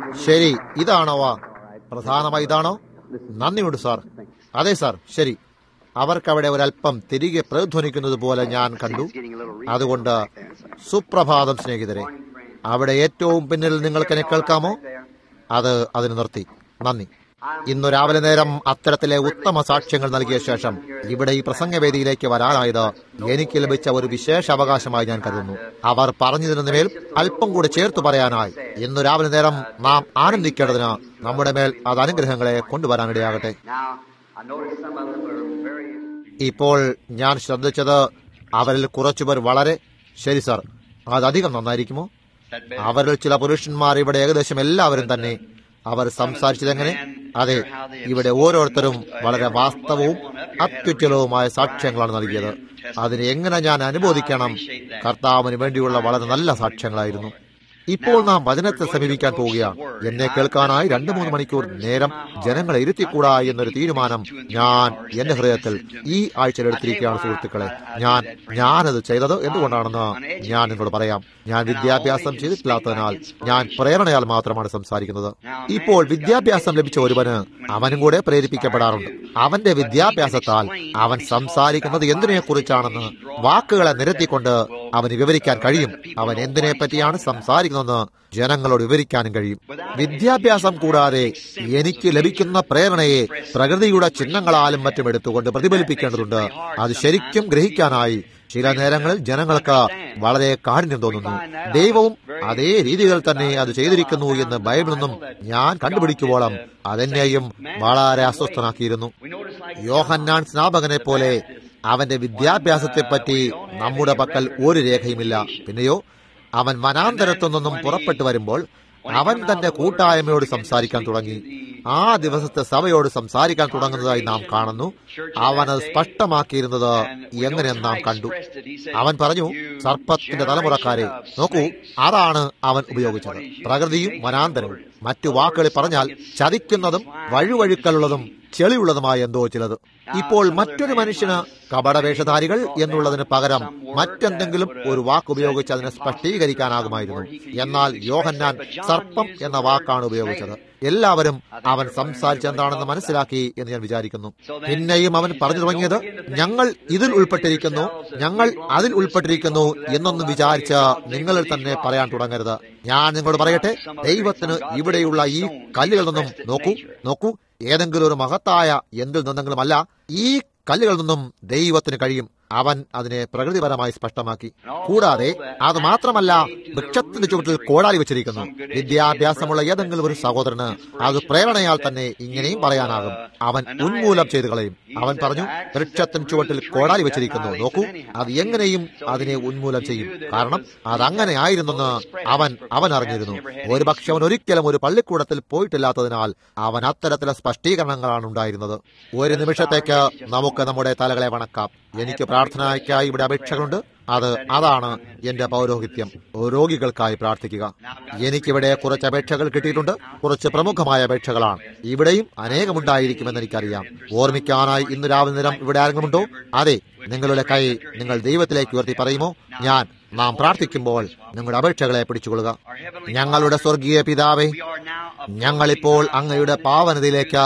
ശരി ഇതാണോ പ്രധാനമായി ഇതാണോ നന്ദിയുണ്ട് സാർ അതെ സാർ ശരി അവർക്കവിടെ ഒരല്പം തിരികെ പ്രതിധ്വനിക്കുന്നത് പോലെ ഞാൻ കണ്ടു അതുകൊണ്ട് സുപ്രഭാതം സ്നേഹിതരെ അവിടെ ഏറ്റവും പിന്നിൽ നിങ്ങൾക്ക് എന്നെ കേൾക്കാമോ അത് അതിന് നിർത്തി നന്ദി ഇന്നു രാവിലെ നേരം അത്തരത്തിലെ ഉത്തമ സാക്ഷ്യങ്ങൾ നൽകിയ ശേഷം ഇവിടെ ഈ പ്രസംഗവേദിയിലേക്ക് വരാനായത് എനിക്ക് ലഭിച്ച ഒരു വിശേഷ അവകാശമായി ഞാൻ കരുതുന്നു അവർ പറഞ്ഞതിനു മേൽ അല്പം കൂടി ചേർത്ത് പറയാനായി ഇന്നു രാവിലെ നേരം നാം ആനന്ദിക്കേണ്ടതിന് നമ്മുടെ മേൽ അത് അനുഗ്രഹങ്ങളെ കൊണ്ടുവരാനിടയാകട്ടെ Now, I noticed some of them were very ഇപ്പോൾ ഞാൻ ശ്രദ്ധിച്ചത് അവരിൽ കുറച്ചുപേർ വളരെ ശരി സാർ അതധികം നന്നായിരിക്കുമോ അവരിൽ ചില പുരുഷന്മാർ ഇവിടെ ഏകദേശം എല്ലാവരും തന്നെ അവർ സംസാരിച്ചതെങ്ങനെ അതെ ഇവിടെ ഓരോരുത്തരും വളരെ വാസ്തവവും അത്യുജ്വലവുമായ സാക്ഷ്യങ്ങളാണ് നൽകിയത് അതിനെ എങ്ങനെ ഞാൻ അനുബോധിക്കണം കർത്താവിന് വേണ്ടിയുള്ള വളരെ നല്ല സാക്ഷ്യങ്ങളായിരുന്നു ഇപ്പോൾ നാം വചനത്തെ സമീപിക്കാൻ പോവുകയാണ് എന്നെ കേൾക്കാനായി രണ്ടു മൂന്ന് മണിക്കൂർ നേരം ജനങ്ങളെ ഇരുത്തിക്കൂടാ എന്നൊരു തീരുമാനം ഞാൻ എന്റെ ഹൃദയത്തിൽ ഈ ആഴ്ചയിൽ എടുത്തിരിക്കുകയാണ് സുഹൃത്തുക്കളെ ഞാൻ ഞാനത് ചെയ്തത് എന്തുകൊണ്ടാണെന്ന് ഞാൻ നിങ്ങളോട് പറയാം ഞാൻ വിദ്യാഭ്യാസം ചെയ്തിട്ടില്ലാത്തതിനാൽ ഞാൻ പ്രേരണയാൽ മാത്രമാണ് സംസാരിക്കുന്നത് ഇപ്പോൾ വിദ്യാഭ്യാസം ലഭിച്ച ഒരുവന് അവനും കൂടെ പ്രേരിപ്പിക്കപ്പെടാറുണ്ട് അവന്റെ വിദ്യാഭ്യാസത്താൽ അവൻ സംസാരിക്കുന്നത് എന്തിനെ കുറിച്ചാണെന്ന് വാക്കുകളെ നിരത്തിക്കൊണ്ട് അവന് വിവരിക്കാൻ കഴിയും അവൻ എന്തിനെ പറ്റിയാണ് സംസാരിക്കുന്നതെന്ന് ജനങ്ങളോട് വിവരിക്കാനും കഴിയും വിദ്യാഭ്യാസം കൂടാതെ എനിക്ക് ലഭിക്കുന്ന പ്രേരണയെ പ്രകൃതിയുടെ ചിഹ്നങ്ങളാലും മറ്റും എടുത്തുകൊണ്ട് പ്രതിഫലിപ്പിക്കേണ്ടതുണ്ട് അത് ശരിക്കും ഗ്രഹിക്കാനായി ചില നേരങ്ങളിൽ ജനങ്ങൾക്ക് വളരെ കാഠിന്യം തോന്നുന്നു ദൈവവും അതേ രീതികൾ തന്നെ അത് ചെയ്തിരിക്കുന്നു എന്ന് ബൈബിളിൽ നിന്നും ഞാൻ കണ്ടുപിടിക്കുവോളം അതെന്നെയും വളരെ അസ്വസ്ഥനാക്കിയിരുന്നു യോഹന്നാൻ സ്നാപകനെ പോലെ അവന്റെ വിദ്യാഭ്യാസത്തെപ്പറ്റി നമ്മുടെ പക്കൽ ഒരു രേഖയുമില്ല പിന്നെയോ അവൻ വനാന്തരത്തു നിന്നും പുറപ്പെട്ടു വരുമ്പോൾ അവൻ തന്റെ കൂട്ടായ്മയോട് സംസാരിക്കാൻ തുടങ്ങി ആ ദിവസത്തെ സഭയോട് സംസാരിക്കാൻ തുടങ്ങുന്നതായി നാം കാണുന്നു അവൻ അത് സ്പഷ്ടമാക്കിയിരുന്നത് എങ്ങനെയെന്ന് നാം കണ്ടു അവൻ പറഞ്ഞു സർപ്പത്തിന്റെ തലമുറക്കാരെ നോക്കൂ അതാണ് അവൻ ഉപയോഗിച്ചത് പ്രകൃതിയും വനാന്തരവും മറ്റു വാക്കുകളിൽ പറഞ്ഞാൽ ചതിക്കുന്നതും വഴുവഴുക്കലുള്ളതും ചെളിയുള്ളതുമായ എന്തോ ചിലത് ഇപ്പോൾ മറ്റൊരു മനുഷ്യന് കപടവേഷധാരികൾ എന്നുള്ളതിന് പകരം മറ്റെന്തെങ്കിലും ഒരു വാക്ക് ഉപയോഗിച്ച് അതിനെ സ്പഷ്ടീകരിക്കാനാകുമായിരുന്നു എന്നാൽ യോഹന്നാൻ സർപ്പം എന്ന വാക്കാണ് ഉപയോഗിച്ചത് എല്ലാവരും അവൻ സംസാരിച്ചെന്താണെന്ന് മനസ്സിലാക്കി എന്ന് ഞാൻ വിചാരിക്കുന്നു പിന്നെയും അവൻ പറഞ്ഞു തുടങ്ങിയത് ഞങ്ങൾ ഇതിൽ ഉൾപ്പെട്ടിരിക്കുന്നു ഞങ്ങൾ അതിൽ ഉൾപ്പെട്ടിരിക്കുന്നു എന്നൊന്നും വിചാരിച്ച് നിങ്ങളിൽ തന്നെ പറയാൻ തുടങ്ങരുത് ഞാൻ നിങ്ങളോട് പറയട്ടെ ദൈവത്തിന് ഇവിടെയുള്ള ഈ കല്ലുകളിൽ നിന്നും നോക്കൂ നോക്കൂ ഏതെങ്കിലും ഒരു മഹത്തായ എന്തിൽ നിന്നെങ്കിലും അല്ല ഈ കല്ലുകളിൽ നിന്നും ദൈവത്തിന് കഴിയും അവൻ അതിനെ പ്രകൃതിപരമായി സ്പഷ്ടമാക്കി കൂടാതെ അത് മാത്രമല്ല വൃക്ഷത്തിന്റെ ചുവട്ടിൽ കോടാലി വെച്ചിരിക്കുന്നു വിദ്യാഭ്യാസമുള്ള ഏതെങ്കിലും ഒരു സഹോദരന് അത് പ്രേരണയാൽ തന്നെ ഇങ്ങനെയും പറയാനാകും അവൻ ഉന്മൂലം ചെയ്തു കളയും അവൻ പറഞ്ഞു വൃക്ഷത്തിന് ചുവട്ടിൽ കോടാലി വെച്ചിരിക്കുന്നു നോക്കൂ അത് എങ്ങനെയും അതിനെ ഉന്മൂലം ചെയ്യും കാരണം അതങ്ങനെ ആയിരുന്നെന്ന് അവൻ അവൻ അറിഞ്ഞിരുന്നു ഒരുപക്ഷെ അവൻ ഒരിക്കലും ഒരു പള്ളിക്കൂടത്തിൽ പോയിട്ടില്ലാത്തതിനാൽ അവൻ അത്തരത്തിലെ സ്പഷ്ടീകരണങ്ങളാണ് ഉണ്ടായിരുന്നത് ഒരു നിമിഷത്തേക്ക് നമുക്ക് നമ്മുടെ തലകളെ വണക്കാം എനിക്ക് പ്രാർത്ഥനയ്ക്കായി ഇവിടെ അപേക്ഷകളുണ്ട് അത് അതാണ് എന്റെ പൗരോഹിത്യം രോഗികൾക്കായി പ്രാർത്ഥിക്കുക എനിക്കിവിടെ കുറച്ച് അപേക്ഷകൾ കിട്ടിയിട്ടുണ്ട് കുറച്ച് പ്രമുഖമായ അപേക്ഷകളാണ് ഇവിടെയും അനേകമുണ്ടായിരിക്കുമെന്ന് എനിക്കറിയാം ഓർമ്മിക്കാനായി ഇന്ന് രാവിലെ നേരം ഇവിടെ ആരെങ്കിലുമുണ്ടോ അതെ നിങ്ങളുടെ കൈ നിങ്ങൾ ദൈവത്തിലേക്ക് ഉയർത്തി പറയുമോ ഞാൻ നാം പ്രാർത്ഥിക്കുമ്പോൾ നിങ്ങളുടെ അപേക്ഷകളെ പിടിച്ചുകൊള്ളുക ഞങ്ങളുടെ സ്വർഗീയ പിതാവേ ഞങ്ങളിപ്പോൾ അങ്ങയുടെ പാവനതയിലേക്ക്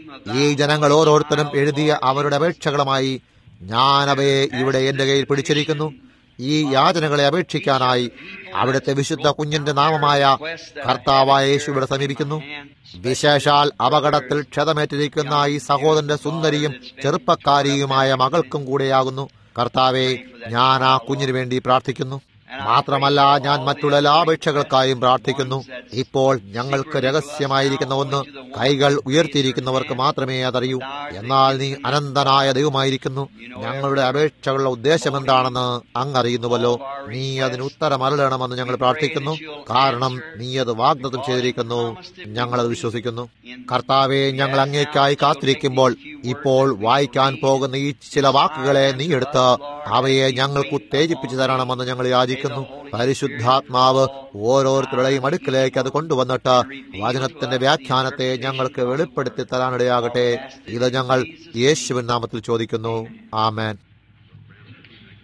ഈ ജനങ്ങൾ ഓരോരുത്തരും എഴുതിയ അവരുടെ അപേക്ഷകളുമായി ഞാൻ അവയെ ഇവിടെ എന്റെ കയ്യിൽ പിടിച്ചിരിക്കുന്നു ഈ യാചനകളെ അപേക്ഷിക്കാനായി അവിടുത്തെ വിശുദ്ധ കുഞ്ഞിന്റെ നാമമായ കർത്താവായ യേശുവിടെ സമീപിക്കുന്നു വിശേഷാൽ അപകടത്തിൽ ക്ഷതമേറ്റിരിക്കുന്ന ഈ സഹോദരന്റെ സുന്ദരിയും ചെറുപ്പക്കാരിയുമായ മകൾക്കും കൂടെയാകുന്നു കർത്താവെ ഞാൻ ആ കുഞ്ഞിനു വേണ്ടി പ്രാർത്ഥിക്കുന്നു മാത്രമല്ല ഞാൻ മറ്റുള്ള എല്ലാ അപേക്ഷകൾക്കായും പ്രാർത്ഥിക്കുന്നു ഇപ്പോൾ ഞങ്ങൾക്ക് രഹസ്യമായിരിക്കുന്ന ഒന്ന് കൈകൾ ഉയർത്തിയിരിക്കുന്നവർക്ക് മാത്രമേ അതറിയൂ എന്നാൽ നീ അനന്തനായ ദൈവമായിരിക്കുന്നു ഞങ്ങളുടെ അപേക്ഷകളുടെ ഉദ്ദേശം എന്താണെന്ന് അങ്ങ് അറിയുന്നുവല്ലോ നീ അതിന് ഉത്തരം അരുളണമെന്ന് ഞങ്ങൾ പ്രാർത്ഥിക്കുന്നു കാരണം നീ അത് വാഗ്ദത്തം ചെയ്തിരിക്കുന്നു ഞങ്ങളത് വിശ്വസിക്കുന്നു കർത്താവെ ഞങ്ങൾ അങ്ങേക്കായി കാത്തിരിക്കുമ്പോൾ ഇപ്പോൾ വായിക്കാൻ പോകുന്ന ഈ ചില വാക്കുകളെ നീ എടുത്ത് അവയെ ഞങ്ങൾക്ക് ഉത്തേജിപ്പിച്ചു തരണമെന്ന് ഞങ്ങൾ യാചിക്കുന്നു പരിശുദ്ധാത്മാവ് ഓരോരുത്തരുടെയും അടുക്കിലേക്ക് അത് കൊണ്ടുവന്നിട്ട് വചനത്തിന്റെ വ്യാഖ്യാനത്തെ ഞങ്ങൾക്ക് വെളിപ്പെടുത്തി തരാനിടയാകട്ടെ ഇത് ഞങ്ങൾ യേശുവിൻ നാമത്തിൽ ചോദിക്കുന്നു ആമേൻ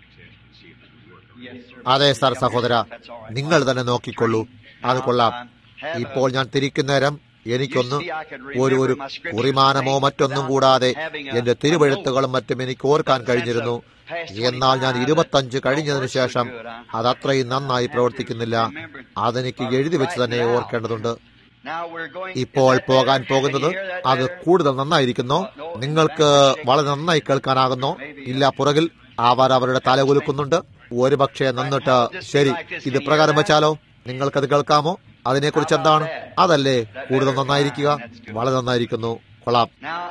അതെ സാർ സഹോദര നിങ്ങൾ തന്നെ നോക്കിക്കൊള്ളൂ അത് കൊള്ളാം ഇപ്പോൾ ഞാൻ തിരിക്കുന്നേരം എനിക്കൊന്ന് ഒരു ഒരു കുറിമാനമോ മറ്റൊന്നും കൂടാതെ എന്റെ തിരുവഴുത്തുകളും മറ്റും എനിക്ക് ഓർക്കാൻ കഴിഞ്ഞിരുന്നു എന്നാൽ ഞാൻ ഇരുപത്തഞ്ച് കഴിഞ്ഞതിന് ശേഷം അത് അത്രയും നന്നായി പ്രവർത്തിക്കുന്നില്ല അതെനിക്ക് എഴുതി വെച്ച് തന്നെ ഓർക്കേണ്ടതുണ്ട് ഇപ്പോൾ പോകാൻ പോകുന്നത് അത് കൂടുതൽ നന്നായിരിക്കുന്നോ നിങ്ങൾക്ക് വളരെ നന്നായി കേൾക്കാനാകുന്നോ ഇല്ല പുറകിൽ അവർ അവരുടെ തല കുലുക്കുന്നുണ്ട് ഒരുപക്ഷെ നന്നിട്ട് ശരി ഇത് പ്രകാരം വെച്ചാലോ നിങ്ങൾക്കത് കേൾക്കാമോ അതിനെക്കുറിച്ച് എന്താണ് അതല്ലേ കൂടുതൽ നന്നായിരിക്കുക വളരെ നന്നായിരിക്കുന്നു കൊള്ളാം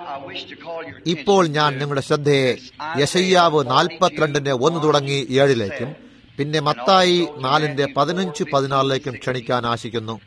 ഇപ്പോൾ ഞാൻ നിങ്ങളുടെ ശ്രദ്ധയെ യശയ്യാവ് നാൽപ്പത്തിരണ്ടിന്റെ ഒന്ന് തുടങ്ങി ഏഴിലേക്കും പിന്നെ മത്തായി നാലിന്റെ പതിനഞ്ച് പതിനാറിലേക്കും ക്ഷണിക്കാൻ ആശിക്കുന്നു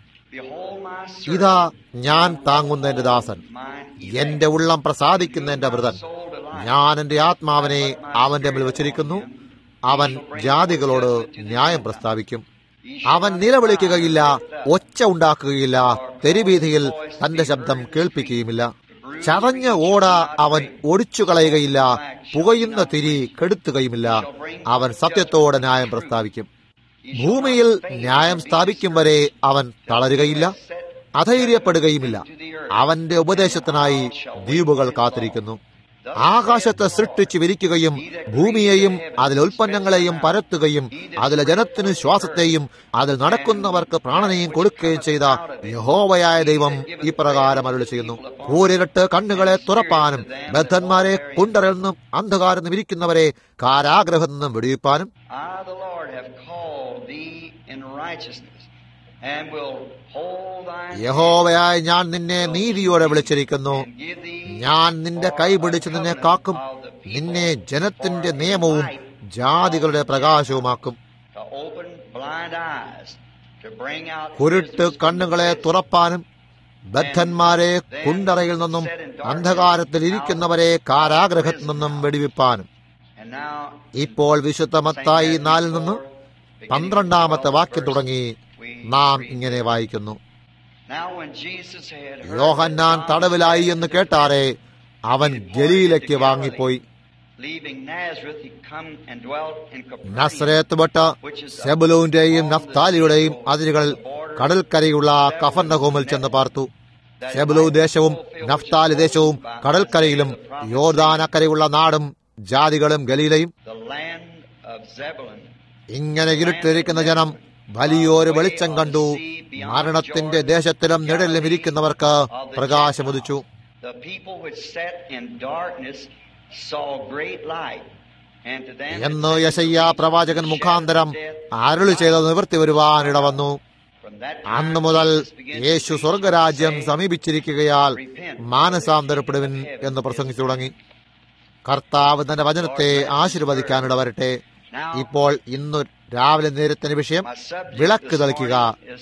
ഇതാ ഞാൻ താങ്ങുന്ന എന്റെ ദാസൻ എന്റെ ഉള്ളം പ്രസാദിക്കുന്ന എന്റെ വ്രതൻ ഞാൻ എന്റെ ആത്മാവിനെ അവന്റെ മേൽ വച്ചിരിക്കുന്നു അവൻ ജാതികളോട് ന്യായം പ്രസ്താവിക്കും അവൻ നിലവിളിക്കുകയില്ല ഒച്ച ഉണ്ടാക്കുകയില്ല തെരുവീതിയിൽ തന്റെ ശബ്ദം കേൾപ്പിക്കുകയുമില്ല ചതഞ്ഞ ഓട അവൻ ഒടിച്ചു കളയുകയില്ല പുകയുന്ന തിരി കെടുത്തുകയുമില്ല അവൻ സത്യത്തോടെ ന്യായം പ്രസ്താവിക്കും ഭൂമിയിൽ ന്യായം സ്ഥാപിക്കും വരെ അവൻ തളരുകയില്ല അധൈര്യപ്പെടുകയുമില്ല അവന്റെ ഉപദേശത്തിനായി ദ്വീപുകൾ കാത്തിരിക്കുന്നു ആകാശത്തെ സൃഷ്ടിച്ചു വിരിക്കുകയും ഭൂമിയെയും അതിലെ ഉൽപ്പന്നങ്ങളെയും പരത്തുകയും അതിലെ ജനത്തിന് ശ്വാസത്തെയും അതിൽ നടക്കുന്നവർക്ക് പ്രാണനെയും കൊടുക്കുകയും ചെയ്ത യഹോവയായ ദൈവം ഇപ്രകാരം അരുളി ചെയ്യുന്നു കൂരിരട്ട് കണ്ണുകളെ തുറപ്പാനും ബദ്ധന്മാരെ കുണ്ടറിൽ നിന്നും അന്ധകാരം നിന്നും ഇരിക്കുന്നവരെ കാരാഗ്രഹത്തിൽ നിന്നും വെടിവെപ്പാനും I, the Lord, have called thee in righteousness, and will hold thine യഹോവയായ ഞാൻ നിന്നെ നീതിയോടെ വിളിച്ചിരിക്കുന്നു and give thee ഞാൻ നിന്റെ കൈ പിടിച്ച് നിന്നെ കാക്കും നിന്നെ ജനത്തിന്റെ നിയമവും ജാതികളുടെ പ്രകാശവുമാക്കും to open blind eyes, to bring out കുരുട്ട് കണ്ണുകളെ തുറപ്പാനും ബദ്ധന്മാരെ കുണ്ടറയിൽ നിന്നും അന്ധകാരത്തിൽ ഇരിക്കുന്നവരെ കാരാഗ്രഹത്തിൽ നിന്നും വെടിവെപ്പാനും And now, ഇപ്പോൾ വിശുദ്ധ മത്തായി നാലിൽ നിന്ന് പന്ത്രണ്ടാമത്തെ വാക്യം തുടങ്ങി നാം ഇങ്ങനെ വായിക്കുന്നു now when Jesus had heard Yohannan that John തടവിലായി എന്ന് കേട്ടാറെ അവൻ ഗലീലയ്ക്ക് വാങ്ങിപ്പോയി leaving Nazareth, he come and dwelt in Capernaum. Nazareth വിട്ട് സെബുലൂന്റെയും നഫ്താലിയുടെയും അതിരുകളിൽ കടൽക്കരയുള്ള കഫർണഹോമിൽ ചെന്ന് പാർത്തു സെബുലു ദേശവും നഫ്താലി ദേശവും കടൽക്കരയിലും യോർദാനക്കരയുള്ള നാടും ജാതികളും ഗലീലയും the land of Zebulun. ഇങ്ങനെ ഇരുട്ടിരിക്കുന്ന ജനം വലിയൊരു വെളിച്ചം കണ്ടു മരണത്തിന്റെ ദേശത്തിലും നിഴലിലും ഇരിക്കുന്നവർക്ക് പ്രകാശമുദിച്ചു The people which sat in darkness saw great light. And to them എന്ന് യശയ്യ പ്രവാചകൻ മുഖാന്തരം അരുളി ചെയ്ത നിവൃത്തി വരുവാൻ ഇടവന്നു from that അന്നു മുതൽ യേശു സ്വർഗരാജ്യം സമീപിച്ചിരിക്കുകയാൽ മാനസാന്തരപ്പെടുവിൻ എന്ന് പ്രസംഗിച്ചു തുടങ്ങി കർത്താവ് തന്റെ വചനത്തെ ആശീർവദിക്കാനിട വരട്ടെ ഇപ്പോൾ ഇന്നു രാവിലെ നേരത്തിന് വിഷയം വിളക്ക് തെളിക്കുക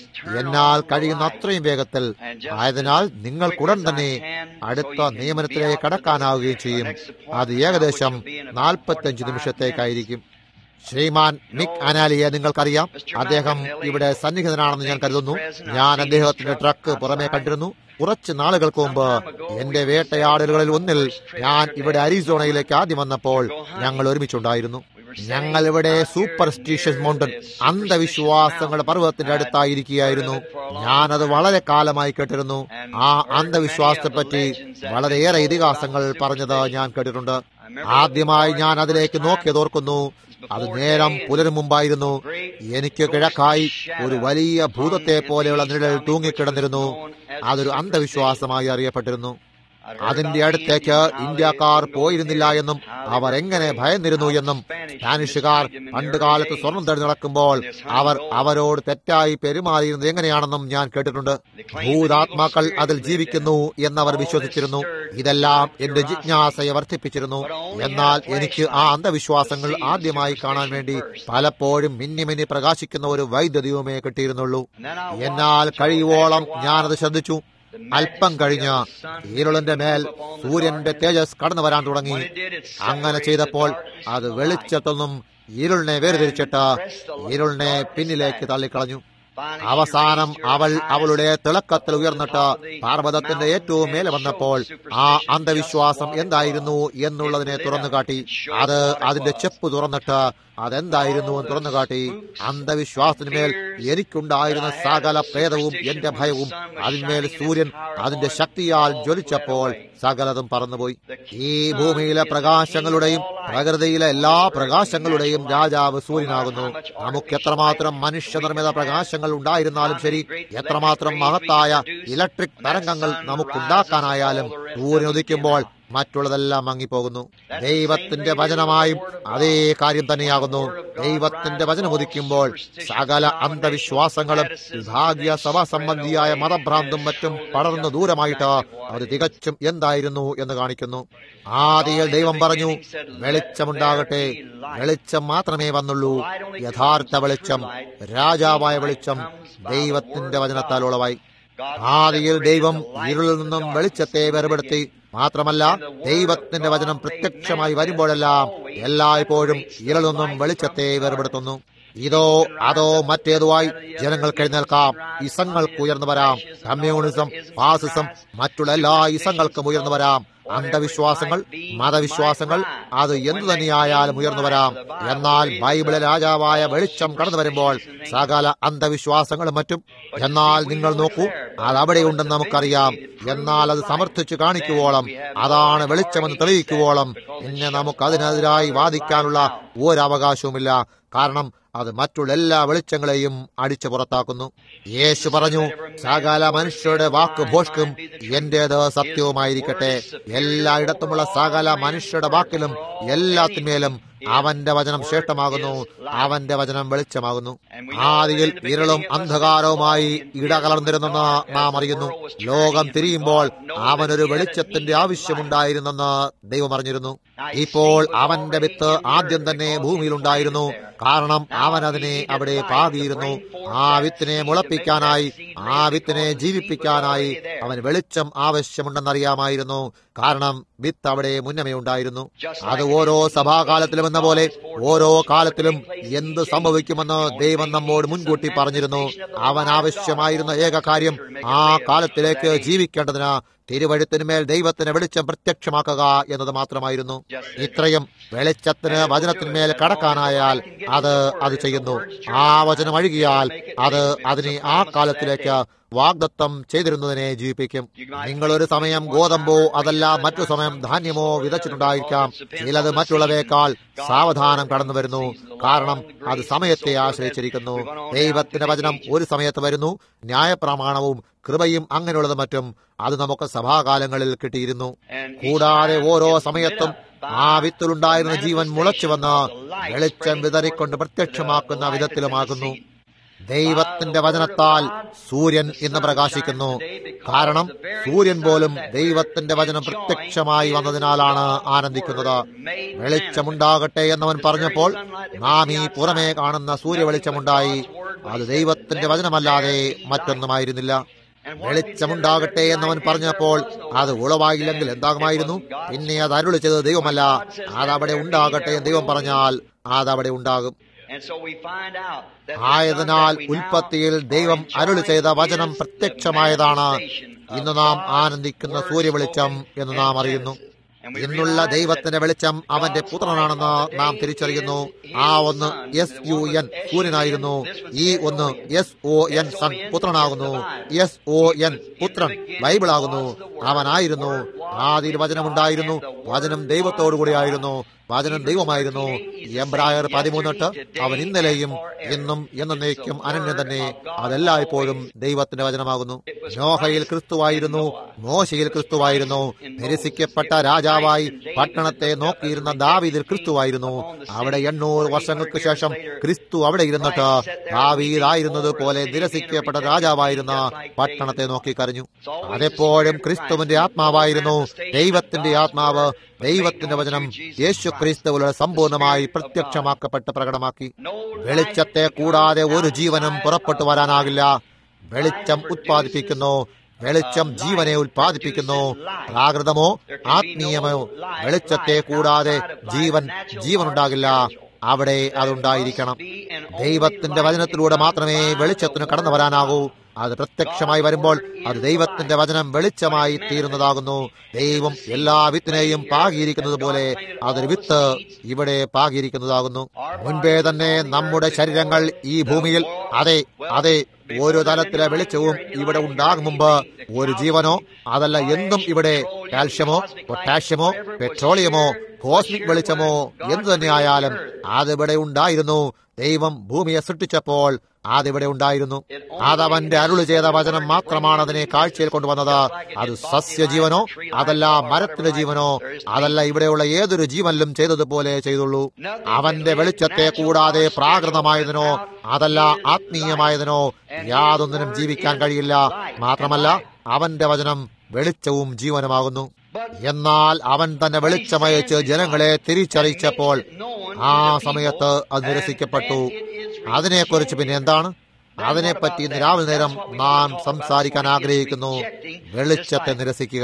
എന്നാൽ കഴിയുന്ന അത്രയും വേഗത്തിൽ ആയതിനാൽ നിങ്ങൾക്കുടൻ തന്നെ അടുത്ത നിയമനത്തിലേക്ക് കടക്കാനാവുകയും ചെയ്യും അത് ഏകദേശം നാൽപ്പത്തഞ്ച് നിമിഷത്തേക്കായിരിക്കും ശ്രീമാൻ നിക് അനാലിയെ നിങ്ങൾക്കറിയാം അദ്ദേഹം ഇവിടെ സന്നിഹിതനാണെന്ന് ഞാൻ കരുതുന്നു ഞാൻ അദ്ദേഹത്തിന്റെ ട്രക്ക് പുറമെ കണ്ടിരുന്നു കുറച്ച് നാളുകൾക്ക് മുമ്പ് എന്റെ വേട്ടയാടലുകളിൽ ഒന്നിൽ ഞാൻ ഇവിടെ അരിസോണയിലേക്ക് ആദ്യം വന്നപ്പോൾ ഞങ്ങൾ ഒരുമിച്ചുണ്ടായിരുന്നു ഞങ്ങൾ ഇവിടെ സൂപ്പർസ്റ്റീഷ്യസ് മൗണ്ടൻ അന്ധവിശ്വാസങ്ങളുടെ പർവ്വതത്തിന്റെ അടുത്തായിരിക്കുകയായിരുന്നു ഞാനത് വളരെ കാലമായി കേട്ടിരുന്നു ആ അന്ധവിശ്വാസത്തെപ്പറ്റി വളരെയേറെ ഇതിഹാസങ്ങൾ പറഞ്ഞത് ഞാൻ കേട്ടിട്ടുണ്ട് ആദ്യമായി ഞാൻ അതിലേക്ക് നോക്കിയതോർക്കുന്നു അത് നേരം പുലരും മുമ്പായിരുന്നു എനിക്ക് കിഴക്കായി ഒരു വലിയ ഭൂതത്തെ പോലെയുള്ള നിഴൽ തൂങ്ങിക്കിടന്നിരുന്നു അതൊരു അന്ധവിശ്വാസമായി അറിയപ്പെട്ടിരുന്നു അതിന്റെ അടുത്തേക്ക് ഇന്ത്യക്കാർ പോയിരുന്നില്ല എന്നും അവർ എങ്ങനെ ഭയന്നിരുന്നു എന്നും സ്പാനിഷുകാർ പണ്ടുകാലത്ത് സ്വർണം തേടി നടക്കുമ്പോൾ അവർ അവരോട് തെറ്റായി പെരുമാറിയിരുന്നത് എങ്ങനെയാണെന്നും ഞാൻ കേട്ടിട്ടുണ്ട് ഭൂതാത്മാക്കൾ അതിൽ ജീവിക്കുന്നു എന്നവർ വിശ്വസിച്ചിരുന്നു ഇതെല്ലാം എന്റെ ജിജ്ഞാസയെ വർദ്ധിപ്പിച്ചിരുന്നു എന്നാൽ എനിക്ക് ആ അന്ധവിശ്വാസങ്ങൾ ആദ്യമായി കാണാൻ വേണ്ടി പലപ്പോഴും മിന്നി മിന്നി പ്രകാശിക്കുന്ന ഒരു വൈദ്യുതിയുമേ കിട്ടിയിരുന്നുള്ളൂ എന്നാൽ കഴിയുവോളം ഞാനത് ശ്രദ്ധിച്ചു അല്പം കഴിഞ്ഞ് ഇരുളിന്റെ മേൽ സൂര്യന്റെ തേജസ് കടന്നു വരാൻ തുടങ്ങി അങ്ങനെ ചെയ്തപ്പോൾ അത് വെളിച്ചത്തൊന്നും ഇരുളിനെ വേർതിരിച്ചിട്ട് ഇരുളിനെ പിന്നിലേക്ക് തള്ളിക്കളഞ്ഞു അവസാനം അവൾ അവളുടെ തിളക്കത്തിൽ ഉയർന്നിട്ട് പർവ്വതത്തിന്റെ ഏറ്റവും മേലെ വന്നപ്പോൾ ആ അന്ധവിശ്വാസം എന്തായിരുന്നു എന്നുള്ളതിനെ തുറന്നു കാട്ടി അത് അതിന്റെ ചെപ്പ് തുറന്നിട്ട് അതെന്തായിരുന്നു എന്ന് തുറന്നു കാട്ടി അന്ധവിശ്വാസത്തിന്മേൽ എനിക്കുണ്ടായിരുന്ന സകല പ്രേതവും എന്റെ ഭയവും അതിന്മേൽ സൂര്യൻ അതിന്റെ ശക്തിയാൽ ജ്വലിച്ചപ്പോൾ സകലതും പറന്നുപോയി ഈ ഭൂമിയിലെ പ്രകാശങ്ങളുടെയും പ്രകൃതിയിലെ എല്ലാ പ്രകാശങ്ങളുടെയും രാജാവ് സൂര്യനാകുന്നു നമുക്ക് എത്രമാത്രം മനുഷ്യനിർമ്മിത പ്രകാശങ്ങൾ ഉണ്ടായിരുന്നാലും ശരി എത്രമാത്രം മഹത്തായ ഇലക്ട്രിക് തരംഗങ്ങൾ നമുക്കുണ്ടാക്കാനായാലും സൂര്യൻ ഉദിക്കുമ്പോൾ മറ്റുള്ളതെല്ലാം മങ്ങിപ്പോകുന്നു ദൈവത്തിന്റെ വചനമായും അതേ കാര്യം തന്നെയാകുന്നു ദൈവത്തിന്റെ വചനം ഉദിക്കുമ്പോൾ സകല അന്ധവിശ്വാസങ്ങളും വിഭാഗീയ സഭാ സംബന്ധിയായ മതഭ്രാന്തും മറ്റും പടർന്നു ദൂരമായിട്ട് അത് തികച്ചും എന്തായിരുന്നു എന്ന് കാണിക്കുന്നു ആദിയിൽ ദൈവം പറഞ്ഞു വെളിച്ചമുണ്ടാകട്ടെ വെളിച്ചം മാത്രമേ വന്നുള്ളൂ യഥാർത്ഥ വെളിച്ചം രാജാവായ വെളിച്ചം ദൈവത്തിന്റെ വചനത്താൽ ഉളവായി ആദിയിൽ ദൈവം ഇരുളിൽ നിന്നും വെളിച്ചത്തെ വേർപെടുത്തി മാത്രമല്ല ദൈവത്തിന്റെ വചനം പ്രത്യക്ഷമായി വരുമ്പോഴെല്ലാം എല്ലായ്പ്പോഴും ഇരുളിൽ നിന്നും വെളിച്ചത്തെ വേർപെടുത്തുന്നു ഇതോ അതോ മറ്റേതുമായി ജനങ്ങൾക്ക് എഴുന്നേൽക്കാം ഇസങ്ങൾക്ക് ഉയർന്നു വരാം കമ്മ്യൂണിസം ഫാസിസം മറ്റുള്ള എല്ലാ ഇസങ്ങൾക്കും ഉയർന്നു വരാം അന്ധവിശ്വാസങ്ങൾ മതവിശ്വാസങ്ങൾ അത് എന്തു തന്നെയായാലും ഉയർന്നു വരാം എന്നാൽ ബൈബിളെ രാജാവായ വെളിച്ചം കടന്നു വരുമ്പോൾ സകല അന്ധവിശ്വാസങ്ങളും മറ്റും എന്നാൽ നിങ്ങൾ നോക്കൂ അത് അവിടെയുണ്ടെന്ന് നമുക്കറിയാം എന്നാൽ അത് സമർത്ഥിച്ചു കാണിക്കുവോളം അതാണ് വെളിച്ചമെന്ന് തെളിയിക്കുവോളം പിന്നെ നമുക്ക് അതിനെതിരായി വാദിക്കാനുള്ള ഒരവകാശവുമില്ല കാരണം അത് മറ്റുള്ള എല്ലാ വെളിച്ചങ്ങളെയും അടിച്ചു പുറത്താക്കുന്നു യേശു പറഞ്ഞു സകല മനുഷ്യരുടെ വാക്ക് ഭോഷ്കും എന്റേത് സത്യവുമായിരിക്കട്ടെ എല്ലായിടത്തുമുള്ള സകല മനുഷ്യരുടെ വാക്കിലും എല്ലാത്തിന്മേലും അവന്റെ വചനം ശ്രേഷ്ഠമാകുന്നു അവന്റെ വചനം വെളിച്ചമാകുന്നു ആദിയിൽ ഇരുളും അന്ധകാരവുമായി ഇടകലർന്നിരുന്നെന്ന് നാം അറിയുന്നു ലോകം തിരിയുമ്പോൾ അവനൊരു വെളിച്ചത്തിന്റെ ആവശ്യമുണ്ടായിരുന്നെന്ന് ദൈവം അറിഞ്ഞിരുന്നു ഇപ്പോൾ അവന്റെ വിത്ത് ആദ്യം തന്നെ ഭൂമിയിലുണ്ടായിരുന്നു കാരണം അവൻ അതിനെ അവിടെ പാകിയിരുന്നു ആ വിത്തിനെ മുളപ്പിക്കാനായി ആ വിത്തിനെ ജീവിപ്പിക്കാനായി അവൻ വെളിച്ചം ആവശ്യമുണ്ടെന്നറിയാമായിരുന്നു കാരണം വിത്ത് അവിടെ മുന്നമേ ഉണ്ടായിരുന്നു അത് ഓരോ സഭാകാലത്തിലും എന്ന പോലെ ഓരോ കാലത്തിലും എന്ത് സംഭവിക്കുമെന്ന് ദൈവം നമ്മോട് മുൻകൂട്ടി പറഞ്ഞിരുന്നു അവൻ ആവശ്യമായിരുന്ന ഏക കാര്യം ആ കാലത്തിലേക്ക് ജീവിക്കേണ്ടതിന് തിരുവഴുത്തിന്മേൽ ദൈവത്തിന് വെളിച്ചം പ്രത്യക്ഷമാക്കുക എന്നത് മാത്രമായിരുന്നു ഇത്രയും വെളിച്ചത്തിന് വചനത്തിന്മേൽ കടക്കാനായാൽ അത് അത് ചെയ്യുന്നു ആ വചനം അഴുകിയാൽ അത് അതിനെ ആ കാലത്തിലേക്ക് വാഗ്ദത്തം ചെയ്തിരുന്നതിനെ ജീവിപ്പിക്കും നിങ്ങളൊരു സമയം ഗോതമ്പോ അതല്ല മറ്റു സമയം ധാന്യമോ വിതച്ചിട്ടുണ്ടായിരിക്കാം ചിലത് മറ്റുള്ളവയേക്കാൾ സാവധാനം കടന്നു വരുന്നു കാരണം അത് സമയത്തെ ആശ്രയിച്ചിരിക്കുന്നു ദൈവത്തിന്റെ വചനം ഒരു സമയത്ത് വരുന്നു ന്യായപ്രമാണവും കൃപയും അങ്ങനെയുള്ളത് മറ്റും അത് നമുക്ക് സഭാകാലങ്ങളിൽ കിട്ടിയിരുന്നു കൂടാതെ ഓരോ സമയത്തും ആ വിത്തിലുണ്ടായിരുന്ന ജീവൻ മുളച്ചു വന്ന് വെളിച്ചം വിതറിക്കൊണ്ട് പ്രത്യക്ഷമാക്കുന്ന വിധത്തിലുമാകുന്നു ദൈവത്തിന്റെ വചനത്താൽ സൂര്യൻ ഇന്ന് പ്രകാശിക്കുന്നു കാരണം സൂര്യൻ പോലും ദൈവത്തിന്റെ വചനം പ്രത്യക്ഷമായി വന്നതിനാലാണ് ആനന്ദിക്കുന്നത് വെളിച്ചമുണ്ടാകട്ടെ എന്നവൻ പറഞ്ഞപ്പോൾ നാം ഈ പുറമേ കാണുന്ന സൂര്യ വെളിച്ചമുണ്ടായി അത് ദൈവത്തിന്റെ വചനമല്ലാതെ മറ്റൊന്നുമായിരുന്നില്ല വെളിച്ചമുണ്ടാകട്ടെ എന്നവൻ പറഞ്ഞപ്പോൾ അത് ഉളവായില്ലെങ്കിൽ എന്താകുമായിരുന്നു പിന്നെ അത് അരുളി ചെയ്തത് ദൈവമല്ല അതവിടെ ഉണ്ടാകട്ടെ എന്ന് ദൈവം പറഞ്ഞാൽ അതവിടെ ഉണ്ടാകും ആയതിനാൽ ഉൽപ്പത്തിയിൽ ദൈവം അരുളി ചെയ്ത വചനം പ്രത്യക്ഷമായതാണ് ഇന്ന് നാം ആനന്ദിക്കുന്ന സൂര്യവെളിച്ചം എന്ന് നാം അറിയുന്നു ഇന്നുള്ള ദൈവത്തിന്റെ വെളിച്ചം അവന്റെ പുത്രനാണെന്ന് നാം തിരിച്ചറിയുന്നു ആ ഒന്ന് എസ് യു എൻ സൂര്യനായിരുന്നു ഈ ഒന്ന് എസ് ഒ എൻ സൺ പുത്രനാകുന്നു എസ് ഒ എൻ പുത്രൻ ബൈബിളാകുന്നു അവനായിരുന്നു ആദിയിൽ വചനമുണ്ടായിരുന്നു വചനം ദൈവത്തോടുകൂടിയായിരുന്നു വചനം ദൈവമായിരുന്നു എബ്രായർ പതിമൂന്നെട്ട് അവൻ ഇന്നലെയും ഇന്നും എന്നേക്കും അനന്യം തന്നെ അതെല്ലായ്പ്പോഴും ദൈവത്തിന്റെ വചനമാകുന്നു നോഹയിൽ ക്രിസ്തുവായിരുന്നു മോശയിൽ ക്രിസ്തുവായിരുന്നു നിരസിക്കപ്പെട്ട രാജാവായി പട്ടണത്തെ നോക്കിയിരുന്ന ദാവീദിൽ ക്രിസ്തുവായിരുന്നു അവിടെ എണ്ണൂറ് വർഷങ്ങൾക്ക് ശേഷം ക്രിസ്തു അവിടെ ഇരുന്നിട്ട് ദാവീദായിരുന്നത് പോലെ നിരസിക്കപ്പെട്ട രാജാവായിരുന്ന പട്ടണത്തെ നോക്കി കരഞ്ഞു അതെപ്പോഴും ക്രിസ്തുവിന്റെ ആത്മാവായിരുന്നു ദൈവത്തിന്റെ ആത്മാവ് ദൈവത്തിന്റെ വചനം യേശു ക്രിസ്തുവിലൂടെ സമ്പൂർണമായി പ്രത്യക്ഷമാക്കപ്പെട്ട് പ്രകടമാക്കി വെളിച്ചത്തെ കൂടാതെ ഒരു ജീവനും പുറപ്പെട്ടു വരാനാകില്ല വെളിച്ചം ഉത്പാദിപ്പിക്കുന്നു വെളിച്ചം ജീവനെ ഉത്പാദിപ്പിക്കുന്നു പ്രാകൃതമോ ആത്മീയമോ വെളിച്ചത്തെ കൂടാതെ ജീവൻ ജീവനുണ്ടാകില്ല അവിടെ അതുണ്ടായിരിക്കണം ദൈവത്തിന്റെ വചനത്തിലൂടെ മാത്രമേ വെളിച്ചത്തിന് കടന്നു വരാനാകൂ അത് പ്രത്യക്ഷമായി വരുമ്പോൾ അത് ദൈവത്തിന്റെ വചനം വെളിച്ചമായി തീരുന്നതാകുന്നു ദൈവം എല്ലാ വിത്തിനെയും പാകിയിരിക്കുന്നത് പോലെ അതൊരു വിത്ത് ഇവിടെ പാകിയിരിക്കുന്നതാകുന്നു മുൻപേ തന്നെ നമ്മുടെ ശരീരങ്ങൾ ഈ ഭൂമിയിൽ അതെ അതെ ഓരോ തലത്തിലെ വെളിച്ചവും ഇവിടെ ഉണ്ടാകും മുമ്പ് ഒരു ജീവനോ അതല്ല എന്തും ഇവിടെ കാൽഷ്യമോ പൊട്ടാഷ്യമോ പെട്രോളിയമോ കോസ്മിക് വെളിച്ചമോ എന്തു തന്നെയായാലും അതിവിടെ ഉണ്ടായിരുന്നു ദൈവം ഭൂമിയെ സൃഷ്ടിച്ചപ്പോൾ അതിവിടെ ഉണ്ടായിരുന്നു അതവന്റെ അരുളി ചെയ്ത വചനം മാത്രമാണ് അതിനെ കാഴ്ചയിൽ കൊണ്ടുവന്നത് അത് സസ്യജീവനോ അതല്ല മരത്തിന്റെ ജീവനോ അതല്ല ഇവിടെയുള്ള ഏതൊരു ജീവനിലും ചെയ്തതുപോലെ ചെയ്തുള്ളൂ അവന്റെ വെളിച്ചത്തെ കൂടാതെ പ്രാകൃതമായതിനോ അതല്ല ആത്മീയമായതിനോ യാതൊന്നിനും ജീവിക്കാൻ കഴിയില്ല മാത്രമല്ല അവന്റെ വചനം വെളിച്ചവും ജീവനുമാകുന്നു എന്നാൽ അവൻ തന്നെ വെളിച്ചമയച്ച് ജനങ്ങളെ തിരിച്ചറിയിച്ചപ്പോൾ ആ സമയത്ത് അത് നിരസിക്കപ്പെട്ടു അതിനെക്കുറിച്ച് പിന്നെ എന്താണ് അതിനെപ്പറ്റി ഇന്ന് രാവിലെ നേരം നാം സംസാരിക്കാൻ ആഗ്രഹിക്കുന്നു വെളിച്ചത്തെ നിരസിക്കുക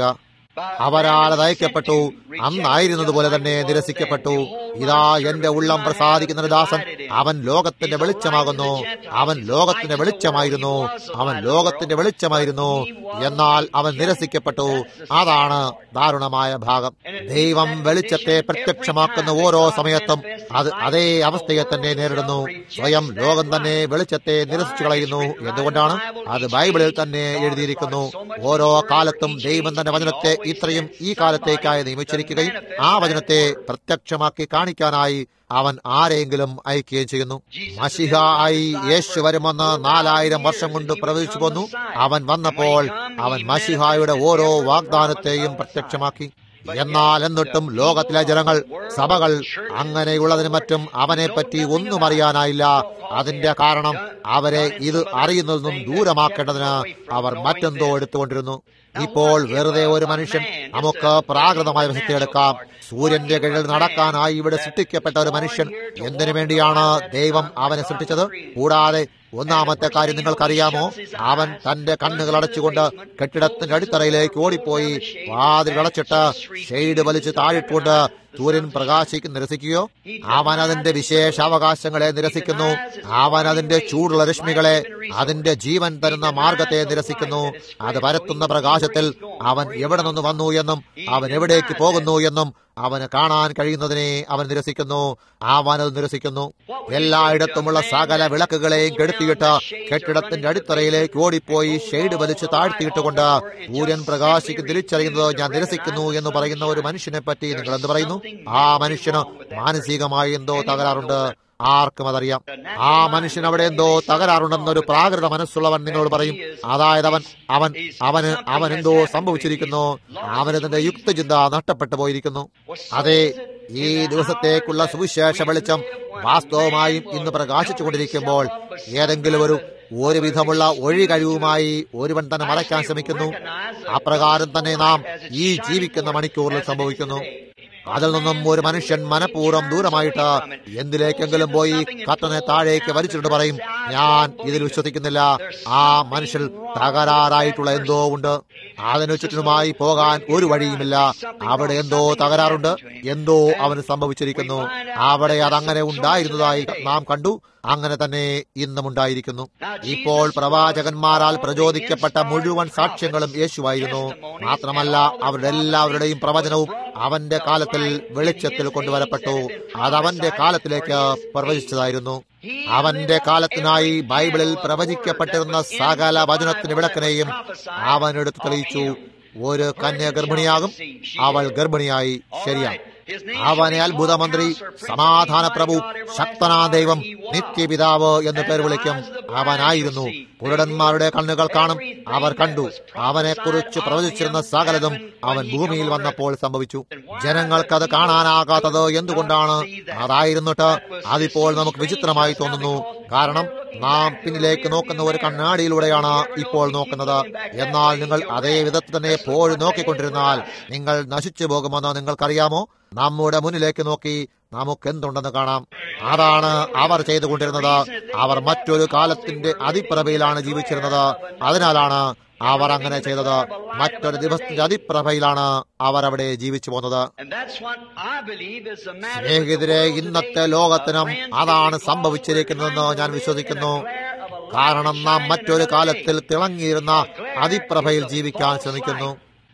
അവരാൽ അയക്കപ്പെട്ടു അന്നായിരുന്നതുപോലെ തന്നെ നിരസിക്കപ്പെട്ടു ഇതാ എന്റെ ഉള്ളം പ്രസാദിക്കുന്ന ഒരു ദാസൻ അവൻ ലോകത്തിന്റെ വെളിച്ചമാകുന്നു അവൻ ലോകത്തിന്റെ വെളിച്ചമായിരുന്നു അവൻ ലോകത്തിന്റെ വെളിച്ചമായിരുന്നു എന്നാൽ അവൻ നിരസിക്കപ്പെട്ടു അതാണ് ദാരുണമായ ഭാഗം ദൈവം വെളിച്ചത്തെ പ്രത്യക്ഷമാക്കുന്ന ഓരോ സമയത്തും അത് അതേ അവസ്ഥയെ തന്നെ നേരിടുന്നു സ്വയം ലോകം തന്നെ വെളിച്ചത്തെ നിരസിച്ചു കളയുന്നു എന്തുകൊണ്ടാണ് അത് ബൈബിളിൽ തന്നെ എഴുതിയിരിക്കുന്നു ഓരോ കാലത്തും ദൈവം തന്റെ വചനത്തെ ഇത്രയും ഈ കാലത്തേക്കായി നിയമിച്ചിരിക്കുകയും ആ വചനത്തെ പ്രത്യക്ഷമാക്കി കാണിക്കാനായി അവൻ ആരെയെങ്കിലും അയക്കുകയും ചെയ്യുന്നു മഷിഹ ആയി യേശു വരുമെന്ന് നാലായിരം വർഷം കൊണ്ട് പ്രവചിച്ചു പോന്നു അവൻ വന്നപ്പോൾ അവൻ മഷിഹായുടെ ഓരോ വാഗ്ദാനത്തെയും പ്രത്യക്ഷമാക്കി എന്നാൽ എന്നിട്ടും ലോകത്തിലെ ജനങ്ങൾ സഭകൾ അങ്ങനെയുള്ളതിന് മറ്റും അവനെപ്പറ്റി ഒന്നും അറിയാനായില്ല അതിന്റെ കാരണം അവരെ ഇത് അറിയുന്നതിനും ദൂരമാക്കേണ്ടതിന് അവർ മറ്റെന്തോ എടുത്തുകൊണ്ടിരുന്നു ഇപ്പോൾ വെറുതെ ഒരു മനുഷ്യൻ നമുക്ക് പ്രാകൃതമായ വശത്തെടുക്കാം സൂര്യന്റെ കീഴിൽ നടക്കാനായി ഇവിടെ സൃഷ്ടിക്കപ്പെട്ട ഒരു മനുഷ്യൻ എന്തിനു വേണ്ടിയാണ് ദൈവം അവനെ സൃഷ്ടിച്ചത് കൂടാതെ ഒന്നാമത്തെ കാര്യം നിങ്ങൾക്കറിയാമോ അവൻ തന്റെ കണ്ണുകൾ അടച്ചുകൊണ്ട് കെട്ടിടത്തിന്റെ അടിത്തറയിലേക്ക് ഓടിപ്പോയി വാതിൽ അടച്ചിട്ട് ഷെയ്ഡ് വലിച്ച് താഴിട്ടുകൊണ്ട് സൂര്യൻ പ്രകാശിക്ക് നിരസിക്കുകയോ അവൻ അതിന്റെ വിശേഷാവകാശങ്ങളെ നിരസിക്കുന്നു അവൻ അതിന്റെ ചൂടുള്ള രശ്മികളെ അതിന്റെ ജീവൻ തരുന്ന മാർഗത്തെ നിരസിക്കുന്നു അത് പരത്തുന്ന പ്രകാശത്തിൽ അവൻ എവിടെ നിന്ന് വന്നു എന്നും അവൻ എവിടേക്ക് പോകുന്നു എന്നും അവന് കാണാൻ കഴിയുന്നതിനെ അവൻ നിരസിക്കുന്നു അവൻ അത് നിരസിക്കുന്നു എല്ലായിടത്തുമുള്ള സകല വിളക്കുകളെയും കെടുത്തിയിട്ട് കെട്ടിടത്തിന്റെ അടിത്തറയിലേക്ക് ഓടിപ്പോയി ഷെയ്ഡ് വലിച്ച് താഴ്ത്തിയിട്ടുകൊണ്ട് സൂര്യൻ പ്രകാശിക്ക് തിരിച്ചറിയുന്നത് ഞാൻ നിരസിക്കുന്നു എന്ന് പറയുന്ന ഒരു മനുഷ്യനെ പറ്റി നിങ്ങൾ എന്ത് പറയുന്നു ആ മനുഷ്യന് മാനസികമായി എന്തോ തകരാറുണ്ട് ആർക്കും അതറിയാം ആ മനുഷ്യൻ അവിടെ എന്തോ തകരാറുണ്ടെന്നൊരു പ്രാകൃത മനസ്സുള്ളവൻ നിങ്ങളോട് പറയും അതായത് അവൻ അവൻ അവന് അവൻ എന്തോ സംഭവിച്ചിരിക്കുന്നു അവന് തന്റെ യുക്തചിന്ത നഷ്ടപ്പെട്ടു പോയിരിക്കുന്നു അതെ ഈ ദിവസത്തേക്കുള്ള സുവിശേഷ വെളിച്ചം വാസ്തവമായും ഇന്ന് പ്രകാശിച്ചുകൊണ്ടിരിക്കുമ്പോൾ ഏതെങ്കിലും ഒരു ഒരു വിധമുള്ള ഒഴി കഴിവുമായി ഒരുവൻ തന്നെ മറയ്ക്കാൻ ശ്രമിക്കുന്നു അപ്രകാരം തന്നെ നാം ഈ ജീവിക്കുന്ന മണിക്കൂറിൽ സംഭവിക്കുന്നു അതിൽ നിന്നും ഒരു മനുഷ്യൻ മനഃപൂർവ്വം ദൂരമായിട്ട് എന്തിലേക്കെങ്കിലും പോയി കത്തനെ താഴേക്ക് വലിച്ചിട്ട് പറയും ഞാൻ ഇതിൽ വിശ്വസിക്കുന്നില്ല ആ മനുഷ്യൻ തകരാറായിട്ടുള്ള എന്തോ ഉണ്ട് അതിനു ചുറ്റിനുമായി പോകാൻ ഒരു വഴിയുമില്ല അവിടെ എന്തോ തകരാറുണ്ട് എന്തോ അവന് സംഭവിച്ചിരിക്കുന്നു അവിടെ അതങ്ങനെ ഉണ്ടായിരുന്നതായി നാം കണ്ടു അങ്ങനെ തന്നെ ഇന്നും ഉണ്ടായിരിക്കുന്നു ഇപ്പോൾ പ്രവാചകന്മാരാൽ പ്രചോദിക്കപ്പെട്ട മുഴുവൻ സാക്ഷ്യങ്ങളും യേശുവായിരുന്നു മാത്രമല്ല അവരുടെ എല്ലാവരുടെയും പ്രവചനവും അവന്റെ കാലത്തിൽ വെളിച്ചത്തിൽ കൊണ്ടുവരപ്പെട്ടു അത് അവന്റെ കാലത്തിലേക്ക് പ്രവചിച്ചതായിരുന്നു അവന്റെ കാലത്തിനായി ബൈബിളിൽ പ്രവചിക്കപ്പെട്ടിരുന്ന സകല വചനത്തിന് വിളക്കിനെയും അവൻ എടുത്തു തെളിയിച്ചു ഒരു കന്യ ഗർഭിണിയാകും അവൾ ഗർഭിണിയായി ശരിയാണ് അവനെ അത്ഭുത മന്ത്രി സമാധാന പ്രഭു ശക്തനാ ദൈവം നിത്യപിതാവ് എന്ന് പേർ വിളിക്കും അവനായിരുന്നു കുരുടന്മാരുടെ കണ്ണുകൾ കാണും അവർ കണ്ടു അവനെ കുറിച്ച് പ്രവചിച്ചിരുന്ന സകലതും അവൻ ഭൂമിയിൽ വന്നപ്പോൾ സംഭവിച്ചു ജനങ്ങൾക്കത് കാണാനാകാത്തത് എന്തുകൊണ്ടാണ് അതായിരുന്നിട്ട് അതിപ്പോൾ നമുക്ക് വിചിത്രമായി തോന്നുന്നു കാരണം നാം പിന്നിലേക്ക് നോക്കുന്ന ഒരു കണ്ണാടിയിലൂടെയാണ് ഇപ്പോൾ നോക്കുന്നത് എന്നാൽ നിങ്ങൾ അതേ വിധത്തിൽ തന്നെ എപ്പോഴും നോക്കിക്കൊണ്ടിരുന്നാൽ നിങ്ങൾ നശിച്ചു പോകുമെന്ന് നിങ്ങൾക്കറിയാമോ നമ്മുടെ മുന്നിലേക്ക് നോക്കി നമുക്ക് എന്തുണ്ടെന്ന് കാണാം അതാണ് അവർ ചെയ്തുകൊണ്ടിരുന്നത് അവർ മറ്റൊരു കാലത്തിന്റെ അതിപ്രഭയിലാണ് ജീവിച്ചിരുന്നത് അതിനാലാണ് അവർ അങ്ങനെ ചെയ്തത് മറ്റൊരു ദിവസത്തിന്റെ അതിപ്രഭയിലാണ് അവർ അവിടെ ജീവിച്ചു പോന്നത് And that's what I believe is the matter. സ്നേഹിതരെ ഇന്നത്തെ ലോകത്തിനും അതാണ് സംഭവിച്ചിരിക്കുന്നതെന്ന് ഞാൻ വിശ്വസിക്കുന്നു കാരണം നാം മറ്റൊരു കാലത്തിൽ തിളങ്ങിയിരുന്ന അതിപ്രഭയിൽ ജീവിക്കാൻ ശ്രമിക്കുന്നു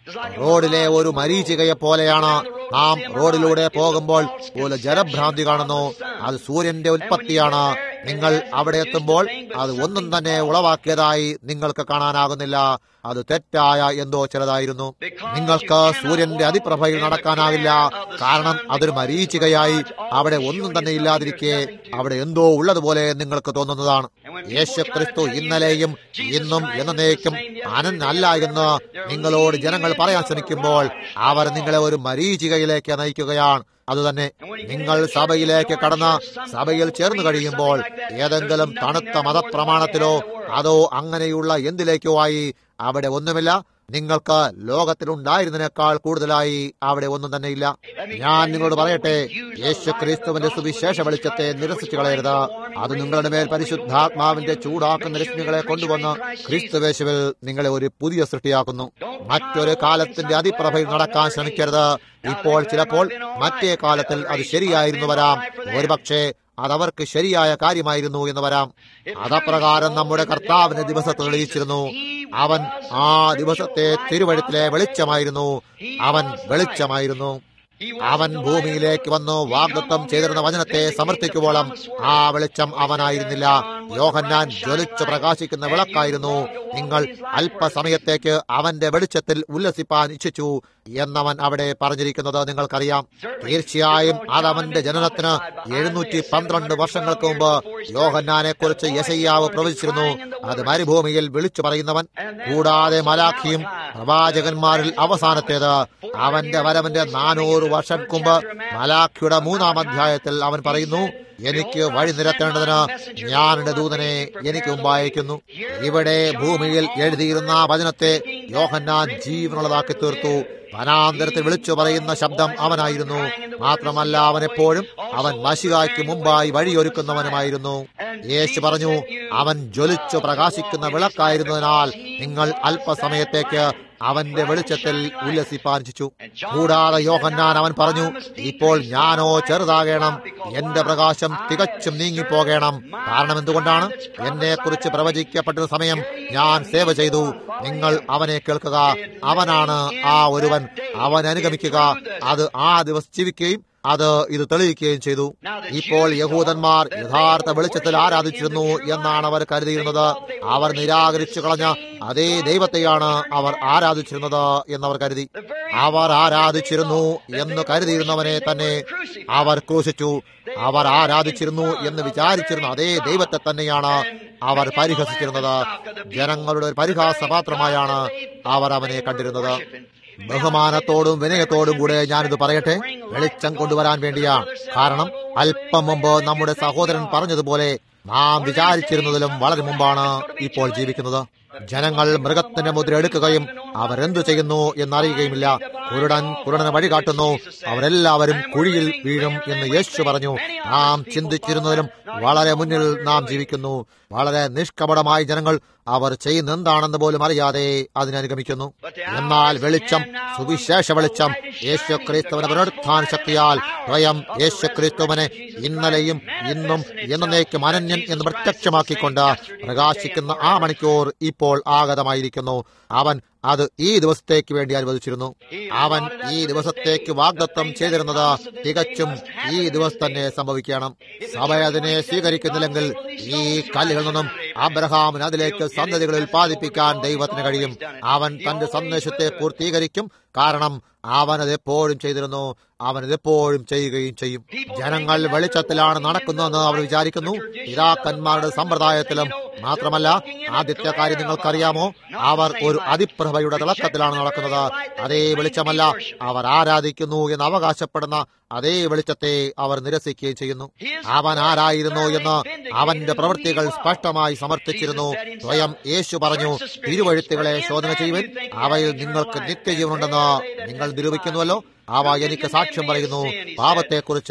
റോഡിലെ ഒരു മരീചികയെ പോലെയാണ് നാം റോഡിലൂടെ പോകുമ്പോൾ പോലെ ജലഭ്രാന്തി കാണുന്നു അത് സൂര്യന്റെ ഉൽപ്പത്തിയാണ് നിങ്ങൾ അവിടെ എത്തുമ്പോൾ അത് ഒന്നും തന്നെ ഉളവാക്കിയതായി നിങ്ങൾക്ക് കാണാനാകുന്നില്ല അത് തെറ്റായ എന്തോ ചിലതായിരുന്നു നിങ്ങൾക്ക് സൂര്യന്റെ അതിപ്രഭയിൽ നടക്കാനാവില്ല കാരണം അതൊരു മരീചികയായി അവിടെ ഒന്നും തന്നെ ഇല്ലാതിരിക്കെ അവിടെ എന്തോ ഉള്ളതുപോലെ നിങ്ങൾക്ക് തോന്നുന്നതാണ് യേശു ക്രിസ്തു ഇന്നലെയും ഇന്നും എന്നേക്കും അനന്നല്ല എന്ന് നിങ്ങളോട് ജനങ്ങൾ പറയാൻ ശ്രമിക്കുമ്പോൾ അവർ നിങ്ങളെ ഒരു മരീചികയിലേക്ക് നയിക്കുകയാണ് അതുതന്നെ നിങ്ങൾ സഭയിലേക്ക് കടന്ന് സഭയിൽ ചേർന്ന് കഴിയുമ്പോൾ ഏതെങ്കിലും തണുത്ത മതപ്രമാണത്തിലോ അതോ അങ്ങനെയുള്ള എന്തിലേക്കോ ആയി അവിടെ ഒന്നുമില്ല നിങ്ങൾക്ക് ലോകത്തിലുണ്ടായിരുന്നതിനേക്കാൾ കൂടുതലായി അവിടെ ഒന്നും തന്നെ ഇല്ല ഞാൻ നിങ്ങളോട് പറയട്ടെ യേശു ക്രിസ്തുവിന്റെ സുവിശേഷ വെളിച്ചത്തെ നിരസിച്ചു കളയരുത് അത് നിങ്ങളുടെ മേൽ പരിശുദ്ധാത്മാവിന്റെ ചൂടാക്കുന്ന രശ്മികളെ കൊണ്ടുവന്ന് ക്രിസ്തുവേശുവിൽ നിങ്ങളെ ഒരു പുതിയ സൃഷ്ടിയാക്കുന്നു മറ്റൊരു കാലത്തിന്റെ അതിപ്രഭയിൽ നടക്കാൻ ശ്രമിക്കരുത് ഇപ്പോൾ ചിലപ്പോൾ മറ്റേ കാലത്തിൽ അത് ശരിയായിരുന്നു വരാം ഒരുപക്ഷെ അതവർക്ക് ശരിയായ കാര്യമായിരുന്നു എന്ന് വരാം അതപ്രകാരം നമ്മുടെ കർത്താവിന്റെ ദിവസത്തെ തെളിയിച്ചിരുന്നു അവൻ ആ ദിവസത്തെ തിരുവഴുത്തിലെ വെളിച്ചമായിരുന്നു അവൻ വെളിച്ചമായിരുന്നു അവൻ ഭൂമിയിലേക്ക് വന്നു വാഗ്ദത്വം ചെയ്തിരുന്ന വചനത്തെ സമർത്ഥിക്കുവോളം ആ വെളിച്ചം അവനായിരുന്നില്ല യോഹന്നാൻ ജ്വലിച്ചു പ്രകാശിക്കുന്ന വിളക്കായിരുന്നു നിങ്ങൾ അല്പസമയത്തേക്ക് അവന്റെ വെളിച്ചത്തിൽ ഉല്ലസിപ്പാൻ ഇച്ഛിച്ചു എന്നവൻ അവിടെ പറഞ്ഞിരിക്കുന്നത് നിങ്ങൾക്കറിയാം തീർച്ചയായും അതവന്റെ ജനനത്തിന് എഴുന്നൂറ്റി പന്ത്രണ്ട് വർഷങ്ങൾക്ക് മുമ്പ് യോഹന്നാനെ കുറിച്ച് യശയ്യാവ് പ്രവചിച്ചിരുന്നു അത് മരുഭൂമിയിൽ വിളിച്ചു പറയുന്നവൻ കൂടാതെ മലാഖിയും പ്രവാചകന്മാരിൽ അവസാനത്തേത് അവന്റെ വരവന്റെ നാനൂറ് വർഷം മുമ്പ് മലാഖിയുടെ മൂന്നാം അധ്യായത്തിൽ അവൻ പറയുന്നു എനിക്ക് വഴി നിരത്തേണ്ടതിന് ഞാൻ എന്റെ ദൂതനെ എനിക്ക് മുമ്പായിരിക്കുന്നു ഇവിടെ ഭൂമിയിൽ എഴുതിയിരുന്ന ആ വചനത്തെ യോഹന്നാൻ ജീവനുള്ളതാക്കി തീർത്തു വനാന്തരത്തിൽ വിളിച്ചു പറയുന്ന ശബ്ദം അവനായിരുന്നു മാത്രമല്ല അവൻ എപ്പോഴും അവൻ മഷികായ്ക്ക് മുമ്പായി വഴിയൊരുക്കുന്നവനുമായിരുന്നു യേശു പറഞ്ഞു അവൻ ജ്വലിച്ചു പ്രകാശിക്കുന്ന വിളക്കായിരുന്നതിനാൽ നിങ്ങൾ അല്പസമയത്തേക്ക് അവന്റെ വെളിച്ചത്തിൽ ഉല്ലസിപ്പാനിച്ചു കൂടാതെ യോഹന്നാൻ അവൻ പറഞ്ഞു ഇപ്പോൾ ഞാനോ ചെറുതാകണം എന്റെ പ്രകാശം തികച്ചും നീങ്ങിപ്പോകണം കാരണം എന്തുകൊണ്ടാണ് എന്നെ കുറിച്ച് പ്രവചിക്കപ്പെട്ട സമയം ഞാൻ സേവ ചെയ്തു നിങ്ങൾ അവനെ കേൾക്കുക അവനാണ് ആ ഒരുവൻ അവൻ അനുഗമിക്കുക അത് ആ ദിവസം ജീവിക്കുകയും അത് ഇത് തെളിയിക്കുകയും ചെയ്തു ഇപ്പോൾ യഹൂദന്മാർ യഥാർത്ഥ വെളിച്ചത്തിൽ ആരാധിച്ചിരുന്നു എന്നാണ് അവർ കരുതിയിരുന്നത് അവർ നിരാകരിച്ചു കളഞ്ഞ അതേ ദൈവത്തെയാണ് അവർ ആരാധിച്ചിരുന്നത് എന്നവർ കരുതി അവർ ആരാധിച്ചിരുന്നു എന്ന് കരുതിയിരുന്നവനെ തന്നെ അവർ ക്രൂശിച്ചു അവർ ആരാധിച്ചിരുന്നു എന്ന് വിചാരിച്ചിരുന്ന അതേ ദൈവത്തെ തന്നെയാണ് അവർ പരിഹസിച്ചിരുന്നത് ജനങ്ങളുടെ ഒരു പരിഹാസപാത്രമായാണ് അവർ അവനെ കണ്ടിരുന്നത് ബഹുമാനത്തോടും വിനയത്തോടും കൂടെ ഞാനിത് പറയട്ടെ വെളിച്ചം കൊണ്ടുവരാൻ വേണ്ടിയാണ് കാരണം അല്പം മുമ്പ് നമ്മുടെ സഹോദരൻ പറഞ്ഞതുപോലെ നാം വിചാരിച്ചിരുന്നതിലും വളരെ മുമ്പാണ് ഇപ്പോൾ ജീവിക്കുന്നത് ജനങ്ങൾ മൃഗത്തിന്റെ മുദ്ര എടുക്കുകയും അവരെന്തു ചെയ്യുന്നു എന്നറിയുകയുമില്ല കുരുടൻ കുരുടനെ വഴി കാട്ടുന്നു അവരെല്ലാവരും കുഴിയിൽ വീഴും എന്ന് യേശു പറഞ്ഞു നാം ചിന്തിച്ചിരുന്നതിലും വളരെ മുന്നിൽ നാം ജീവിക്കുന്നു വളരെ നിഷ്കപടമായ ജനങ്ങൾ അവർ ചെയ്യുന്ന എന്താണെന്ന് പോലും അറിയാതെ അതിനനുഗമിക്കുന്നു എന്നാൽ വെളിച്ചം സുവിശേഷ വെളിച്ചം യേശു ക്രിസ്തുവിന്റെ പുനരുത്ഥാന ശക്തിയാൽ സ്വയം യേശു ക്രിസ്തുവിനെ ഇന്നലെയും ഇന്നും എന്നേക്കും അനന്യൻ എന്ന് പ്രത്യക്ഷമാക്കിക്കൊണ്ട് പ്രകാശിക്കുന്ന ആ മണിക്കൂർ ഇപ്പോൾ ആഗതമായിരിക്കുന്നു അവൻ അത് ഈ ദിവസത്തേക്ക് വേണ്ടി അനുവദിച്ചിരുന്നു അവൻ ഈ ദിവസത്തേക്ക് വാഗ്ദത്വം ചെയ്തിരുന്നത് തികച്ചും ഈ ദിവസം തന്നെ സംഭവിക്കണം സഭ അതിനെ സ്വീകരിക്കുന്നില്ലെങ്കിൽ ഈ കല്ലുകളിൽ നിന്നും അബ്രഹാമിന് അതിലേക്ക് സന്തതികൾ ഉൽപ്പാദിപ്പിക്കാൻ ദൈവത്തിന് കഴിയും അവൻ തന്റെ സന്ദേശത്തെ പൂർത്തീകരിക്കും കാരണം അവൻ അത് എപ്പോഴും ചെയ്തിരുന്നു അവൻ ഇതെപ്പോഴും ചെയ്യുകയും ചെയ്യും ജനങ്ങൾ വെളിച്ചത്തിലാണ് നടക്കുന്നതെന്ന് അവർ വിചാരിക്കുന്നു പിതാക്കന്മാരുടെ സമ്പ്രദായത്തിലും മാത്രമല്ല ആദ്യത്തെ കാര്യം നിങ്ങൾക്കറിയാമോ അവർ ഒരു അതിപ്രഭയുടെ തിളക്കത്തിലാണ് നടക്കുന്നത് അതേ വെളിച്ചമല്ല അവർ ആരാധിക്കുന്നു എന്ന് അവകാശപ്പെടുന്ന അതേ വെളിച്ചത്തെ അവർ നിരസിക്കുകയും ചെയ്യുന്നു അവൻ ആരായിരുന്നു എന്ന് അവന്റെ പ്രവൃത്തികൾ സ്പഷ്ടമായി സമർത്ഥിച്ചിരുന്നു സ്വയം യേശു പറഞ്ഞു തിരുവഴുത്തുകളെ ശോധന ചെയ്യുവൻ അവയിൽ നിങ്ങൾക്ക് നിത്യജീവനുണ്ടെന്ന് നിങ്ങൾ നിരൂപിക്കുന്നുവല്ലോ അവ എനിക്ക് സാക്ഷ്യം പറയുന്നു പാപത്തെക്കുറിച്ച്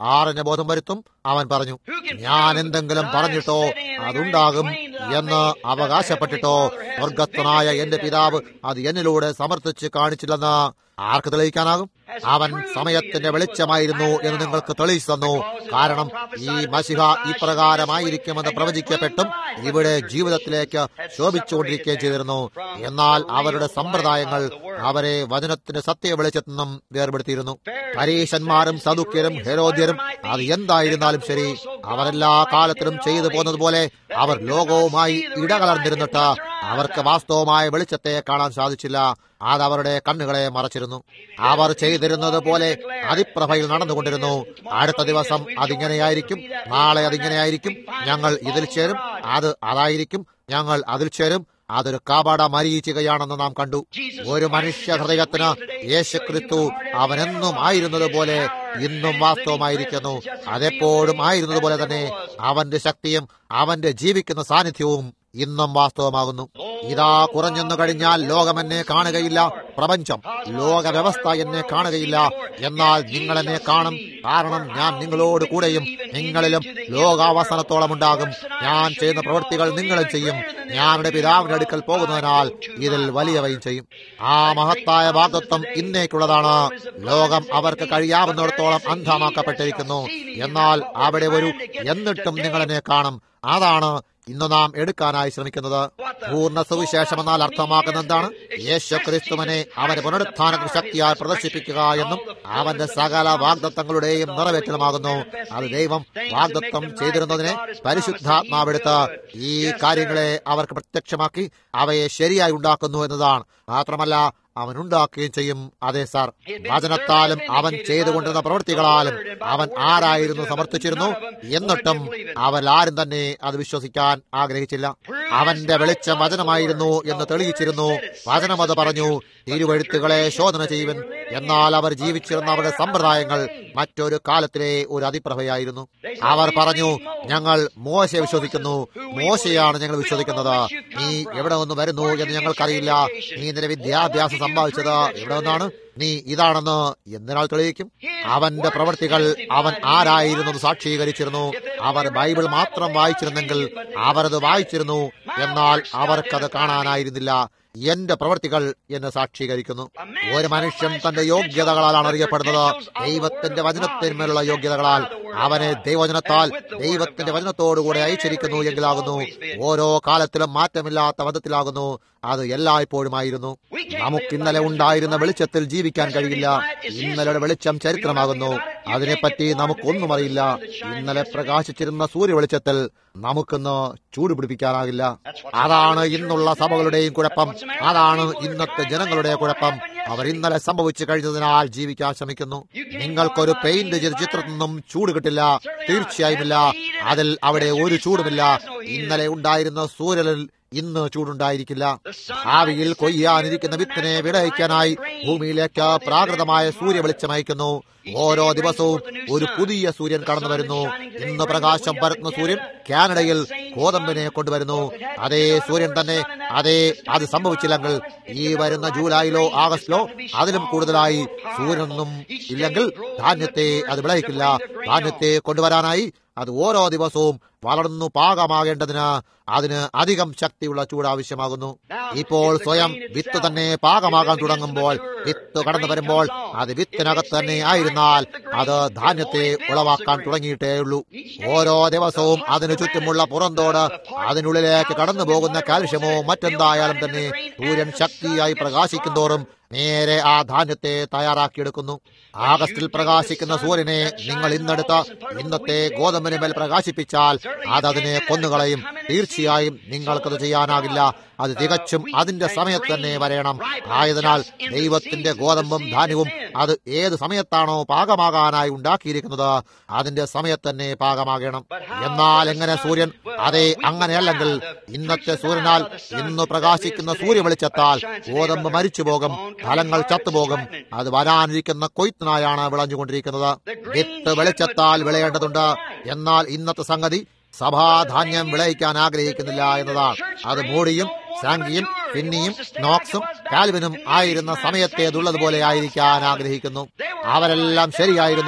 ആറിന് ബോധം വരുത്തും അവൻ പറഞ്ഞു ഞാൻ എന്തെങ്കിലും പറഞ്ഞിട്ടോ അതുണ്ടാകും എന്ന് അവകാശപ്പെട്ടിട്ടോ സ്വർഗസ്ഥനായ എന്റെ പിതാവ് അത് എന്നിലൂടെ സമർത്ഥിച്ച് കാണിച്ചില്ലെന്ന് ആർക്ക് തെളിയിക്കാനാകും അവൻ സമയത്തിന്റെ വെളിച്ചമായിരുന്നു എന്ന് നിങ്ങൾക്ക് തെളിയിച്ചു തന്നു കാരണം ഈ മഷിഹ ഇപ്രകാരമായിരിക്കുമെന്ന് പ്രവചിക്കപ്പെട്ടും ഇവിടെ ജീവിതത്തിലേക്ക് ശോഭിച്ചുകൊണ്ടിരിക്കുകയും ചെയ്തിരുന്നു എന്നാൽ അവരുടെ സമ്പ്രദായങ്ങൾ അവരെ വചനത്തിന്റെ സത്യ വെളിച്ചത്തിൽ നിന്നും വേർപെടുത്തിയിരുന്നു പരീശന്മാരും സദുക്യരും ഹെരോദ്യരും അത് എന്തായിരുന്നാലും ശരി അവരെല്ലാ കാലത്തിലും ചെയ്തു പോന്നതുപോലെ അവർ ലോകവുമായി ഇടകലർന്നിരുന്നിട്ട് അവർക്ക് വാസ്തവമായ വെളിച്ചത്തെ കാണാൻ സാധിച്ചില്ല അത് അവരുടെ കണ്ണുകളെ മറച്ചിരുന്നു അവർ ചെയ്തിരുന്നത് പോലെ അതിപ്രഭയിൽ നടന്നുകൊണ്ടിരുന്നു അടുത്ത ദിവസം അതിങ്ങനെയായിരിക്കും നാളെ അതിങ്ങനെയായിരിക്കും ഞങ്ങൾ ഇതിൽ ചേരും അത് അതായിരിക്കും ഞങ്ങൾ അതിൽ ചേരും അതൊരു കാപാട മരീചികയാണെന്ന് നാം കണ്ടു ഒരു മനുഷ്യ ഹൃദയത്തിന് യേശുക്രിസ്തു അവനെന്നും ആയിരുന്നത് പോലെ ഇന്നും വാസ്തവമായിരിക്കുന്നു അതെപ്പോഴും ആയിരുന്നത് പോലെ തന്നെ അവന്റെ ശക്തിയും അവന്റെ ജീവിക്കുന്ന സാന്നിധ്യവും ഇന്നും വാസ്തവമാകുന്നു ഇതാ കുറഞ്ഞെന്നു കഴിഞ്ഞാൽ ലോകം എന്നെ കാണുകയില്ല പ്രപഞ്ചം ലോക വ്യവസ്ഥ എന്നെ കാണുകയില്ല എന്നാൽ നിങ്ങൾ എന്നെ കാണും കാരണം ഞാൻ നിങ്ങളോട് കൂടെയും നിങ്ങളിലും ലോകാവസാനത്തോളം ഉണ്ടാകും ഞാൻ ചെയ്യുന്ന പ്രവൃത്തികൾ നിങ്ങളും ചെയ്യും ഞാനുടെ പിതാവിന്റെ അടുക്കൽ പോകുന്നതിനാൽ ഇതിൽ വലിയവയും ചെയ്യും ആ മഹത്തായ വാഗ്ദത്വം ഇന്നേക്കുള്ളതാണ് ലോകം അവർക്ക് കഴിയാവുന്നിടത്തോളം അന്ധമാക്കപ്പെട്ടിരിക്കുന്നു എന്നാൽ അവിടെ ഒരു എന്നിട്ടും നിങ്ങൾ എന്നെ കാണും അതാണ് ഇന്ന് നാം എടുക്കാനായി ശ്രമിക്കുന്നത് പൂർണ്ണ സുവിശേഷം എന്നാൽ അർത്ഥമാക്കുന്ന എന്താണ് യേശു ക്രിസ്തുവിനെ അവന്റെ പുനരുത്ഥാന ശക്തിയാൽ പ്രദർശിപ്പിക്കുക എന്നും അവന്റെ സകല വാഗ്ദത്തങ്ങളുടെയും നിറവേറ്റലുമാകുന്നു അത് ദൈവം വാഗ്ദത്തം ചെയ്തിരുന്നതിനെ പരിശുദ്ധാത്മാവെടുത്ത് ഈ കാര്യങ്ങളെ അവർക്ക് പ്രത്യക്ഷമാക്കി അവയെ ശരിയായി ഉണ്ടാക്കുന്നു എന്നതാണ് മാത്രമല്ല അവൻ ഉണ്ടാക്കുകയും ചെയ്യും അതെ സാർ വചനത്താലും അവൻ ചെയ്തുകൊണ്ടിരുന്ന പ്രവൃത്തികളാലും അവൻ ആരായിരുന്നു സമർത്ഥിച്ചിരുന്നു എന്നിട്ടും അവരാരും തന്നെ അത് വിശ്വസിക്കാൻ ആഗ്രഹിച്ചില്ല അവന്റെ വെളിച്ചം വചനമായിരുന്നു എന്ന് തെളിയിച്ചിരുന്നു വചനം അത് പറഞ്ഞു തിരുവഴുത്തുകളെ ശോധന ചെയ്യുവൻ എന്നാൽ അവർ ജീവിച്ചിരുന്ന അവരുടെ സമ്പ്രദായങ്ങൾ മറ്റൊരു കാലത്തിലെ ഒരു അതിപ്രഭയായിരുന്നു അവർ പറഞ്ഞു ഞങ്ങൾ മോശയെ വിശ്വസിക്കുന്നു മോശയാണ് ഞങ്ങൾ വിശ്വസിക്കുന്നത് നീ എവിടെ നിന്ന് വരുന്നു എന്ന് ഞങ്ങൾക്കറിയില്ല നീ നിന്റെ വിദ്യാഭ്യാസം സമ്പാദിച്ചത് എവിടെ നിന്നാണ് നീ ഇതാണെന്ന് എന്തിനാൾ തെളിയിക്കും അവന്റെ പ്രവൃത്തികൾ അവൻ ആരായിരുന്നു സാക്ഷീകരിച്ചിരുന്നു അവർ ബൈബിൾ മാത്രം വായിച്ചിരുന്നെങ്കിൽ അവരത് വായിച്ചിരുന്നു എന്നാൽ അവർക്കത് കാണാനായിരുന്നില്ല എന്റെ പ്രവൃത്തികൾ എന്ന് സാക്ഷീകരിക്കുന്നു ഒരു മനുഷ്യൻ തന്റെ യോഗ്യതകളാലാണ് അറിയപ്പെടുന്നത് ദൈവത്തിന്റെ വചനത്തിന്മേലുള്ള യോഗ്യതകളാൽ അവനെ ദൈവവചനത്താൽ ദൈവത്തിന്റെ വചനത്തോടുകൂടെ അയച്ചിരിക്കുന്നു എങ്കിലാകുന്നു ഓരോ കാലത്തിലും മാറ്റമില്ലാത്ത വിധത്തിലാകുന്നു അത് എല്ലായ്പ്പോഴുമായിരുന്നു നമുക്ക് ഇന്നലെ ഉണ്ടായിരുന്ന വെളിച്ചത്തിൽ ജീവിക്കാൻ കഴിയില്ല ഇന്നലെ വെളിച്ചം ചരിത്രമാകുന്നു അതിനെപ്പറ്റി നമുക്കൊന്നും അറിയില്ല ഇന്നലെ പ്രകാശിച്ചിരുന്ന സൂര്യ വെളിച്ചത്തിൽ നമുക്കിന്ന് ചൂട് പിടിപ്പിക്കാനാകില്ല അതാണ് ഇന്നുള്ള സഭകളുടെയും കുഴപ്പം അതാണ് ഇന്നത്തെ ജനങ്ങളുടെ കുഴപ്പം അവർ ഇന്നലെ സംഭവിച്ചു കഴിഞ്ഞതിനാൽ ജീവിക്കാൻ ശ്രമിക്കുന്നു നിങ്ങൾക്കൊരു പെയിന്റ് ചെയ്ത ചിത്രത്തിൽ നിന്നും ചൂട് കിട്ടില്ല തീർച്ചയായുമില്ല അതിൽ അവിടെ ഒരു ചൂടുമില്ല ഇന്നലെ ഉണ്ടായിരുന്ന സൂര്യനിൽ ഇന്ന് ചൂടുണ്ടായിരിക്കില്ല ഭാവിയിൽ കൊയ്യാനിരിക്കുന്ന വിത്തിനെ വിളയിക്കാനായി ഭൂമിയിലേക്ക് പ്രാകൃതമായ സൂര്യ വെളിച്ചം അയക്കുന്നു ഓരോ ദിവസവും ഒരു പുതിയ സൂര്യൻ കടന്നു വരുന്നു ഇന്ന് പ്രകാശം പരത്തുന്ന സൂര്യൻ കാനഡയിൽ ഗോതമ്പിനെ കൊണ്ടുവരുന്നു അതേ സൂര്യൻ തന്നെ അതേ അത് സംഭവിച്ചില്ലെങ്കിൽ ഈ വരുന്ന ജൂലൈയിലോ ആഗസ്റ്റിലോ അതിലും കൂടുതലായി സൂര്യനൊന്നും ഇല്ലെങ്കിൽ ധാന്യത്തെ അത് വിളയിക്കില്ല ധാന്യത്തെ കൊണ്ടുവരാനായി അത് ഓരോ ദിവസവും വളർന്നു പാകമാകേണ്ടതിന് അതിന് അധികം ശക്തിയുള്ള ചൂട് ആവശ്യമാകുന്നു ഇപ്പോൾ സ്വയം വിത്ത് തന്നെ പാകമാകാൻ തുടങ്ങുമ്പോൾ വിത്ത് കടന്നു വരുമ്പോൾ അത് വിത്തിനകത്ത് തന്നെ ആയിരുന്നാൽ അത് ധാന്യത്തെ ഉളവാക്കാൻ തുടങ്ങിയിട്ടേ ഉള്ളൂ ഓരോ ദിവസവും അതിനു ചുറ്റുമുള്ള പുറന്തോട് അതിനുള്ളിലേക്ക് കടന്നു പോകുന്ന കാൽഷ്യമോ മറ്റെന്തായാലും തന്നെ സൂര്യൻ ശക്തിയായി പ്രകാശിക്കുന്തോറും നേരെ ആ ധാന്യത്തെ തയ്യാറാക്കിയെടുക്കുന്നു ആഗസ്റ്റിൽ പ്രകാശിക്കുന്ന സൂര്യനെ നിങ്ങൾ ഇന്നെടുത്ത ഇന്നത്തെ ഗോതമ്പിന് മേൽ പ്രകാശിപ്പിച്ചാൽ അത് അതിനെ കൊന്നുകളയും തീർച്ചയായും നിങ്ങൾക്കത് ചെയ്യാനാകില്ല അത് തികച്ചും അതിന്റെ സമയത്ത് തന്നെ വരയണം ആയതിനാൽ ദൈവത്തിന്റെ ഗോതമ്പും ധാന്യവും അത് ഏത് സമയത്താണോ പാകമാകാനായി ഉണ്ടാക്കിയിരിക്കുന്നത് അതിന്റെ സമയത്ത് തന്നെ പാകമാകണം എന്നാൽ എങ്ങനെ സൂര്യൻ അതെ അങ്ങനെയല്ലെങ്കിൽ ഇന്നത്തെ സൂര്യനാൽ ഇന്ന് പ്രകാശിക്കുന്ന സൂര്യ വെളിച്ചത്താൽ ഗോതമ്പ് മരിച്ചുപോകും ഫലങ്ങൾ ചത്തുപോകും അത് വരാനിരിക്കുന്ന കൊയ്ത്തിനായാണ് വിളഞ്ഞുകൊണ്ടിരിക്കുന്നത് വിത്ത് വെളിച്ചത്താൽ വിളയേണ്ടതുണ്ട് എന്നാൽ ഇന്നത്തെ സംഗതി സഭാധാന്യം വിളയിക്കാൻ ആഗ്രഹിക്കുന്നില്ല എന്നതാണ് അത് മോഡിയും സാങ്കിയും ഫിന്നിയും നോക്സും കാൽവിനും ആയിരുന്ന സമയത്തേതുള്ളതുപോലെ ആയിരിക്കാൻ ആഗ്രഹിക്കുന്നു അവരെല്ലാം ശരിയായിരുന്നു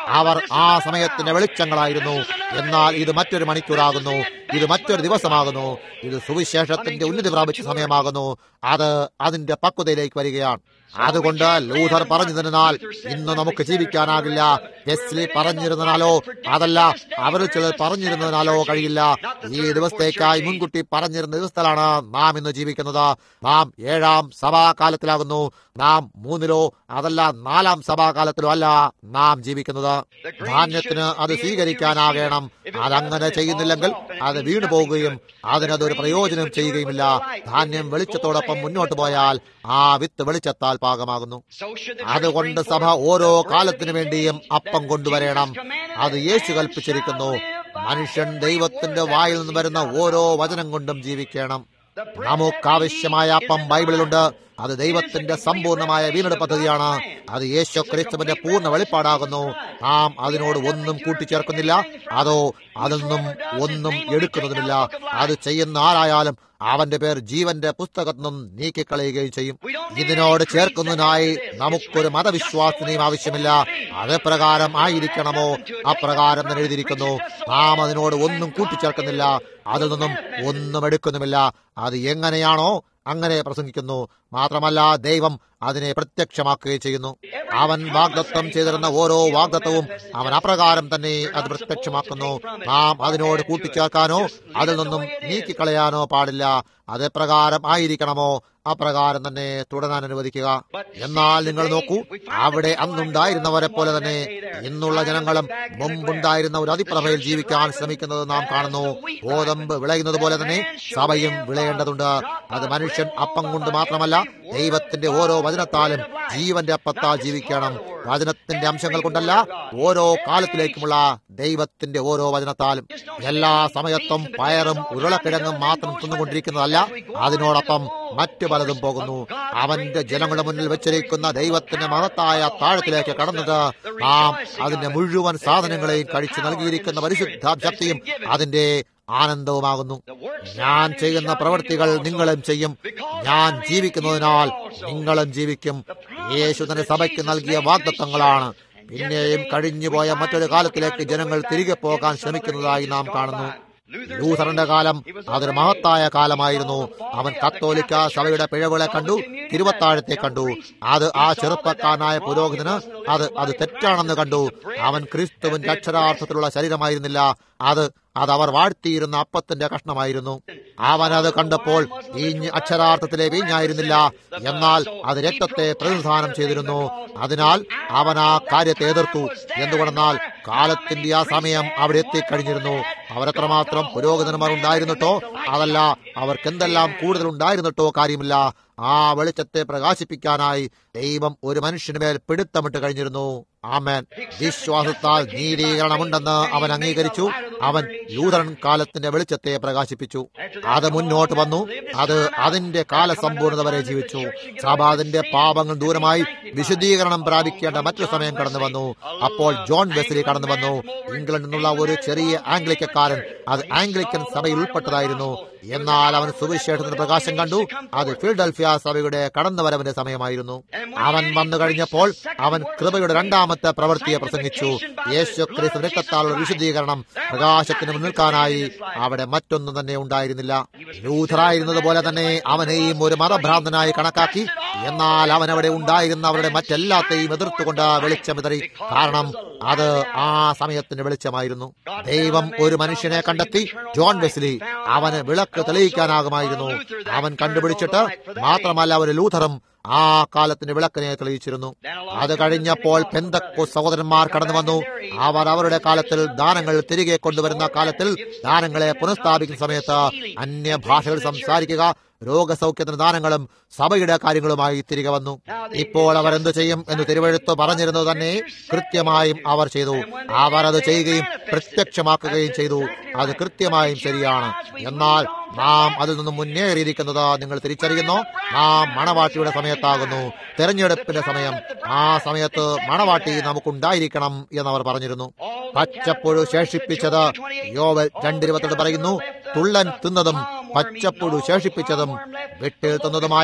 അവർ ആ സമയത്തിന്റെ വെളിച്ചങ്ങളായിരുന്നു എന്നാൽ ഇത് മറ്റൊരു മണിക്കൂറാകുന്നു ഇത് മറ്റൊരു ദിവസമാകുന്നു ഇത് സുവിശേഷത്തിന്റെ ഉന്നതി പ്രാപിച്ച സമയമാകുന്നു അത് അതിന്റെ പക്വതയിലേക്ക് വരികയാണ് അതുകൊണ്ട് ലൂഥർ പറഞ്ഞതിനാൽ ഇന്ന് നമുക്ക് ജീവിക്കാനാകില്ല വെസ്ലി പറഞ്ഞിരുന്നതിനാലോ അതല്ല അവരിൽ ചിലർ പറഞ്ഞിരുന്നതിനാലോ കഴിയില്ല ഈ ദിവസത്തേക്കായി മുൻകൂട്ടി പറഞ്ഞിരുന്ന ദിവസത്തിലാണ് നാം ഇന്ന് ജീവിക്കുന്നത് നാം ഏഴാം സഭാകാലത്തിലാകുന്നു നാം മൂന്നിലോ അതല്ല നാലാം സഭാകാലത്തിലോ അല്ല നാം ജീവിക്കുന്നത് ധാന്യത്തിന് അത് സ്വീകരിക്കാനാകണം അതങ്ങനെ ചെയ്യുന്നില്ലെങ്കിൽ അത് വീണു പോകുകയും അതിനതൊരു പ്രയോജനം ചെയ്യുകയുമില്ല ധാന്യം വെളിച്ചത്തോടൊപ്പം മുന്നോട്ട് പോയാൽ ആ വിത്ത് വെളിച്ചത്താൽ പാകമാകുന്നു അതുകൊണ്ട് സഭ ഓരോ കാലത്തിനു വേണ്ടിയും അപ്പം കൊണ്ടുവരണം അത് യേശു കൽപ്പിച്ചിരിക്കുന്നു മനുഷ്യൻ ദൈവത്തിന്റെ വായിൽ നിന്ന് വരുന്ന ഓരോ വചനം കൊണ്ടും ജീവിക്കണം നമുക്കാവശ്യമായ അപ്പം ബൈബിളിലുണ്ട് അത് ദൈവത്തിന്റെ സമ്പൂർണമായ വീണ്ടെടുപ്പ് പദ്ധതിയാണ് അത് യേശു ക്രിസ്തുവിന്റെ പൂർണ്ണ വെളിപ്പാടാകുന്നു നാം അതിനോട് ഒന്നും കൂട്ടിച്ചേർക്കുന്നില്ല അതോ അതിൽ നിന്നും ഒന്നും എടുക്കുന്നതുമില്ല അത് ചെയ്യുന്ന ആരായാലും അവന്റെ പേർ ജീവന്റെ പുസ്തകത്തിൽ നിന്നും നീക്കിക്കളയുകയും ചെയ്യും ഇതിനോട് ചേർക്കുന്നതിനായി നമുക്കൊരു മതവിശ്വാസത്തിനെയും ആവശ്യമില്ല അത് പ്രകാരം ആയിരിക്കണമോ അപ്രകാരം തന്നെ എഴുതിയിരിക്കുന്നു നാം അതിനോട് ഒന്നും കൂട്ടിച്ചേർക്കുന്നില്ല അതിൽ നിന്നും ഒന്നും എടുക്കുന്നുമില്ല അത് എങ്ങനെയാണോ അങ്ങനെ പ്രസംഗിക്കുന്നു മാത്രമല്ല ദൈവം അതിനെ പ്രത്യക്ഷമാക്കുകയും ചെയ്യുന്നു അവൻ വാഗ്ദത്വം ചെയ്തിരുന്ന ഓരോ വാഗ്ദത്വവും അവൻ അപ്രകാരം തന്നെ അത് പ്രത്യക്ഷമാക്കുന്നു നാം അതിനോട് കൂട്ടിച്ചേർക്കാനോ അതിൽ നിന്നും നീക്കിക്കളയാനോ പാടില്ല അത് പ്രകാരം ആയിരിക്കണമോ അപ്രകാരം തന്നെ തുടരാൻ അനുവദിക്കുക എന്നാൽ നിങ്ങൾ നോക്കൂ അവിടെ അന്നുണ്ടായിരുന്നവരെ പോലെ തന്നെ ഇന്നുള്ള ജനങ്ങളും മുമ്പുണ്ടായിരുന്ന ഒരു അതിപ്രഭയിൽ ജീവിക്കാൻ ശ്രമിക്കുന്നത് നാം കാണുന്നു ഗോതമ്പ് വിളയുന്നത് പോലെ തന്നെ സഭയും വിളയേണ്ടതുണ്ട് അത് മനുഷ്യൻ അപ്പം കൊണ്ട് മാത്രമല്ല ദൈവത്തിന്റെ ഓരോ വചനത്താലും ജീവന്റെ അപ്പത്താൽ ജീവിക്കണം വചനത്തിന്റെ അംശങ്ങൾ കൊണ്ടല്ല ഓരോ കാലത്തിലേക്കുമുള്ള ദൈവത്തിന്റെ ഓരോ വചനത്താലും എല്ലാ സമയത്തും പയറും ഉരുളക്കിഴങ്ങും മാത്രം തിന്നുകൊണ്ടിരിക്കുന്നതല്ല അതിനോടൊപ്പം മറ്റു പലതും പോകുന്നു അവന്റെ ജനങ്ങളുടെ മുന്നിൽ വെച്ചിരിക്കുന്ന ദൈവത്തിന്റെ മഹത്തായ താഴത്തിലേക്ക് കടന്നത് നാം അതിന്റെ മുഴുവൻ സാധനങ്ങളെയും കഴിച്ചു നൽകിയിരിക്കുന്ന പരിശുദ്ധ ശക്തിയും അതിന്റെ ആനന്ദവുമാകുന്നു ഞാൻ ചെയ്യുന്ന പ്രവൃത്തികൾ നിങ്ങളും ചെയ്യും ഞാൻ ജീവിക്കുന്നതിനാൽ നിങ്ങളും ജീവിക്കും യേശു തന്റെ സഭയ്ക്ക് നൽകിയ വാഗ്ദത്തങ്ങളാണ് പിന്നെയും കഴിഞ്ഞുപോയ മറ്റൊരു കാലത്തിലേക്ക് ജനങ്ങൾ തിരികെ പോകാൻ ശ്രമിക്കുന്നതായി നാം കാണുന്നു ലൂഥറിന്റെ കാലം അതൊരു മഹത്തായ കാലമായിരുന്നു അവൻ കത്തോലിക്ക സഭയുടെ പിഴവുകളെ കണ്ടു തിരുവത്താഴത്തെ കണ്ടു അത് ആ ചെറുപ്പക്കാരനായ പുരോഹിതന് അത് അത് തെറ്റാണെന്ന് കണ്ടു അവൻ ക്രിസ്തുവിന്റെ അക്ഷരാർത്ഥത്തിലുള്ള ശരീരമായിരുന്നില്ല അത് അത് അവർ വാഴ്ത്തിയിരുന്ന അപ്പത്തിന്റെ കഷ്ണമായിരുന്നു അവൻ അത് കണ്ടപ്പോൾ വീഞ്ഞ് അക്ഷരാർത്ഥത്തിലെ വീഞ്ഞായിരുന്നില്ല എന്നാൽ അത് രക്തത്തെ പ്രതിനിധാനം ചെയ്തിരുന്നു അതിനാൽ അവൻ ആ കാര്യത്തെ എതിർത്തു എന്തുകൊണ്ടെന്നാൽ കാലത്തിന്റെ ആ സമയം അവിടെ എത്തിക്കഴിഞ്ഞിരുന്നു അവരെത്രമാത്രം പുരോഗതന്മാർ ഉണ്ടായിരുന്നിട്ടോ അതല്ല അവർക്ക് എന്തെല്ലാം കൂടുതൽ ഉണ്ടായിരുന്നിട്ടോ കാര്യമില്ല ആ വെളിച്ചത്തെ പ്രകാശിപ്പിക്കാനായി ദൈവം ഒരു മനുഷ്യന് മേൽ പിടുത്തമിട്ട് കഴിഞ്ഞിരുന്നു ആമേൻ വിശ്വാസത്താൽ നീതീകരണമുണ്ടെന്ന് അവൻ അംഗീകരിച്ചു അവൻ ലൂതറൻ കാലത്തിന്റെ വെളിച്ചത്തെ പ്രകാശിപ്പിച്ചു അത് മുന്നോട്ട് വന്നു അത് അതിന്റെ കാലസമ്പൂർണത വരെ ജീവിച്ചു സഭ അതിന്റെ പാപങ്ങൾ ദൂരമായി വിശുദ്ധീകരണം പ്രാപിക്കേണ്ട മറ്റൊരു സമയം കടന്നു വന്നു അപ്പോൾ ജോൺ വെസ്ലി കടന്നു വന്നു ഇംഗ്ലണ്ടിൽ നിന്നുള്ള ഒരു ചെറിയ ആംഗ്ലിക്കക്കാരൻ അത് ആംഗ്ലിക്കൻ സഭയിൽ ഉൾപ്പെട്ടതായിരുന്നു എന്നാൽ അവൻ സുവിശേഷത്തിന്റെ പ്രകാശം കണ്ടു അത് ഫിൽഡൽഫിയ സഭയുടെ കടന്നുവരവിന്റെ സമയമായിരുന്നു അവൻ വന്നു കഴിഞ്ഞപ്പോൾ അവൻ കൃപയുടെ രണ്ടാമത്തെ പ്രവൃത്തിയെ പ്രസംഗിച്ചു യേശു ക്രിസ്തു രക്തത്താലുള്ള വിശുദ്ധീകരണം പ്രകാശത്തിന് മുൻനിൽക്കാനായി അവിടെ മറ്റൊന്നും തന്നെ ഉണ്ടായിരുന്നില്ല ലൂഥറായിരുന്നത് പോലെ തന്നെ അവനെയും ഒരു മതഭ്രാന്തനായി കണക്കാക്കി എന്നാൽ അവൻ അവിടെ ഉണ്ടായിരുന്ന അവരുടെ മറ്റെല്ലാത്തെയും എതിർത്തുകൊണ്ട് വെളിച്ചം വിതറി കാരണം അത് ആ സമയത്തിന്റെ വെളിച്ചമായിരുന്നു ദൈവം ഒരു മനുഷ്യനെ കണ്ടെത്തി ജോൺ വെസ്ലി അവന് വിളക്ക് തെളിയിക്കാനാകുമായിരുന്നു അവൻ കണ്ടുപിടിച്ചിട്ട് മാത്രമല്ല ഒരു ലൂഥറും ആ കാലത്തിന്റെ വിളക്കിനെ തെളിയിച്ചിരുന്നു അത് കഴിഞ്ഞപ്പോൾ പെന്തക്കോ സഹോദരന്മാർ കടന്നു വന്നു അവർ അവരുടെ കാലത്തിൽ ദാനങ്ങൾ തിരികെ കൊണ്ടുവരുന്ന കാലത്തിൽ ദാനങ്ങളെ പുനഃസ്ഥാപിക്കുന്ന സമയത്ത് അന്യഭാഷകൾ സംസാരിക്കുക രോഗസൗഖ്യത്തിന് ദാനങ്ങളും സഭയുടെ കാര്യങ്ങളുമായി തിരികെ വന്നു ഇപ്പോൾ അവർ എന്തു ചെയ്യും എന്ന് തിരുവഴുത്ത് പറഞ്ഞിരുന്നത് തന്നെ കൃത്യമായും അവർ ചെയ്തു അവർ അത് ചെയ്യുകയും പ്രത്യക്ഷമാക്കുകയും ചെയ്തു അത് കൃത്യമായും ശരിയാണ് എന്നാൽ നാം അതിൽ നിന്നും മുന്നേറിയിരിക്കുന്നത് നിങ്ങൾ തിരിച്ചറിയുന്നു നാം മണവാട്ടിയുടെ സമയത്താകുന്നു തെരഞ്ഞെടുപ്പിന്റെ സമയം ആ സമയത്ത് മണവാട്ടി നമുക്കുണ്ടായിരിക്കണം എന്നവർ പറഞ്ഞിരുന്നു പച്ചപ്പുഴു ശേഷിപ്പിച്ചത് യോവൽ രണ്ടിരുപത്തെട്ട് പറയുന്നു തുള്ളൻ തിന്നതും പച്ചപ്പുഴു ശേഷിപ്പിച്ചതും വിട്ടിൽ തിന്നതുമായ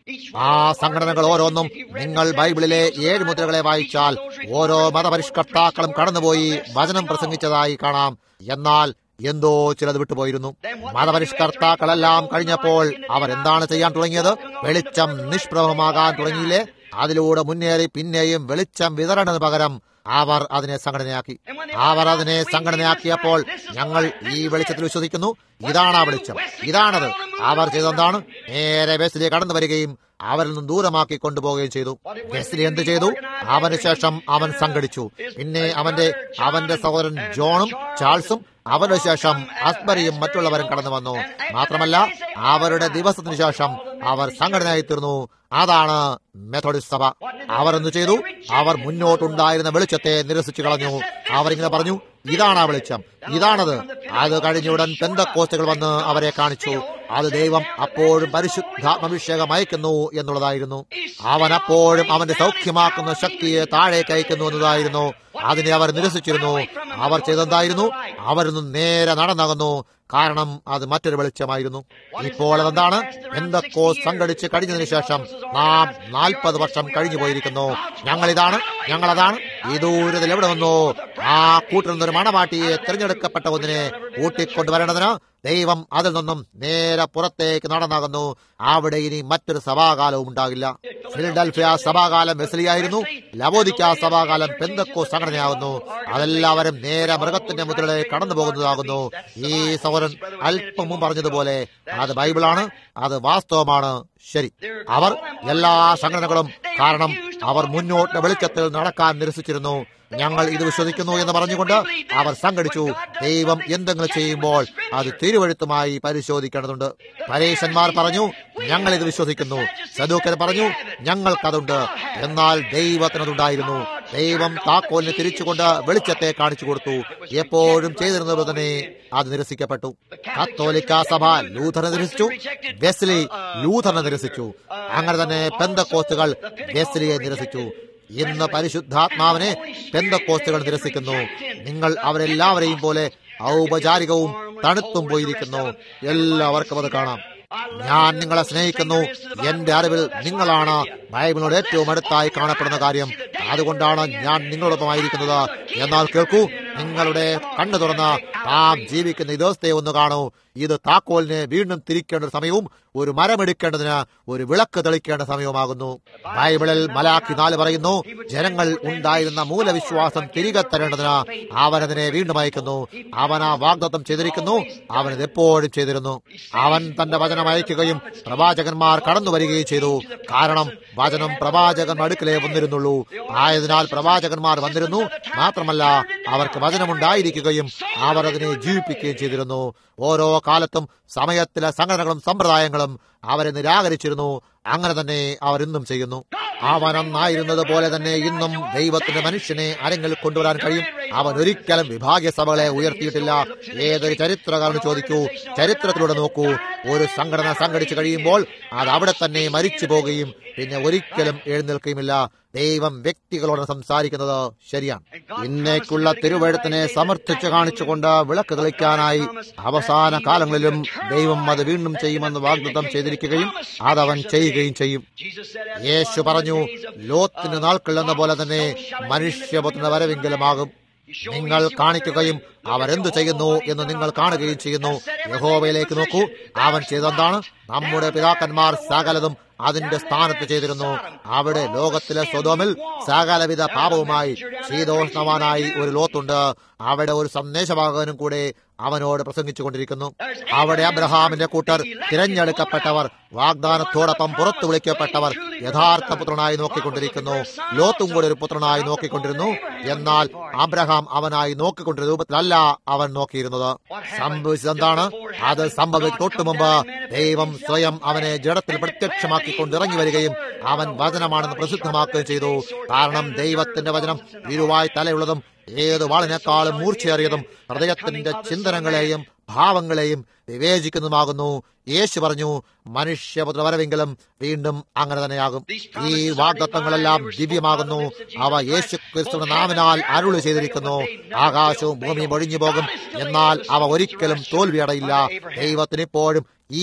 ആ സംഘടനകൾ ഓരോന്നും നിങ്ങൾ ബൈബിളിലെ ഏഴ് മുദ്രകളെ വായിച്ചാൽ ഓരോ മതപരിഷ്കർത്താക്കളും കടന്നുപോയി വചനം പ്രസംഗിച്ചതായി കാണാം എന്നാൽ എന്തോ ചിലത് വിട്ടുപോയിരുന്നു മതപരിഷ്കർത്താക്കളെല്ലാം കഴിഞ്ഞപ്പോൾ അവർ എന്താണ് ചെയ്യാൻ തുടങ്ങിയത് വെളിച്ചം നിഷ്പ്രഭമാകാൻ തുടങ്ങിയില്ലേ അതിലൂടെ മുന്നേറി പിന്നെയും വെളിച്ചം വിതരണത്തിന് പകരം അവർ അതിനെ സംഘടനയാക്കി അവർ അതിനെ സംഘടനയാക്കിയപ്പോൾ ഞങ്ങൾ ഈ വെളിച്ചത്തിൽ വിശ്വസിക്കുന്നു ഇതാണ് ആ വെളിച്ചം ഇതാണത് അവർ ചെയ്തെന്താണ് നേരെ ബസ്സിലേക്ക് കടന്നു വരികയും അവരിൽ നിന്ന് ദൂരമാക്കി കൊണ്ടുപോവുകയും ചെയ്തു വെസ്ലി എന്ത് ചെയ്തു അവന് ശേഷം അവൻ സംഘടിച്ചു പിന്നെ അവന്റെ അവന്റെ സഹോദരൻ ജോണും ചാൾസും അവന് ശേഷം അസ്ബറിയും മറ്റുള്ളവരും കടന്നു വന്നു മാത്രമല്ല അവരുടെ ദിവസത്തിനു ശേഷം അവർ സംഘടനയായി തീർന്നു അതാണ് മെത്തോഡിസ്റ്റ് സഭ അവർ എന്ത് ചെയ്തു അവർ മുന്നോട്ടുണ്ടായിരുന്ന വെളിച്ചത്തെ നിരസിച്ചു കളഞ്ഞു അവരിങ്ങനെ പറഞ്ഞു ഇതാണ് ആ വെളിച്ചം ഇതാണത് അത് കഴിഞ്ഞുടൻ പെന്തക്കോസ്റ്റുകൾ വന്ന് അവരെ കാണിച്ചു അത് ദൈവം അപ്പോഴും പരിശുദ്ധാത്മഭിഷേകം അയക്കുന്നു എന്നുള്ളതായിരുന്നു അവൻ അപ്പോഴും അവന്റെ സൗഖ്യമാക്കുന്ന ശക്തിയെ താഴേക്ക് അയക്കുന്നു എന്നതായിരുന്നു അതിനെ അവർ നിരസിച്ചിരുന്നു അവർ ചെയ്തെന്തായിരുന്നു അവരിൽ നിന്ന് നേരെ നടന്നകുന്നു കാരണം അത് മറ്റൊരു വെളിച്ചമായിരുന്നു ഇപ്പോൾ അതെന്താണ് എന്തൊക്കെ സംഘടിച്ച് കഴിഞ്ഞതിന് ശേഷം നാം നാൽപ്പത് വർഷം കഴിഞ്ഞു പോയിരിക്കുന്നു ഞങ്ങളിതാണ് ഞങ്ങളതാണ് ഈ ദൂരത്തിൽ എവിടെ വന്നു ആ കൂട്ടിൽ നിന്നൊരു മണവാട്ടിയെ തിരഞ്ഞെടുക്കപ്പെട്ട ഒന്നിനെ കൂട്ടിക്കൊണ്ടുവരേണ്ടതിന് ദൈവം അതിൽ നിന്നും നേരെ പുറത്തേക്ക് നടന്നാകുന്നു അവിടെ ഇനി മറ്റൊരു സഭാകാലവും ഉണ്ടാകില്ല ഫിലഡൽഫിയ സഭാകാലം വെസ്ലിയായിരുന്നു ലവോദിക്ക സഭാകാലം പെന്തക്കോ സംഘടനയാകുന്നു അതെല്ലാവരും നേരെ മൃഗത്തിന്റെ മുദ്രയിലേക്ക് കടന്നു പോകുന്നതാകുന്നു ഈ സൗരൻ അല്പം മുമ്പ് പറഞ്ഞതുപോലെ അത് ബൈബിളാണ് അത് വാസ്തവമാണ് ശരി അവർ എല്ലാ സംഘടനകളും കാരണം അവർ മുന്നോട്ട് വെളിച്ചത്തിൽ നടക്കാൻ നിരസിച്ചിരുന്നു ഞങ്ങൾ ഇത് വിശ്വസിക്കുന്നു എന്ന് പറഞ്ഞുകൊണ്ട് അവർ സംഘടിച്ചു ദൈവം എന്തെങ്കിലും ചെയ്യുമ്പോൾ അത് തിരുവഴുത്തുമായി പരിശോധിക്കേണ്ടതുണ്ട് പരേശന്മാർ പറഞ്ഞു ഞങ്ങൾ ഇത് വിശ്വസിക്കുന്നു സദൂക്കൻ പറഞ്ഞു ഞങ്ങൾക്കതുണ്ട് എന്നാൽ ദൈവത്തിനതുണ്ടായിരുന്നു ദൈവം താക്കോലിനെ തിരിച്ചുകൊണ്ട് വെളിച്ചത്തെ കാണിച്ചു കൊടുത്തു എപ്പോഴും ചെയ്തിരുന്നത് തന്നെ അത് നിരസിക്കപ്പെട്ടു കത്തോലിക്ക സഭ ലൂഥറിനെ നിരസിച്ചു വെസ്ലി ലൂഥറിനെ നിരസിച്ചു അങ്ങനെ തന്നെ പെന്തക്കോസ്റ്റുകൾ വെസ്ലിയെ നിരസിച്ചു ഇന്ന് പരിശുദ്ധാത്മാവിനെ പെന്തക്കോസ്റ്റുകൾ നിരസിക്കുന്നു നിങ്ങൾ അവരെല്ലാവരെയും പോലെ ഔപചാരികവും തണുത്തും പോയിരിക്കുന്നു എല്ലാവർക്കും അത് കാണാം ഞാൻ നിങ്ങളെ സ്നേഹിക്കുന്നു എന്റെ അറിവിൽ നിങ്ങളാണ് ബൈബിളിനോട് ഏറ്റവും അടുത്തായി കാണപ്പെടുന്ന കാര്യം അതുകൊണ്ടാണ് ഞാൻ നിങ്ങളോടൊപ്പമായിരിക്കുന്നത് എന്നാൽ കേൾക്കൂ നിങ്ങളുടെ കണ്ണു തുറന്ന് നാം ജീവിക്കുന്ന ഈ ദിവസത്തെ ഒന്ന് കാണൂ ഇത് താക്കോലിനെ വീണ്ടും തിരിക്കേണ്ട ഒരു സമയവും ഒരു മരമെടുക്കേണ്ടതിന് ഒരു വിളക്ക് തെളിക്കേണ്ട സമയവുമാകുന്നു ബൈബിളിൽ മലാഖി നാല് പറയുന്നു ജനങ്ങൾ ഉണ്ടായിരുന്ന മൂലവിശ്വാസം തിരികെ തരേണ്ടതിന് അവനതിനെ വീണ്ടും അയക്കുന്നു അവൻ ആ വാഗ്ദത്തം ചെയ്തിരിക്കുന്നു അവനത് എപ്പോഴും ചെയ്തിരുന്നു അവൻ തന്റെ വചനം അയക്കുകയും പ്രവാചകന്മാർ കടന്നു വരികയും ചെയ്തു കാരണം വചനം പ്രവാചകൻ അടുക്കലേ വന്നിരുന്നുള്ളൂ ആയതിനാൽ പ്രവാചകന്മാർ വന്നിരുന്നു മാത്രമല്ല അവർക്ക് വചനമുണ്ടായിരിക്കുകയും അവർ അതിനെ ജീവിപ്പിക്കുകയും ചെയ്തിരുന്നു ഓരോ കാലത്തും സമയത്തിലെ സംഘടനകളും സമ്പ്രദായങ്ങളും അവരെ നിരാകരിച്ചിരുന്നു അങ്ങനെ തന്നെ അവർ ഇന്നും ചെയ്യുന്നു അവൻ അന്നായിരുന്നത് പോലെ തന്നെ ഇന്നും ദൈവത്തിന്റെ മനുഷ്യനെ അരങ്ങിൽ കൊണ്ടുവരാൻ കഴിയും അവൻ ഒരിക്കലും വിഭാഗീയ സഭകളെ ഉയർത്തിയിട്ടില്ല ഏതൊരു ചരിത്രകാരന് ചോദിക്കൂ ചരിത്രത്തിലൂടെ നോക്കൂ ഒരു സംഘടന സംഘടിച്ചു കഴിയുമ്പോൾ അത് അവിടെ തന്നെ മരിച്ചു പോകുകയും പിന്നെ ഒരിക്കലും എഴുന്നേൽക്കുകയുമില്ല ദൈവം വ്യക്തികളോട് സംസാരിക്കുന്നത് ശരിയാണ് ഇന്നേക്കുള്ള തിരുവഴുത്തിനെ സമർത്ഥിച്ചു കാണിച്ചുകൊണ്ട് വിളക്ക് തെളിക്കാനായി അവസാന കാലങ്ങളിലും ദൈവം അത് വീണ്ടും ചെയ്യുമെന്ന് വാഗ്ദത്തം ചെയ്തിരിക്കുകയും അതവൻ ചെയ്യുകയും ചെയ്യും യേശു പറഞ്ഞു ലോത്തിന് നാൾക്കൾ എന്ന പോലെ തന്നെ മനുഷ്യപുത്രന്റെ വരവെങ്കിലുമാകും നിങ്ങൾ കാണിക്കുകയും അവരെന്തു ചെയ്യുന്നു എന്ന് നിങ്ങൾ കാണുകയും ചെയ്യുന്നു യഹോവയിലേക്ക് നോക്കൂ അവൻ ചെയ്തെന്താണ് നമ്മുടെ പിതാക്കന്മാർ സകലതും അതിന്റെ സ്ഥാനത്ത് ചെയ്തിരുന്നു അവിടെ ലോകത്തിലെ സ്വതോമിൽ സകലവിധ പാപവുമായി ശീതോഷ്ണവാനായി ഒരു ലോത്തുണ്ട് അവിടെ ഒരു സന്ദേശവാഹകനും കൂടെ അവനോട് പ്രസംഗിച്ചു കൊണ്ടിരിക്കുന്നു അവിടെ അബ്രഹാമിന്റെ കൂട്ടർ തിരഞ്ഞെടുക്കപ്പെട്ടവർ വാഗ്ദാനത്തോടൊപ്പം പുറത്തു വിളിക്കപ്പെട്ടവർ യഥാർത്ഥ പുത്രനായി നോക്കിക്കൊണ്ടിരിക്കുന്നു ലോത്തും കൂടെ ഒരു പുത്രനായി നോക്കിക്കൊണ്ടിരുന്നു എന്നാൽ അബ്രഹാം അവനായി നോക്കിക്കൊണ്ടിരുന്ന രൂപത്തിലല്ല അവൻ നോക്കിയിരുന്നത് സംഭവിച്ചതെന്താണ് അത് സംഭവിച്ച തൊട്ടു മുമ്പ് ദൈവം സ്വയം അവനെ ജഡത്തിൽ പ്രത്യക്ഷമാക്കിക്കൊണ്ട് ഇറങ്ങി വരികയും അവൻ വചനമാണെന്ന് പ്രസിദ്ധമാക്കുകയും ചെയ്തു കാരണം ദൈവത്തിന്റെ വചനം ഇരുവായി തലയുള്ളതും ഏത് വാളിനേക്കാളും മൂർച്ചയേറിയതും ഹൃദയത്തിന്റെ ചിന്തനങ്ങളെയും ഭാവങ്ങളെയും വിവേചിക്കുന്നതുമാകുന്നു യേശു പറഞ്ഞു മനുഷ്യപുത്ര വരവെങ്കിലും വീണ്ടും അങ്ങനെ തന്നെയാകും ഈ വാഗ്ദത്വങ്ങളെല്ലാം ദിവ്യമാകുന്നു അവ യേശു ക്രിസ്തുവിന്റെ നാമിനാൽ അരുളി ചെയ്തിരിക്കുന്നു ആകാശവും ഭൂമിയും ഒഴിഞ്ഞു പോകും എന്നാൽ അവ ഒരിക്കലും തോൽവിയടയില്ല ദൈവത്തിന് ഇപ്പോഴും ഈ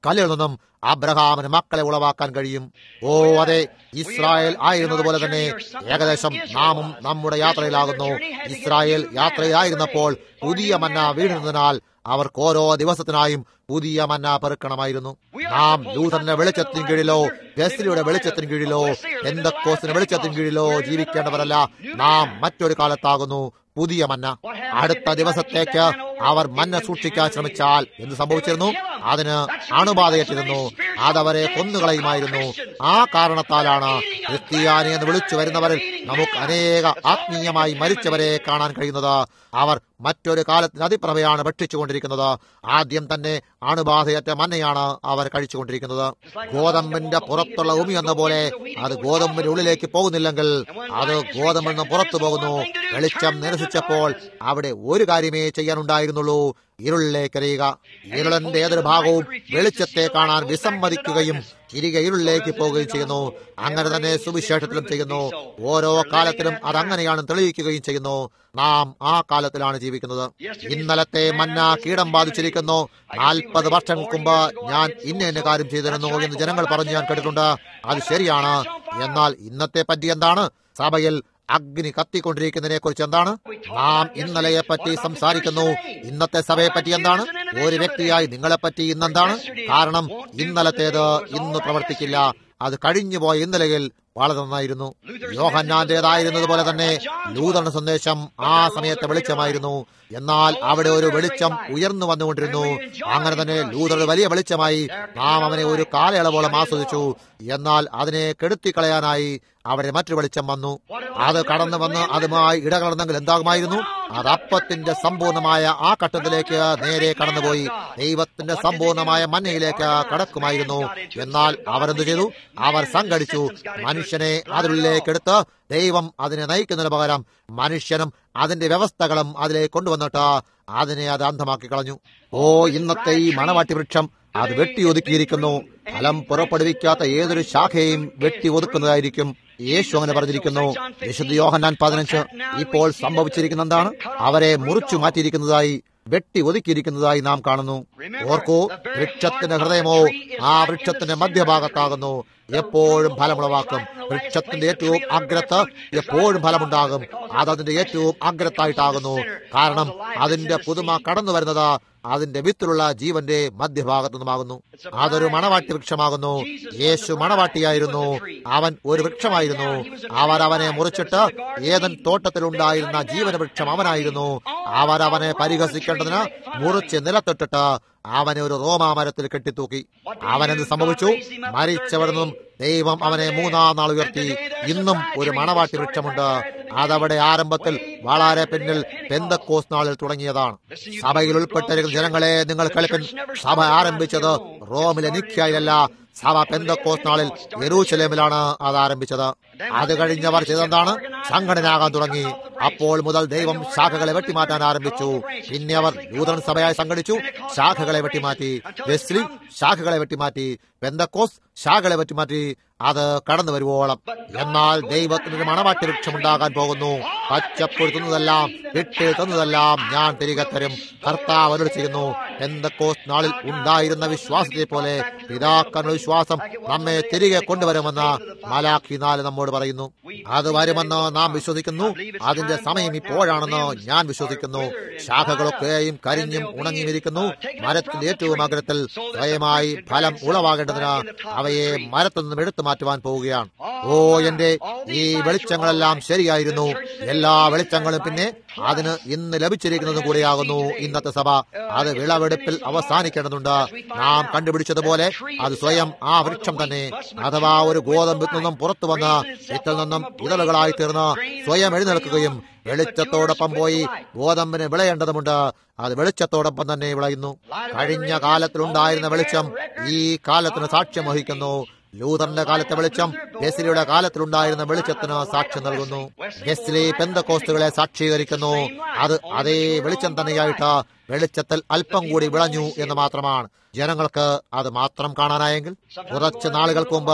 കല്ലിൽ നിന്നും അബ്രഹാമിന് മക്കളെ ഉളവാക്കാൻ കഴിയും ഓ അതെ ഇസ്രായേൽ ആയിരുന്നതുപോലെ തന്നെ ഏകദേശം നാമും നമ്മുടെ യാത്രയിലാകുന്നു ഇസ്രായേൽ യാത്രയിലായിരുന്നപ്പോൾ പുതിയ മന്ന വീഴുന്നതിനാൽ അവർക്ക് ഓരോ ദിവസത്തിനായും പുതിയ മന്ന പെറുക്കണമായിരുന്നു നാം ലൂഥറിന്റെ വെളിച്ചത്തിന് കീഴിലോ വെസ്ലിയുടെ വെളിച്ചത്തിന് കീഴിലോ എന്തൊക്കോസിന്റെ വെളിച്ചത്തിന് കീഴിലോ ജീവിക്കേണ്ടവരല്ല നാം മറ്റൊരു കാലത്താകുന്നു പുതിയ മന്ന അടുത്ത ദിവസത്തേക്ക് അവർ മന്ന സൂക്ഷിക്കാൻ ശ്രമിച്ചാൽ എന്ത് സംഭവിച്ചിരുന്നു അതിന് അണുബാധയേറ്റിരുന്നു അതവരെ കൊന്നുകളയുമായിരുന്നു ആ കാരണത്താലാണ് ക്രിസ്ത്യാനി എന്ന് വിളിച്ചു വരുന്നവരിൽ നമുക്ക് അനേക ആത്മീയമായി മരിച്ചവരെ കാണാൻ കഴിയുന്നത് അവർ മറ്റൊരു കാലത്തിന് അതിപ്രഭയാണ് ഭക്ഷിച്ചുകൊണ്ടിരിക്കുന്നത് ആദ്യം തന്നെ അണുബാധയറ്റ മന്നയാണ് അവർ കഴിച്ചുകൊണ്ടിരിക്കുന്നത് ഗോതമ്പിന്റെ പുറത്തുള്ള ഉമി എന്ന പോലെ അത് ഗോതമ്പിന്റെ ഉള്ളിലേക്ക് പോകുന്നില്ലെങ്കിൽ അത് ഗോതമ്പിൽ നിന്ന് പുറത്തു പോകുന്നു വെളിച്ചം നിരസിച്ചപ്പോൾ അവിടെ ഒരു കാര്യമേ ചെയ്യാനുണ്ടായിരുന്നുള്ളൂ ഇരുളിലേക്കെറിയുക ഇരുളന്റെ ഏതൊരു ഭാഗവും വെളിച്ചത്തെ കാണാൻ വിസമ്മതിക്കുകയും തിരികെ ഇരുളിലേക്ക് പോവുകയും ചെയ്യുന്നു അങ്ങനെ തന്നെ സുവിശേഷത്തിലും ചെയ്യുന്നു ഓരോ കാലത്തിലും അത് അങ്ങനെയാണ് തെളിയിക്കുകയും ചെയ്യുന്നു നാം ആ കാലത്തിലാണ് ജീവിക്കുന്നത് ഇന്നലത്തെ മന്ന കീടം ബാധിച്ചിരിക്കുന്നു നാൽപ്പത് വർഷങ്ങൾക്ക് മുമ്പ് ഞാൻ ഇന്ന ഇന്ന കാര്യം ചെയ്തിരുന്നു എന്ന് ജനങ്ങൾ പറഞ്ഞു ഞാൻ കേട്ടിട്ടുണ്ട് അത് ശരിയാണ് എന്നാൽ ഇന്നത്തെ പറ്റി എന്താണ് സഭയിൽ അഗ്നി കത്തിക്കൊണ്ടിരിക്കുന്നതിനെ കുറിച്ച് എന്താണ് നാം ഇന്നലെയെ പറ്റി സംസാരിക്കുന്നു ഇന്നത്തെ സഭയെ പറ്റി എന്താണ് ഒരു വ്യക്തിയായി നിങ്ങളെ പറ്റി ഇന്നെന്താണ് കാരണം ഇന്നലത്തേത് ഇന്ന് പ്രവർത്തിക്കില്ല അത് കഴിഞ്ഞുപോയ ഇന്നലെയിൽ വളരെ നന്നായിരുന്നു യോഹന്നാന്റേതായിരുന്നതുപോലെ തന്നെ ലൂതണ സന്ദേശം ആ സമയത്തെ വെളിച്ചമായിരുന്നു എന്നാൽ അവിടെ ഒരു വെളിച്ചം ഉയർന്നു വന്നുകൊണ്ടിരുന്നു അങ്ങനെ തന്നെ ലൂതർ വലിയ വെളിച്ചമായി നാം അവനെ ഒരു കാലയളവോളം ആസ്വദിച്ചു എന്നാൽ അതിനെ കെടുത്തിക്കളയാനായി അവിടെ മറ്റൊരു വെളിച്ചം വന്നു അത് കടന്നു വന്ന് അതുമായി ഇടകലർന്നെങ്കിൽ എന്താകുമായിരുന്നു അത് അപ്പത്തിന്റെ സമ്പൂർണമായ ആ ഘട്ടത്തിലേക്ക് നേരെ കടന്നുപോയി ദൈവത്തിന്റെ സമ്പൂർണമായ മന്നയിലേക്ക് കടക്കുമായിരുന്നു എന്നാൽ അവരെന്തു ചെയ്തു അവർ സംഘടിച്ചു മനുഷ്യനെ അതിനുള്ളിലേക്കെടുത്ത് ദൈവം അതിനെ നയിക്കുന്നതിന് പകരം മനുഷ്യനും അതിന്റെ വ്യവസ്ഥകളും അതിലേക്ക് കൊണ്ടുവന്നിട്ട് അതിനെ അത് അന്ധമാക്കി കളഞ്ഞു ഓ ഇന്നത്തെ ഈ മണവാട്ടി വൃക്ഷം അത് വെട്ടി ഒതുക്കിയിരിക്കുന്നു ഫലം പുറപ്പെടുവിക്കാത്ത ഏതൊരു ശാഖയെയും വെട്ടി ഒതുക്കുന്നതായിരിക്കും യേശു അങ്ങനെ പറഞ്ഞിരിക്കുന്നു വിശുദ്ധ യോഹന്നാൻ പതിനഞ്ച് ഇപ്പോൾ സംഭവിച്ചിരിക്കുന്ന എന്താണ് അവരെ മുറിച്ചു മാറ്റിയിരിക്കുന്നതായി വെട്ടി ഒതുക്കിയിരിക്കുന്നതായി നാം കാണുന്നു ഓർക്കൂ വൃക്ഷത്തിന്റെ ഹൃദയമോ ആ വൃക്ഷത്തിന്റെ മധ്യഭാഗത്താകുന്നു എപ്പോഴും ഫലമുളവാക്കും വൃക്ഷത്തിന്റെ ഏറ്റവും അഗ്രത്ത് എപ്പോഴും ഫലമുണ്ടാകും അത് അതിന്റെ ഏറ്റവും അഗ്രത്തായിട്ടാകുന്നു കാരണം അതിന്റെ പുതുമ കടന്നു വരുന്നത് അതിന്റെ വിത്തിലുള്ള ജീവന്റെ മധ്യഭാഗത്തു നിന്നുമാകുന്നു അതൊരു മണവാട്ടി വൃക്ഷമാകുന്നു യേശു മണവാട്ടിയായിരുന്നു അവൻ ഒരു വൃക്ഷമായിരുന്നു അവർ അവനെ മുറിച്ചിട്ട് ഏതൻ തോട്ടത്തിലുണ്ടായിരുന്ന ജീവന വൃക്ഷം അവനായിരുന്നു അവർ അവനെ പരിഹസിക്കേണ്ടതിന് മുറിച്ച് നിലത്തിട്ടിട്ട് അവനെ ഒരു റോമാമരത്തിൽ കെട്ടിത്തൂക്കി അവനെന്ത് സംഭവിച്ചു മരിച്ചവരിൽ നിന്നും ദൈവം അവനെ മൂന്നാം നാൾ ഉയർത്തി ഇന്നും ഒരു മണവാട്ടി വൃക്ഷമുണ്ട് അതവിടെ ആരംഭത്തിൽ വളരെ പിന്നിൽ പെന്തക്കോസ് നാളിൽ തുടങ്ങിയതാണ് സഭയിൽ ഉൾപ്പെട്ടിരിക്കുന്ന ജനങ്ങളെ നിങ്ങൾ കേൾക്കൻ സഭ ആരംഭിച്ചത് റോമിലെ നിഖ്യയിലല്ല സഭ പെന്തക്കോസ് നാളിൽ യെരൂശലേമിലാണ് അത് ആരംഭിച്ചത് അത് കഴിഞ്ഞവർ ചെയ്തെന്താണ് സംഘടനയാകാൻ തുടങ്ങി അപ്പോൾ മുതൽ ദൈവം ശാഖകളെ വെട്ടിമാറ്റാൻ ആരംഭിച്ചു പിന്നെ അവർ യൂതൻ സഭയായി സംഘടിച്ചു ശാഖകളെ വെട്ടിമാറ്റി വെസ്ലി ശാഖകളെ വെട്ടിമാറ്റി പെന്തക്കോസ് ശാഖകളെ വെട്ടിമാറ്റി അത് കടന്നു വരുവോളം എന്നാൽ ദൈവത്തിന് ഒരു മണവാട്ടി വൃക്ഷമുണ്ടാകാൻ പോകുന്നു പച്ചപ്പെടുത്തുന്നതെല്ലാം വിട്ടെഴുത്തുന്നതെല്ലാം ഞാൻ തിരികെ തരും കർത്താവ് അവരോട് ചെയ്യുന്നു എന്തൊക്കോസ് നാളിൽ ഉണ്ടായിരുന്ന വിശ്വാസത്തെ പോലെ പിതാക്കളുടെ വിശ്വാസം നമ്മെ തിരികെ കൊണ്ടുവരുമെന്ന് മലാഖി നാല് നമ്മോട് പറയുന്നു അത് വരുമെന്ന് നാം വിശ്വസിക്കുന്നു അതിന്റെ സമയം ഇപ്പോഴാണെന്ന് ഞാൻ വിശ്വസിക്കുന്നു ശാഖകളൊക്കെയും കരിഞ്ഞും ഉണങ്ങിയിരിക്കുന്നു മരത്തിന്റെ ഏറ്റവും അഗ്രത്തിൽ സ്വയമായി ഫലം ഉളവാകേണ്ടതിന് അവയെ മരത്തിൽ നിന്നും എടുത്തു മാറ്റുവാൻ പോവുകയാണ് ഓ എന്റെ ഈ വെളിച്ചങ്ങളെല്ലാം ശരിയായിരുന്നു എല്ലാ വെളിച്ചങ്ങളും പിന്നെ അതിന് ഇന്ന് ലഭിച്ചിരിക്കുന്നതും കൂടിയാകുന്നു ഇന്നത്തെ സഭ അത് വിളവെടുപ്പിൽ അവസാനിക്കേണ്ടതുണ്ട് നാം കണ്ടുപിടിച്ചതുപോലെ അത് സ്വയം ആ വൃക്ഷം തന്നെ അഥവാ ഒരു ഗോതമ്പിൽ നിന്നും പുറത്തു വന്ന് വിത്തിൽ നിന്നും ഇതളുകളായി തീർന്ന് സ്വയം എഴുന്നേൽക്കുകയും വെളിച്ചത്തോടൊപ്പം പോയി ഗോതമ്പിന് വിളയേണ്ടതുമുണ്ട് അത് വെളിച്ചത്തോടൊപ്പം തന്നെ വിളയുന്നു കഴിഞ്ഞ കാലത്തിലുണ്ടായിരുന്ന വെളിച്ചം ഈ കാലത്തിന് സാക്ഷ്യം വഹിക്കുന്നു ലൂതറിന്റെ കാലത്തെ വെളിച്ചം ഗെസ്ലിയുടെ കാലത്തിലുണ്ടായിരുന്ന വെളിച്ചത്തിന് സാക്ഷ്യം നൽകുന്നു ഗെസ്ലി പെന്തക്കോസ്തുകളെ സാക്ഷീകരിക്കുന്നു അത് അതേ വെളിച്ചം തന്നെയായിട്ട് വെളിച്ചത്തിൽ അല്പം കൂടി വിളഞ്ഞു എന്ന് മാത്രമാണ് ജനങ്ങൾക്ക് അത് മാത്രം കാണാനായെങ്കിൽ കുറച്ച് നാളുകൾക്ക് മുമ്പ്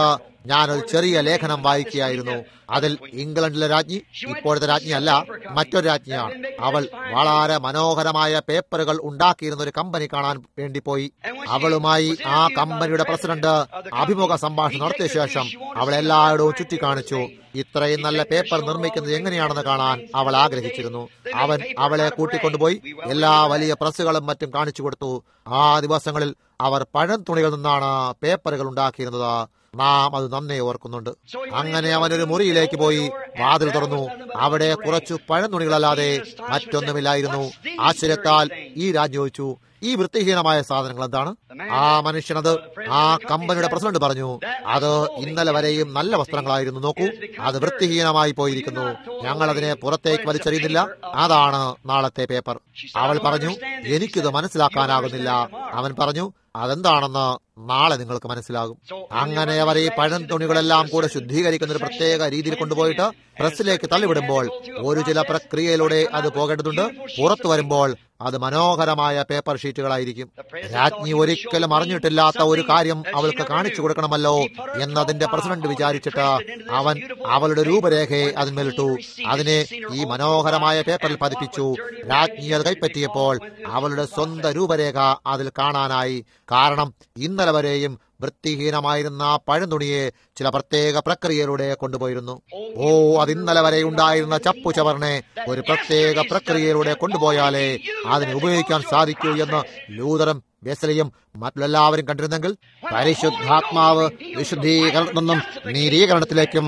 ഞാനൊരു ചെറിയ ലേഖനം വായിക്കുകയായിരുന്നു അതിൽ ഇംഗ്ലണ്ടിലെ രാജ്ഞി ഇപ്പോഴത്തെ രാജ്ഞിയല്ല മറ്റൊരു രാജ്ഞിയാണ് അവൾ വളരെ മനോഹരമായ പേപ്പറുകൾ ഉണ്ടാക്കിയിരുന്ന ഒരു കമ്പനി കാണാൻ വേണ്ടി പോയി അവളുമായി ആ കമ്പനിയുടെ പ്രസിഡന്റ് അഭിമുഖ സംഭാഷണം നടത്തിയ ശേഷം അവൾ എല്ലായിടവും ചുറ്റിക്കാണിച്ചു ഇത്രയും നല്ല പേപ്പർ നിർമ്മിക്കുന്നത് എങ്ങനെയാണെന്ന് കാണാൻ അവൾ ആഗ്രഹിച്ചിരുന്നു അവൻ അവളെ കൂട്ടിക്കൊണ്ടുപോയി എല്ലാ വലിയ പ്രസ്സുകളും മറ്റും കാണിച്ചു കൊടുത്തു ആ ദിവസങ്ങളിൽ അവർ പഴം തുണികളിൽ നിന്നാണ് പേപ്പറുകൾ ഉണ്ടാക്കിയിരുന്നത് നാം അത് നന്നേ ഓർക്കുന്നുണ്ട് അങ്ങനെ അവൻ ഒരു മുറിയിലേക്ക് പോയി വാതിൽ തുറന്നു അവിടെ കുറച്ചു പഴംതുണികളല്ലാതെ മറ്റൊന്നുമില്ലായിരുന്നു ആശ്ചര്യത്താൽ ഈ രാജ്യം ചോദിച്ചു ഈ വൃത്തിഹീനമായ സാധനങ്ങൾ എന്താണ് ആ മനുഷ്യനത് ആ കമ്പനിയുടെ പ്രസിഡന്റ് പറഞ്ഞു അത് ഇന്നലെ വരെയും നല്ല വസ്ത്രങ്ങളായിരുന്നു നോക്കൂ അത് വൃത്തിഹീനമായി പോയിരിക്കുന്നു ഞങ്ങൾ അതിനെ പുറത്തേക്ക് വലിച്ചെറിയുന്നില്ല അതാണ് നാളത്തെ പേപ്പർ അവൾ പറഞ്ഞു എനിക്കിത് മനസ്സിലാക്കാനാകുന്നില്ല അവൻ പറഞ്ഞു അതെന്താണെന്ന് നാളെ നിങ്ങൾക്ക് മനസ്സിലാകും അങ്ങനെ അവർ ഈ പഴം തുണികളെല്ലാം കൂടെ ശുദ്ധീകരിക്കുന്ന ഒരു പ്രത്യേക രീതിയിൽ കൊണ്ടുപോയിട്ട് പ്രസ്സിലേക്ക് തള്ളിവിടുമ്പോൾ ഒരു ചില പ്രക്രിയയിലൂടെ അത് പോകേണ്ടതുണ്ട് പുറത്തു വരുമ്പോൾ അത് മനോഹരമായ പേപ്പർ ഷീറ്റുകളായിരിക്കും രാജ്ഞി ഒരിക്കലും അറിഞ്ഞിട്ടില്ലാത്ത ഒരു കാര്യം അവൾക്ക് കാണിച്ചു കൊടുക്കണമല്ലോ എന്നതിന്റെ പ്രസിഡന്റ് വിചാരിച്ചിട്ട് അവൻ അവളുടെ രൂപരേഖയെ അതിന്മേലിട്ടു അതിനെ ഈ മനോഹരമായ പേപ്പറിൽ പതിപ്പിച്ചു രാജ്ഞി അത് കൈപ്പറ്റിയപ്പോൾ അവളുടെ സ്വന്തം രൂപരേഖ അതിൽ കാണാനായി കാരണം ഇന്നലെ വരെയും വൃത്തിഹീനമായിരുന്ന ആ പഴംതുണിയെ ചില പ്രത്യേക പ്രക്രിയയിലൂടെ കൊണ്ടുപോയിരുന്നു ഓ അത് ഇന്നലെ വരെ ഉണ്ടായിരുന്ന ചപ്പു ചവറിനെ ഒരു പ്രത്യേക പ്രക്രിയയിലൂടെ കൊണ്ടുപോയാലേ അതിനെ ഉപയോഗിക്കാൻ സാധിക്കൂ എന്ന് ലൂതറും വെസ്ലിയും മറ്റുള്ളെല്ലാവരും കണ്ടിരുന്നെങ്കിൽ പരിശുദ്ധാത്മാവ് വിശുദ്ധീകരണത്തിൽ നിന്നും നീരീകരണത്തിലേക്കും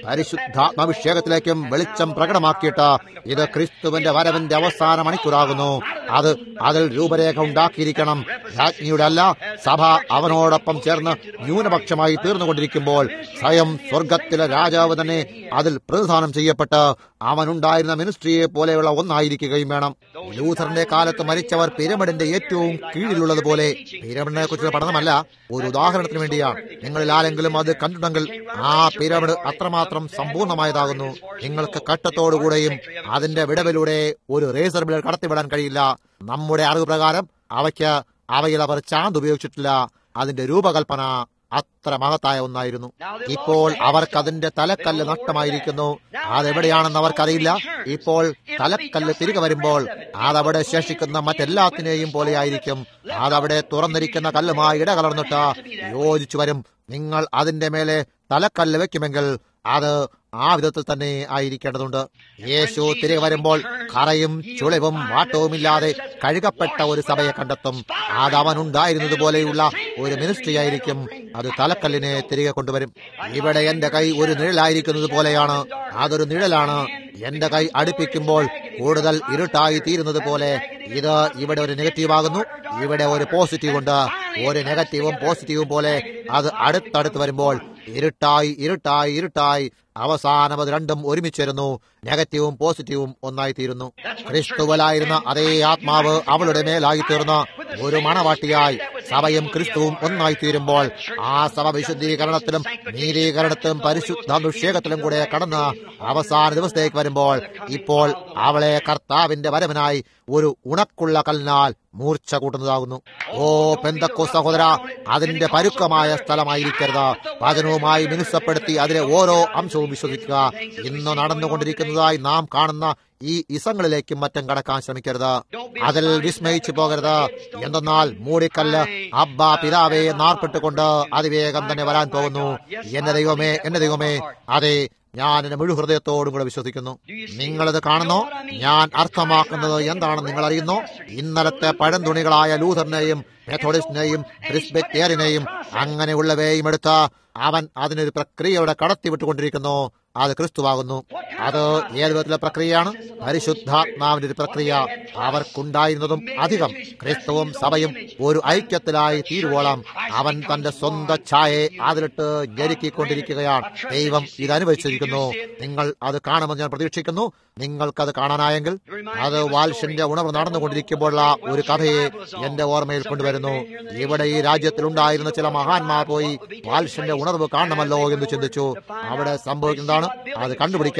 പരിശുദ്ധാത്മാഭിഷേകത്തിലേക്കും വെളിച്ചം പ്രകടമാക്കിയിട്ട് ഇത് ക്രിസ്തുവിന്റെ വരവിന്റെ അവസാന മണിക്കൂറാകുന്നു അത് അതിൽ രൂപരേഖ ഉണ്ടാക്കിയിരിക്കണം രാജ്ഞിയുടെ അല്ല സഭ അവനോടൊപ്പം ചേർന്ന് ന്യൂനപക്ഷമായി തീർന്നുകൊണ്ടിരിക്കുമ്പോൾ സ്വയം സ്വർഗത്തിലെ രാജാവ് തന്നെ അതിൽ പ്രതിദാനം ചെയ്യപ്പെട്ട് അവനുണ്ടായിരുന്ന മിനിസ്ട്രിയെ പോലെയുള്ള ഒന്നായിരിക്കുകയും വേണം ലൂഥറിന്റെ കാലത്ത് മരിച്ചവർ പിരമിഡിന്റെ ഏറ്റവും കീഴിലുള്ളതുപോലെ പിരമിഡിനെ കുറിച്ചുള്ള പഠനമല്ല ഒരു ഉദാഹരണത്തിന് വേണ്ടിയാണ് നിങ്ങളിൽ ആരെങ്കിലും അത് കണ്ടിട്ടുണ്ടെങ്കിൽ ആ പിരമിഡ് അത്രമാത്രം സമ്പൂർണ്ണമായതാകുന്നു നിങ്ങൾക്ക് കട്ടത്തോടുകൂടെയും അതിന്റെ വിടവിലൂടെ ഒരു റേസർ ബ്ലേഡ് കടത്തിവിടാൻ കഴിയില്ല നമ്മുടെ അറിവ് പ്രകാരം അവയ്ക്ക് അവയിൽ അവർ ചാന്ത് ഉപയോഗിച്ചിട്ടില്ല അതിന്റെ രൂപകൽപ്പന അത്ര മഹത്തായ ഒന്നായിരുന്നു ഇപ്പോൾ അവർക്ക് അതിന്റെ തലക്കല്ല് നഷ്ടമായിരിക്കുന്നു അതെവിടെയാണെന്ന് അവർക്കറിയില്ല ഇപ്പോൾ തലക്കല്ല് തിരികെ വരുമ്പോൾ അതവിടെ ശേഷിക്കുന്ന മറ്റെല്ലാത്തിനെയും പോലെയായിരിക്കും അതവിടെ തുറന്നിരിക്കുന്ന കല്ലുമായി ഇടകലർന്നിട്ട് യോജിച്ചു വരും നിങ്ങൾ അതിന്റെ മേലെ തലക്കല്ല് വെക്കുമെങ്കിൽ അത് ആ വിധത്തിൽ തന്നെ ആയിരിക്കേണ്ടതുണ്ട് യേശു തിരികെ വരുമ്പോൾ കറയും ചുളിവും വാട്ടവുമില്ലാതെ കഴുകപ്പെട്ട ഒരു സഭയെ കണ്ടെത്തും അത് അവനുണ്ടായിരുന്നത് പോലെയുള്ള ഒരു മിനിസ്ട്രി ആയിരിക്കും അത് തലക്കല്ലിനെ തിരികെ കൊണ്ടുവരും ഇവിടെ എന്റെ കൈ ഒരു നിഴലായിരിക്കുന്നത് പോലെയാണ് അതൊരു നിഴലാണ് എന്റെ കൈ അടുപ്പിക്കുമ്പോൾ കൂടുതൽ ഇരുട്ടായി തീരുന്നത് പോലെ ഇത് ഇവിടെ ഒരു നെഗറ്റീവ് ആകുന്നു ഇവിടെ ഒരു പോസിറ്റീവ് ഉണ്ട് ഒരു നെഗറ്റീവും പോസിറ്റീവും പോലെ അത് അടുത്തടുത്ത് വരുമ്പോൾ ഇരുട്ടായി ഇരുട്ടായി ഇരുട്ടായി അവസാനം അത് രണ്ടും ഒരുമിച്ചിരുന്നു നെഗറ്റീവും പോസിറ്റീവും ഒന്നായി തീരുന്നു ക്രിസ്തുവലായിരുന്ന അതേ ആത്മാവ് അവളുടെ മേലായി തീർന്ന ഒരു മണവാട്ടിയായി സഭയും ക്രിസ്തുവും ഒന്നായി തീരുമ്പോൾ ആ സഭ വിശുദ്ധീകരണത്തിലും നീതീകരണത്തിലും പരിശുദ്ധാഭിഷേകത്തിലും കൂടെ കടന്ന് അവസാന ദിവസത്തേക്ക് വരുമ്പോൾ ഇപ്പോൾ അവളെ കർത്താവിന്റെ വരവനായി ഒരു ഉണക്കുള്ള കല്ലിനാൽ മൂർച്ച കൂട്ടുന്നതാകുന്നു ഓ പെന്തക്കോ സഹോദര അതിന്റെ പരുക്കമായ സ്ഥലമായിരിക്കരുത് വചനവുമായി മിനുസപ്പെടുത്തി അതിലെ ഓരോ അംശവും വിശ്വസിക്കുക ഇന്ന് നടന്നുകൊണ്ടിരിക്കുന്നതായി നാം കാണുന്ന ഈ ഇസങ്ങളിലേക്കും മറ്റും കടക്കാൻ ശ്രമിക്കരുത് അതിൽ വിസ്മയിച്ചു പോകരുത് എന്തെന്നാൽ മൂടിക്കല്ല് അബ്ബ പിതാവെ നാർപ്പെട്ടുകൊണ്ട് അതിവേഗം തന്നെ വരാൻ പോകുന്നു എന്റെ ദൈവമേ എന്റെ ദൈവമേ അതെ ഞാൻ എന്റെ മുഴു ഹൃദയത്തോടും കൂടെ വിശ്വസിക്കുന്നു നിങ്ങളിത് കാണുന്നോ ഞാൻ അർത്ഥമാക്കുന്നത് എന്താണെന്ന് നിങ്ങൾ അറിയുന്നോ ഇന്നലത്തെ പഴംതുണികളായ ലൂഥറിനെയും മെത്തോഡിസ്റ്റിനെയും ക്രിസ്ബെറ്റേറിനെയും അങ്ങനെയുള്ളവയെയും എടുത്ത് അവൻ അതിനൊരു പ്രക്രിയയുടെ കടത്തിവിട്ടുകൊണ്ടിരിക്കുന്നു അത് ക്രിസ്തുവാകുന്നു അത് ഏത് വിധത്തിലെ പ്രക്രിയയാണ് പരിശുദ്ധാത്മാവിന്റെ ഒരു പ്രക്രിയ അവർക്കുണ്ടായിരുന്നതും അധികം ക്രിസ്തുവും സഭയും ഒരു ഐക്യത്തിലായി തീരുവോളം അവൻ തന്റെ സ്വന്തം ഛായയെ അതിലിട്ട് ഞെരുക്കിക്കൊണ്ടിരിക്കുകയാണ് ദൈവം ഇത് അനുഭവിച്ചിരിക്കുന്നു നിങ്ങൾ അത് കാണുമെന്ന് ഞാൻ പ്രതീക്ഷിക്കുന്നു നിങ്ങൾക്കത് കാണാനായെങ്കിൽ അത് വാൽഷന്റെ ഉണർവ് നടന്നുകൊണ്ടിരിക്കുമ്പോഴുള്ള ഒരു കഥയെ എന്റെ ഓർമ്മയിൽ കൊണ്ടുവരുന്നു ഇവിടെ ഈ രാജ്യത്തിലുണ്ടായിരുന്ന ചില മഹാന്മാർ പോയി വാൽഷന്റെ ഉണർവ് കാണണമല്ലോ എന്ന് ചിന്തിച്ചു അവിടെ സംഭവിക്കുന്നതാണ് അത് കണ്ടുപിടിക്കാൻ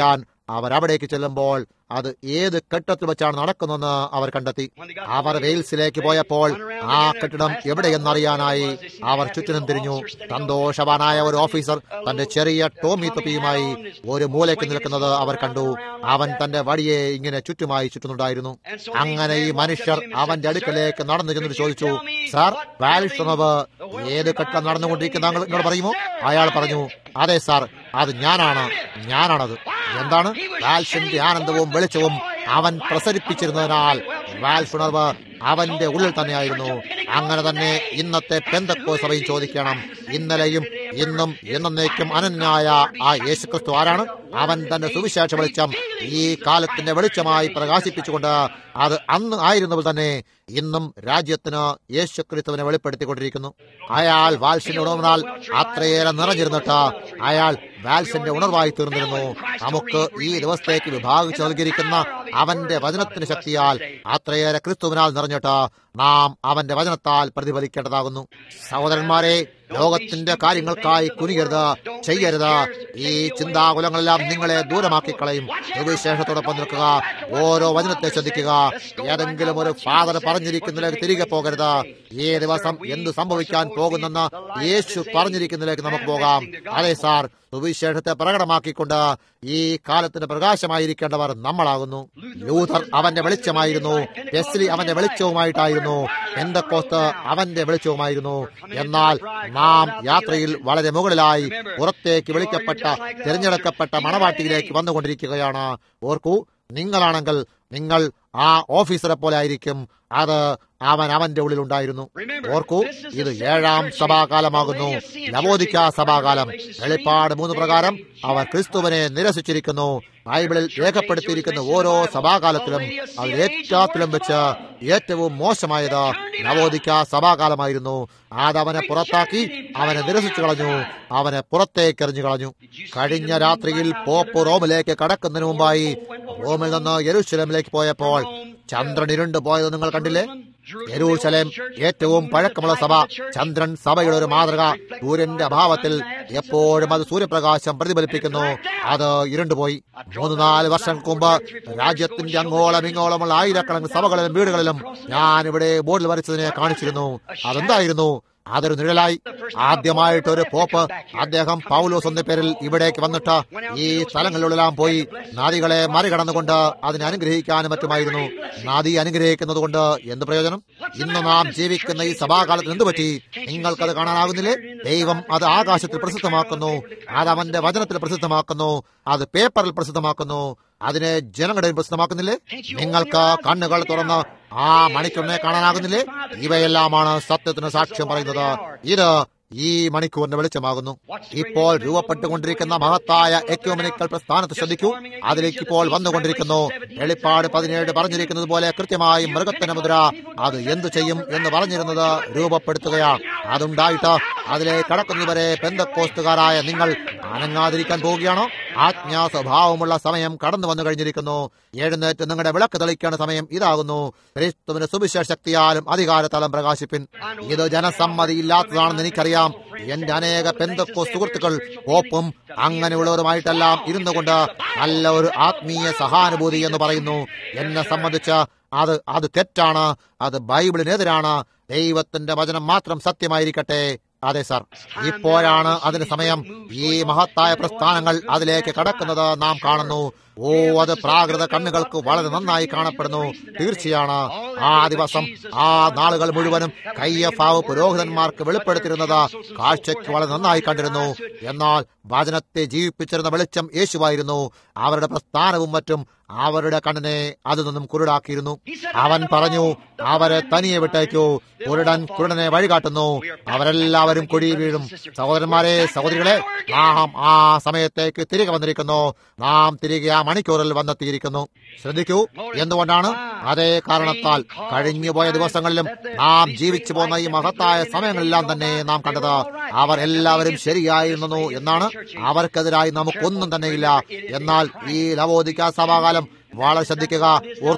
അവർ അവിടേക്ക് ചെല്ലുമ്പോൾ അത് ഏത് കെട്ടിടത്തിൽ വെച്ചാണ് നടക്കുന്നതെന്ന് അവർ കണ്ടെത്തി അവർ വെയിൽസിലേക്ക് പോയപ്പോൾ ആ കെട്ടിടം എവിടെയെന്നറിയാനായി അവർ ചുറ്റിനും തിരിഞ്ഞു സന്തോഷവാനായ ഒരു ഓഫീസർ തന്റെ ചെറിയ ടോമി തൊപ്പിയുമായി ഒരു മൂലയ്ക്ക് നിൽക്കുന്നത് അവർ കണ്ടു അവൻ തന്റെ വടിയെ ഇങ്ങനെ ചുറ്റുമായി ചുറ്റുന്നുണ്ടായിരുന്നു അങ്ങനെ ഈ മനുഷ്യർ അവന്റെ അടുക്കലേക്ക് നടന്നു ചെന്നിട്ട് ചോദിച്ചു സാർ വാലിഷണവ് ഏത് കെട്ടിടം നടന്നുകൊണ്ടിരിക്കുന്ന താങ്കൾ എന്നോട് പറയുമോ അയാൾ പറഞ്ഞു അതെ സാർ അത് ഞാനാണ് ഞാനാണത് എന്താണ് വാൽഷിന്റെ ആനന്ദവും വെളിച്ചവും അവൻ പ്രസരിപ്പിച്ചിരുന്നതിനാൽ വാൽഷുണർവ് അവന്റെ ഉള്ളിൽ തന്നെയായിരുന്നു അങ്ങനെ തന്നെ ഇന്നത്തെ പെന്തക്കോ സഭയും ചോദിക്കണം ഇന്നലെയും ഇന്നും എന്നേക്കും അനന്യായ ആ യേശുക്രിസ്തു ആരാണ് അവൻ തന്റെ സുവിശേഷ വെളിച്ചം ഈ കാലത്തിന്റെ വെളിച്ചമായി പ്രകാശിപ്പിച്ചുകൊണ്ട് അത് അന്ന് ആയിരുന്നപ്പോൾ തന്നെ ഇന്നും രാജ്യത്തിന് യേശുക്രിസ്തുവിനെ വെളിപ്പെടുത്തിക്കൊണ്ടിരിക്കുന്നു അയാൾ വാൽസിന്റെ ഉണർന്നാൽ അത്രയേറെ നിറഞ്ഞിരുന്നിട്ട് അയാൾ വാൽസിന്റെ ഉണർവായി തീർന്നിരുന്നു നമുക്ക് ഈ ദിവസത്തേക്ക് വിഭാഗിച്ചു നൽകിയിരിക്കുന്ന അവന്റെ വചനത്തിന്റെ ശക്തിയാൽ അത്രയേറെ ക്രിസ്തുവിനാൽ നിറഞ്ഞിട്ട് നാം അവന്റെ വചനത്താൽ പ്രതിഫലിക്കേണ്ടതാകുന്നു സഹോദരന്മാരെ ലോകത്തിന്റെ കാര്യങ്ങൾക്കായി കുനിയരുത് ചെയ്യരുത് ഈ ചിന്താകുലങ്ങളെല്ലാം നിങ്ങളെ ദൂരമാക്കി കളയും സുവിശേഷത്തോടൊപ്പം നിൽക്കുക ഓരോ വചനത്തെ ശ്രദ്ധിക്കുക ഏതെങ്കിലും ഒരു ഫാദർ പറഞ്ഞിരിക്കുന്നതിലേക്ക് തിരികെ പോകരുത് ഈ ദിവസം എന്ത് സംഭവിക്കാൻ പോകുന്നെന്ന് യേശു പറഞ്ഞിരിക്കുന്നതിലേക്ക് നമുക്ക് പോകാം അതെ സാർ സുവിശേഷത്തെ പ്രകടമാക്കിക്കൊണ്ട് ഈ കാലത്തിന് പ്രകാശമായിരിക്കേണ്ടവർ നമ്മളാകുന്നു ലൂഥർ അവന്റെ വെളിച്ചമായിരുന്നു ടെസ്ലി അവന്റെ വെളിച്ചവുമായിട്ടായിരുന്നു എന്തൊക്കോസ്ത് അവന്റെ വെളിച്ചവുമായിരുന്നു എന്നാൽ നാം യാത്രയിൽ വളരെ മുകളിലായി പുറത്തേക്ക് വിളിക്കപ്പെട്ട തിരഞ്ഞെടുക്കപ്പെട്ട മണവാട്ടിയിലേക്ക് വന്നുകൊണ്ടിരിക്കുകയാണ് ഓർക്കൂ നിങ്ങളാണെങ്കിൽ നിങ്ങൾ ആ ഓഫീസറെ പോലെ ആയിരിക്കും അത് അവൻ അവന്റെ ഉള്ളിൽ ഉണ്ടായിരുന്നു ഓർക്കൂ ഇത് ഏഴാം സഭാകാലമാകുന്നു ലവോദിക്ക സഭാകാലം വെളിപ്പാട് മൂന്ന് പ്രകാരം അവർ ക്രിസ്തുവിനെ നിരസിച്ചിരിക്കുന്നു ബൈബിളിൽ രേഖപ്പെടുത്തിയിരിക്കുന്ന ഓരോ സഭാകാലത്തിലും അത് ഏറ്റത്തിലും വെച്ച് ഏറ്റവും മോശമായത് നവോദിക്ക സഭാകാലമായിരുന്നു അത് അവനെ പുറത്താക്കി അവനെ നിരസിച്ചു കളഞ്ഞു അവനെ പുറത്തേക്ക് എറിഞ്ഞു കളഞ്ഞു കഴിഞ്ഞ രാത്രിയിൽ പോപ്പ് റോമിലേക്ക് കടക്കുന്നതിന് മുമ്പായി റോമിൽ നിന്ന് യെരൂശലേമിലേക്ക് പോയപ്പോൾ ചന്ദ്രൻ ഇരുണ്ടു പോയത് നിങ്ങൾ കണ്ടില്ലേ യെരൂശലേം ഏറ്റവും പഴക്കമുള്ള സഭ ചന്ദ്രൻ സഭയുടെ ഒരു മാതൃക സൂര്യന്റെ അഭാവത്തിൽ എപ്പോഴും അത് സൂര്യപ്രകാശം പ്രതിഫലിപ്പിക്കുന്നു അത് ഇരുണ്ടുപോയി മൂന്ന് നാല് വർഷങ്ങൾക്ക് മുമ്പ് രാജ്യത്തിന്റെ അങ്ങോളം ഇങ്ങോളമുള്ള ആയിരക്കണക്കിന് സഭകളിലും വീടുകളിലും ഞാൻ ഇവിടെ ബോർഡിൽ വരച്ചതിനെ കാണിച്ചിരുന്നു അതെന്തായിരുന്നു അതൊരു നിഴലായി ആദ്യമായിട്ട് ഒരു പോപ്പ് അദ്ദേഹം പൗലോസ് എന്ന പേരിൽ ഇവിടേക്ക് വന്നിട്ട് ഈ സ്ഥലങ്ങളിലെല്ലാം പോയി നദികളെ മറികടന്നുകൊണ്ട് അതിനെ അനുഗ്രഹിക്കാനും മറ്റുമായിരുന്നു നദി അനുഗ്രഹിക്കുന്നത് കൊണ്ട് എന്ത് പ്രയോജനം ഇന്ന് നാം ജീവിക്കുന്ന ഈ സഭാകാലത്ത് എന്ത് പറ്റി നിങ്ങൾക്കത് കാണാനാകുന്നില്ലേ ദൈവം അത് ആകാശത്തിൽ പ്രസിദ്ധമാക്കുന്നു അത് അവന്റെ വചനത്തിൽ പ്രസിദ്ധമാക്കുന്നു അത് പേപ്പറിൽ പ്രസിദ്ധമാക്കുന്നു അതിനെ ജനങ്ങളുടെ പ്രസിദ്ധമാക്കുന്നില്ലേ നിങ്ങൾക്ക് കണ്ണുകൾ തുറന്ന് ആ മണിക്കൂറിനെ കാണാനാകുന്നില്ലേ ഇവയെല്ലാമാണ് സത്യത്തിന് സാക്ഷ്യം പറയുന്നത് ഇത് ഈ മണിക്കൂറിന്റെ വെളിച്ചമാകുന്നു ഇപ്പോൾ രൂപപ്പെട്ടുകൊണ്ടിരിക്കുന്ന മഹത്തായ എക്യോമനിക്കൽ പ്രസ്ഥാനത്ത് ശ്രദ്ധിക്കൂ അതിലേക്ക് ഇപ്പോൾ വന്നുകൊണ്ടിരിക്കുന്നു വെളിപ്പാട് പതിനേഴ് പറഞ്ഞിരിക്കുന്നത് പോലെ കൃത്യമായി മൃഗത്തിന്റെ മുദ്ര അത് എന്തു ചെയ്യും എന്ന് പറഞ്ഞിരുന്നത് രൂപപ്പെടുത്തുകയാണ് അതുണ്ടായിട്ട് അതിലെ കടക്കുന്നതുവരെ പെന്തക്കോസ്തുകാരായ നിങ്ങൾ അനങ്ങാതിരിക്കാൻ പോവുകയാണോ ആജ്ഞാ സ്വഭാവമുള്ള സമയം കടന്നു വന്നു കഴിഞ്ഞിരിക്കുന്നു എഴുന്നേറ്റ് നിങ്ങളുടെ വിളക്ക് തെളിക്കേണ്ട സമയം ഇതാകുന്നു ക്രിസ്തുവിന് സുവിശേഷ ശക്തിയാലും അധികാരത്താലും പ്രകാശിപ്പിൻ ഇത് ജനസമ്മതിയില്ലാത്തതാണെന്ന് എനിക്കറിയാം എന്റെ അനേക പെന്തക്കോ സുഹൃത്തുക്കൾ പോപ്പും അങ്ങനെയുള്ളവരുമായിട്ടെല്ലാം ഇരുന്നു കൊണ്ട് നല്ല ഒരു ആത്മീയ സഹാനുഭൂതി എന്ന് പറയുന്നു എന്നെ സംബന്ധിച്ച് അത് അത് തെറ്റാണ് അത് ബൈബിളിനെതിരാണ് ദൈവത്തിന്റെ വചനം മാത്രം സത്യമായിരിക്കട്ടെ അതെ സർ ഇപ്പോഴാണ് അതിന് സമയം ഈ മഹത്തായ പ്രസ്ഥാനങ്ങൾ അതിലേക്ക് കടക്കുന്നത് നാം കാണുന്നു ഓ അത് പ്രാകൃത കണ്ണുകൾക്ക് വളരെ നന്നായി കാണപ്പെടുന്നു തീർച്ചയാണ് ആ ദിവസം ആ നാളുകൾ മുഴുവനും കയ്യഫാവ് പുരോഹിതന്മാർക്ക് വെളിപ്പെടുത്തിയിരുന്നത് കാഴ്ചയ്ക്ക് വളരെ നന്നായി കണ്ടിരുന്നു എന്നാൽ വചനത്തെ ജീവിപ്പിച്ചിരുന്ന വെളിച്ചം യേശുവായിരുന്നു അവരുടെ പ്രസ്ഥാനവും മറ്റും അവരുടെ കണ്ണിനെ അതിൽ നിന്നും കുരുടാക്കിയിരുന്നു അവൻ പറഞ്ഞു അവരെ തനിയെ വിട്ടേക്കൂ കുരുടൻ കുരുടനെ വഴികാട്ടുന്നു അവരെല്ലാവരും കുഴി വീഴും സഹോദരന്മാരെ സഹോദരികളെ നാം ആ സമയത്തേക്ക് തിരികെ വന്നിരിക്കുന്നു നാം തിരികെ ആ മണിക്കൂറിൽ വന്നെത്തിയിരിക്കുന്നു ശ്രദ്ധിക്കൂ എന്തുകൊണ്ടാണ് അതേ കാരണത്താൽ കഴിഞ്ഞുപോയ ദിവസങ്ങളിലും നാം ജീവിച്ചു പോന്ന ഈ മഹത്തായ സമയങ്ങളെല്ലാം തന്നെ നാം കണ്ടത് അവർ എല്ലാവരും ശരിയായിരുന്നു എന്നാണ് അവർക്കെതിരായി നമുക്കൊന്നും തന്നെയില്ല എന്നാൽ ഈ ലവോദിക്ക സഭാകാലം വളരെ ശ്രദ്ധിക്കുക ഓർക്കൂ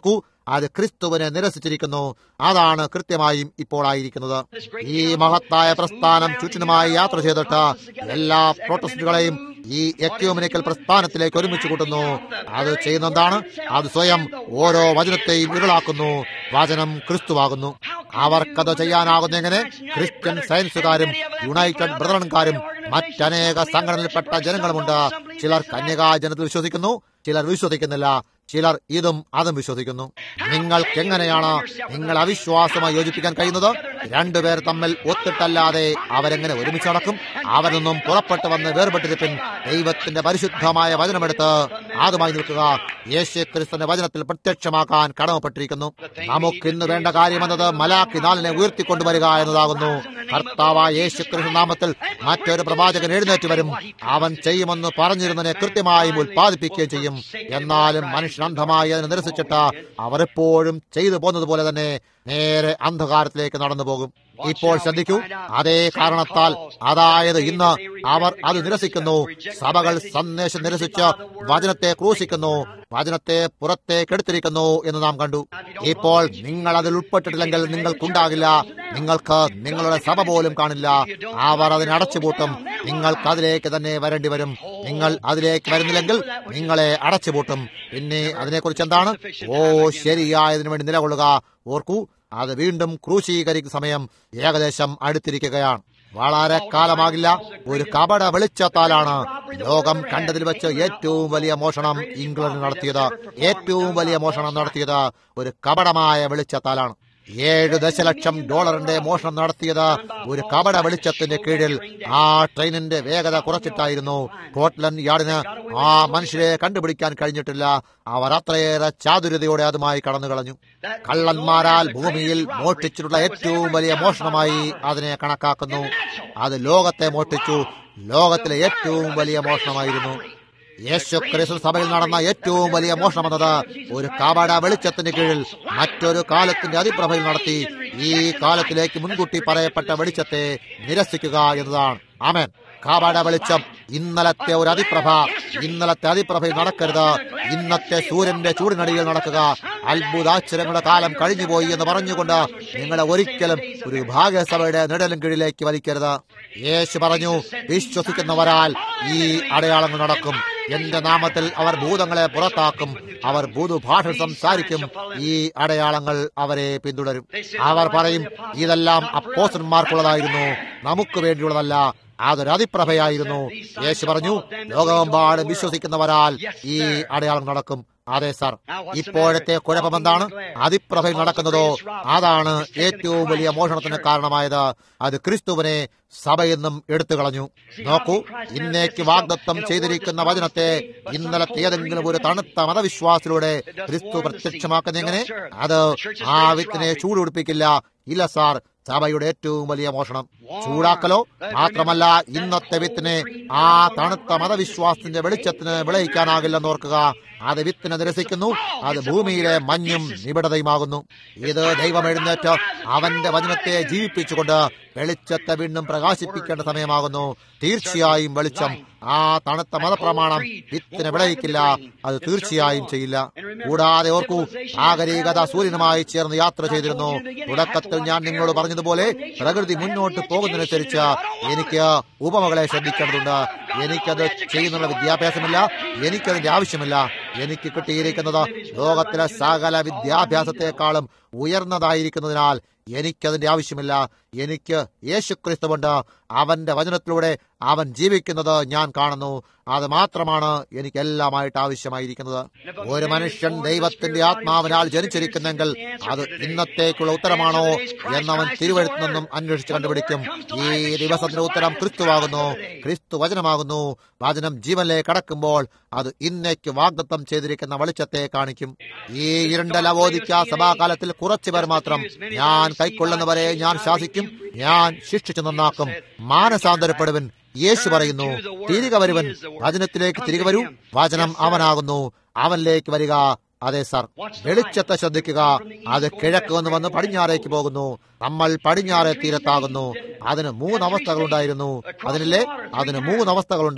അത് ക്രിസ്തുവിനെ നിരസിച്ചിരിക്കുന്നു അതാണ് കൃത്യമായും ഇപ്പോൾ ആയിരിക്കുന്നത് ഈ മഹത്തായ പ്രസ്ഥാനം ചുറ്റിനുമായി യാത്ര ചെയ്തിട്ട് എല്ലാ പ്രൊട്ടസ്റ്റുകളെയും ഈ എക്യോമിനിക്കൽ പ്രസ്ഥാനത്തിലേക്ക് ഒരുമിച്ച് കൂട്ടുന്നു അത് ചെയ്യുന്നതാണ് അത് സ്വയം ഓരോ വചനത്തെയും ഇരുളാക്കുന്നു വചനം ക്രിസ്തുവാകുന്നു അവർക്കത് ചെയ്യാനാകുന്നെങ്ങനെ ക്രിസ്ത്യൻ സയൻസുകാരും യുണൈറ്റഡ് ബ്രദറൻകാരും മറ്റനേക സംഘടനയിൽപ്പെട്ട ജനങ്ങളുമുണ്ട് ചിലർ കന്യകാ ജനത്തിൽ വിശ്വസിക്കുന്നു ചിലർ വിശ്വസിക്കുന്നില്ല ചിലർ ഇതും അതും വിശ്വസിക്കുന്നു നിങ്ങൾക്ക് എങ്ങനെയാണ് നിങ്ങൾ അവിശ്വാസമായി യോജിപ്പിക്കാൻ കഴിയുന്നത് രണ്ടുപേർ തമ്മിൽ ഒത്തിട്ടല്ലാതെ അവരെങ്ങനെ ഒരുമിച്ച് നടക്കും അവരൊന്നും പുറപ്പെട്ടു വന്ന് വേർപെട്ടിരിപ്പിൻ ദൈവത്തിന്റെ പരിശുദ്ധമായ വചനമെടുത്ത് ആദ്യമായി നിൽക്കുക യേശു ക്രിസ്തുവിന്റെ വചനത്തിൽ പ്രത്യക്ഷമാക്കാൻ കടമപ്പെട്ടിരിക്കുന്നു നമുക്ക് ഇന്ന് വേണ്ട കാര്യമെന്നത് മലാക്കി നാളിനെ ഉയർത്തിക്കൊണ്ടുവരിക എന്നതാകുന്നു കർത്താവായ യേശു ക്രിസ്തു നാമത്തിൽ മറ്റൊരു പ്രവാചകൻ എഴുന്നേറ്റ് വരും അവൻ ചെയ്യുമെന്ന് പറഞ്ഞിരുന്നതിനെ കൃത്യമായും ഉൽപ്പാദിപ്പിക്കുകയും ചെയ്യും എന്നാലും മനുഷ്യൻ അന്ധമായി അതിനെ നിരസിച്ചിട്ട് അവർ എപ്പോഴും ചെയ്തു പോകുന്നത് തന്നെ നേരെ അന്ധകാരത്തിലേക്ക് നടന്നു പോകും ഇപ്പോൾ ശ്രദ്ധിക്കൂ അതേ കാരണത്താൽ അതായത് ഇന്ന് അവർ അത് നിരസിക്കുന്നു സഭകൾ സന്ദേശം നിരസിച്ച് വചനത്തെ ക്രൂശിക്കുന്നു വചനത്തെ പുറത്തേക്കെടുത്തിരിക്കുന്നു എന്ന് നാം കണ്ടു ഇപ്പോൾ നിങ്ങൾ അതിൽ ഉൾപ്പെട്ടിട്ടില്ലെങ്കിൽ നിങ്ങൾക്കുണ്ടാകില്ല നിങ്ങൾക്ക് നിങ്ങളുടെ സഭ പോലും കാണില്ല അവർ അതിനെ അടച്ചുപൂട്ടും നിങ്ങൾക്ക് അതിലേക്ക് തന്നെ വരേണ്ടി വരും നിങ്ങൾ അതിലേക്ക് വരുന്നില്ലെങ്കിൽ നിങ്ങളെ അടച്ചുപൂട്ടും പിന്നെ അതിനെക്കുറിച്ച് എന്താണ് ഓ ശരിയായതിനു വേണ്ടി നിലകൊള്ളുക ഓർക്കൂ അത് വീണ്ടും ക്രൂശീകരിക്കുന്ന സമയം ഏകദേശം അടുത്തിരിക്കുകയാണ് വളരെ കാലമാകില്ല ഒരു കപട വെളിച്ചത്താലാണ് ലോകം കണ്ടതിൽ വെച്ച് ഏറ്റവും വലിയ മോഷണം ഇംഗ്ലണ്ട് നടത്തിയത് ഏറ്റവും വലിയ മോഷണം നടത്തിയത് ഒരു കപടമായ വെളിച്ചത്താലാണ് ഏഴ് ദശലക്ഷം ഡോളറിന്റെ മോഷണം നടത്തിയത് ഒരു കപട വെളിച്ചത്തിന്റെ കീഴിൽ ആ ട്രെയിനിന്റെ വേഗത കുറച്ചിട്ടായിരുന്നു സ്കോട്ട്ലൻഡ് യാർഡിന് ആ മനുഷ്യരെ കണ്ടുപിടിക്കാൻ കഴിഞ്ഞിട്ടില്ല അവർ അത്രയേറെ ചാതുര്യതയോടെ അതുമായി കടന്നു കളഞ്ഞു കള്ളന്മാരാൽ ഭൂമിയിൽ മോഷ്ടിച്ചിട്ടുള്ള ഏറ്റവും വലിയ മോഷണമായി അതിനെ കണക്കാക്കുന്നു അത് ലോകത്തെ മോഷ്ടിച്ചു ലോകത്തിലെ ഏറ്റവും വലിയ മോഷണമായിരുന്നു യേശു ക്രിസ്തു സഭയിൽ നടന്ന ഏറ്റവും വലിയ മോഷണം എന്നത് ഒരു കാബാട വെളിച്ചത്തിന് കീഴിൽ മറ്റൊരു കാലത്തിന്റെ അതിപ്രഭയിൽ നടത്തി ഈ കാലത്തിലേക്ക് മുൻകൂട്ടി പറയപ്പെട്ട വെളിച്ചത്തെ നിരസിക്കുക എന്നതാണ് ആമേൻ കാബാട വെളിച്ചം ഇന്നലത്തെ ഒരു അതിപ്രഭ ഇന്നലത്തെ അതിപ്രഭയിൽ നടക്കരുത് ഇന്നത്തെ സൂര്യന്റെ ചൂടിനടിയിൽ നടക്കുക അത്ഭുതാശ്ചര്യങ്ങളുടെ കാലം കഴിഞ്ഞുപോയി എന്ന് പറഞ്ഞുകൊണ്ട് നിങ്ങളെ ഒരിക്കലും ഒരു ഭാഗ്യസഭയുടെ നിഴലും കീഴിലേക്ക് വലിക്കരുത് യേശു പറഞ്ഞു വിശ്വസിക്കുന്നവരാൽ ഈ അടയാളങ്ങൾ നടക്കും എന്റെ നാമത്തിൽ അവർ ഭൂതങ്ങളെ പുറത്താക്കും അവർ ഭൂതുഭാഷ സംസാരിക്കും ഈ അടയാളങ്ങൾ അവരെ പിന്തുടരും അവർ പറയും ഇതെല്ലാം അപ്പോസന്മാർക്കുള്ളതായിരുന്നു നമുക്ക് വേണ്ടിയുള്ളതല്ല അതൊരു അതിപ്രഭയായിരുന്നു യേശു പറഞ്ഞു ലോകമെമ്പാടും വിശ്വസിക്കുന്നവരാൽ ഈ അടയാളം നടക്കും അതെ സാർ ഇപ്പോഴത്തെ കുഴപ്പമെന്താണ് അതിപ്രഭയിൽ നടക്കുന്നതോ അതാണ് ഏറ്റവും വലിയ മോഷണത്തിന് കാരണമായത് അത് ക്രിസ്തുവിനെ സഭയെന്നും എടുത്തു കളഞ്ഞു നോക്കൂ ഇന്നേക്ക് വാഗ്ദത്വം ചെയ്തിരിക്കുന്ന വചനത്തെ ഇന്നലത്തെ ഏതെങ്കിലും ഒരു തണുത്ത മതവിശ്വാസത്തിലൂടെ ക്രിസ്തു പ്രത്യക്ഷമാക്കുന്ന എങ്ങനെ അത് ആ വിത്തിനെ ചൂടുപിടിപ്പിക്കില്ല ഇല്ല സാർ സഭയുടെ ഏറ്റവും വലിയ മോഷണം ചൂടാക്കലോ മാത്രമല്ല ഇന്നത്തെ വിത്തിനെ ആ തണുത്ത മതവിശ്വാസത്തിന്റെ വെളിച്ചത്തിന് വിളയിക്കാനാകില്ലെന്ന് ഓർക്കുക അത് വിത്തിനെ നിരസിക്കുന്നു അത് ഭൂമിയിലെ മഞ്ഞും നിബിഡതയുമാകുന്നു ഇത് ദൈവം എഴുന്നേറ്റ് അവന്റെ വചനത്തെ ജീവിപ്പിച്ചുകൊണ്ട് വെളിച്ചത്തെ വീണ്ടും പ്രകാശിപ്പിക്കേണ്ട സമയമാകുന്നു തീർച്ചയായും വെളിച്ചം ആ തണുത്ത മതപ്രമാണം വിത്തിനെ വിളയിക്കില്ല അത് തീർച്ചയായും ചെയ്യില്ല കൂടാതെ ഓർക്കൂ നാഗരികത സൂര്യനുമായി ചേർന്ന് യാത്ര ചെയ്തിരുന്നു തുടക്കത്തിൽ ഞാൻ നിങ്ങളോട് പറഞ്ഞതുപോലെ പ്രകൃതി മുന്നോട്ട് പോകുന്നതിനനുസരിച്ച് എനിക്ക് ഉപമകളെ ശ്രദ്ധിക്കേണ്ടതുണ്ട് എനിക്കത് ചെയ്യുന്നുള്ള വിദ്യാഭ്യാസമില്ല എനിക്കതിന്റെ ആവശ്യമില്ല എനിക്ക് കിട്ടിയിരിക്കുന്നത് ലോകത്തിലെ സകല വിദ്യാഭ്യാസത്തെക്കാളും ഉയർന്നതായിരിക്കുന്നതിനാൽ എനിക്കതിന്റെ ആവശ്യമില്ല എനിക്ക് യേശുക്രിസ്തുവുണ്ട് അവന്റെ വചനത്തിലൂടെ അവൻ ജീവിക്കുന്നത് ഞാൻ കാണുന്നു അത് മാത്രമാണ് എനിക്ക് എല്ലാമായിട്ട് ആവശ്യമായിരിക്കുന്നത് ഒരു മനുഷ്യൻ ദൈവത്തിന്റെ ആത്മാവിനാൽ ജനിച്ചിരിക്കുന്നെങ്കിൽ അത് ഇന്നത്തേക്കുള്ള ഉത്തരമാണോ എന്നവൻ തിരുവഴുത്തു നിന്നും അന്വേഷിച്ച് കണ്ടുപിടിക്കും ഈ ദിവസത്തിന്റെ ഉത്തരം ക്രിസ്തുവാകുന്നു ക്രിസ്തു വചനമാകുന്നു വചനം ജീവനിലെ കടക്കുമ്പോൾ അത് ഇന്നേക്ക് വാഗ്ദത്തം ചെയ്തിരിക്കുന്ന വെളിച്ചത്തെ കാണിക്കും ഈ ഇരുണ്ട ലവോദിക്ക സഭാകാലത്തിൽ കുറച്ചുപേർ മാത്രം ഞാൻ കൈക്കൊള്ളുന്നവരെ ഞാൻ ശാസിക്കും ഞാൻ ശിക്ഷിച്ചു നന്നാക്കും മാനസാന്തരപ്പെടുവൻ യേശു പറയുന്നു തിരികെ വരുവൻ വചനത്തിലേക്ക് തിരികെ വരൂ വചനം അവനാകുന്നു അവനിലേക്ക് വരിക അതെ സാർ വെളിച്ചത്തെ ശ്രദ്ധിക്കുക അത് കിഴക്ക് നിന്ന് വന്ന് പടിഞ്ഞാറേക്ക് പോകുന്നു നമ്മൾ പടിഞ്ഞാറേ തീരത്താകുന്നു അതിന് മൂന്ന് അവസ്ഥകളുണ്ടായിരുന്നു അതിനില്ലേ അതിന് മൂന്ന് അവസ്ഥകളുണ്ട്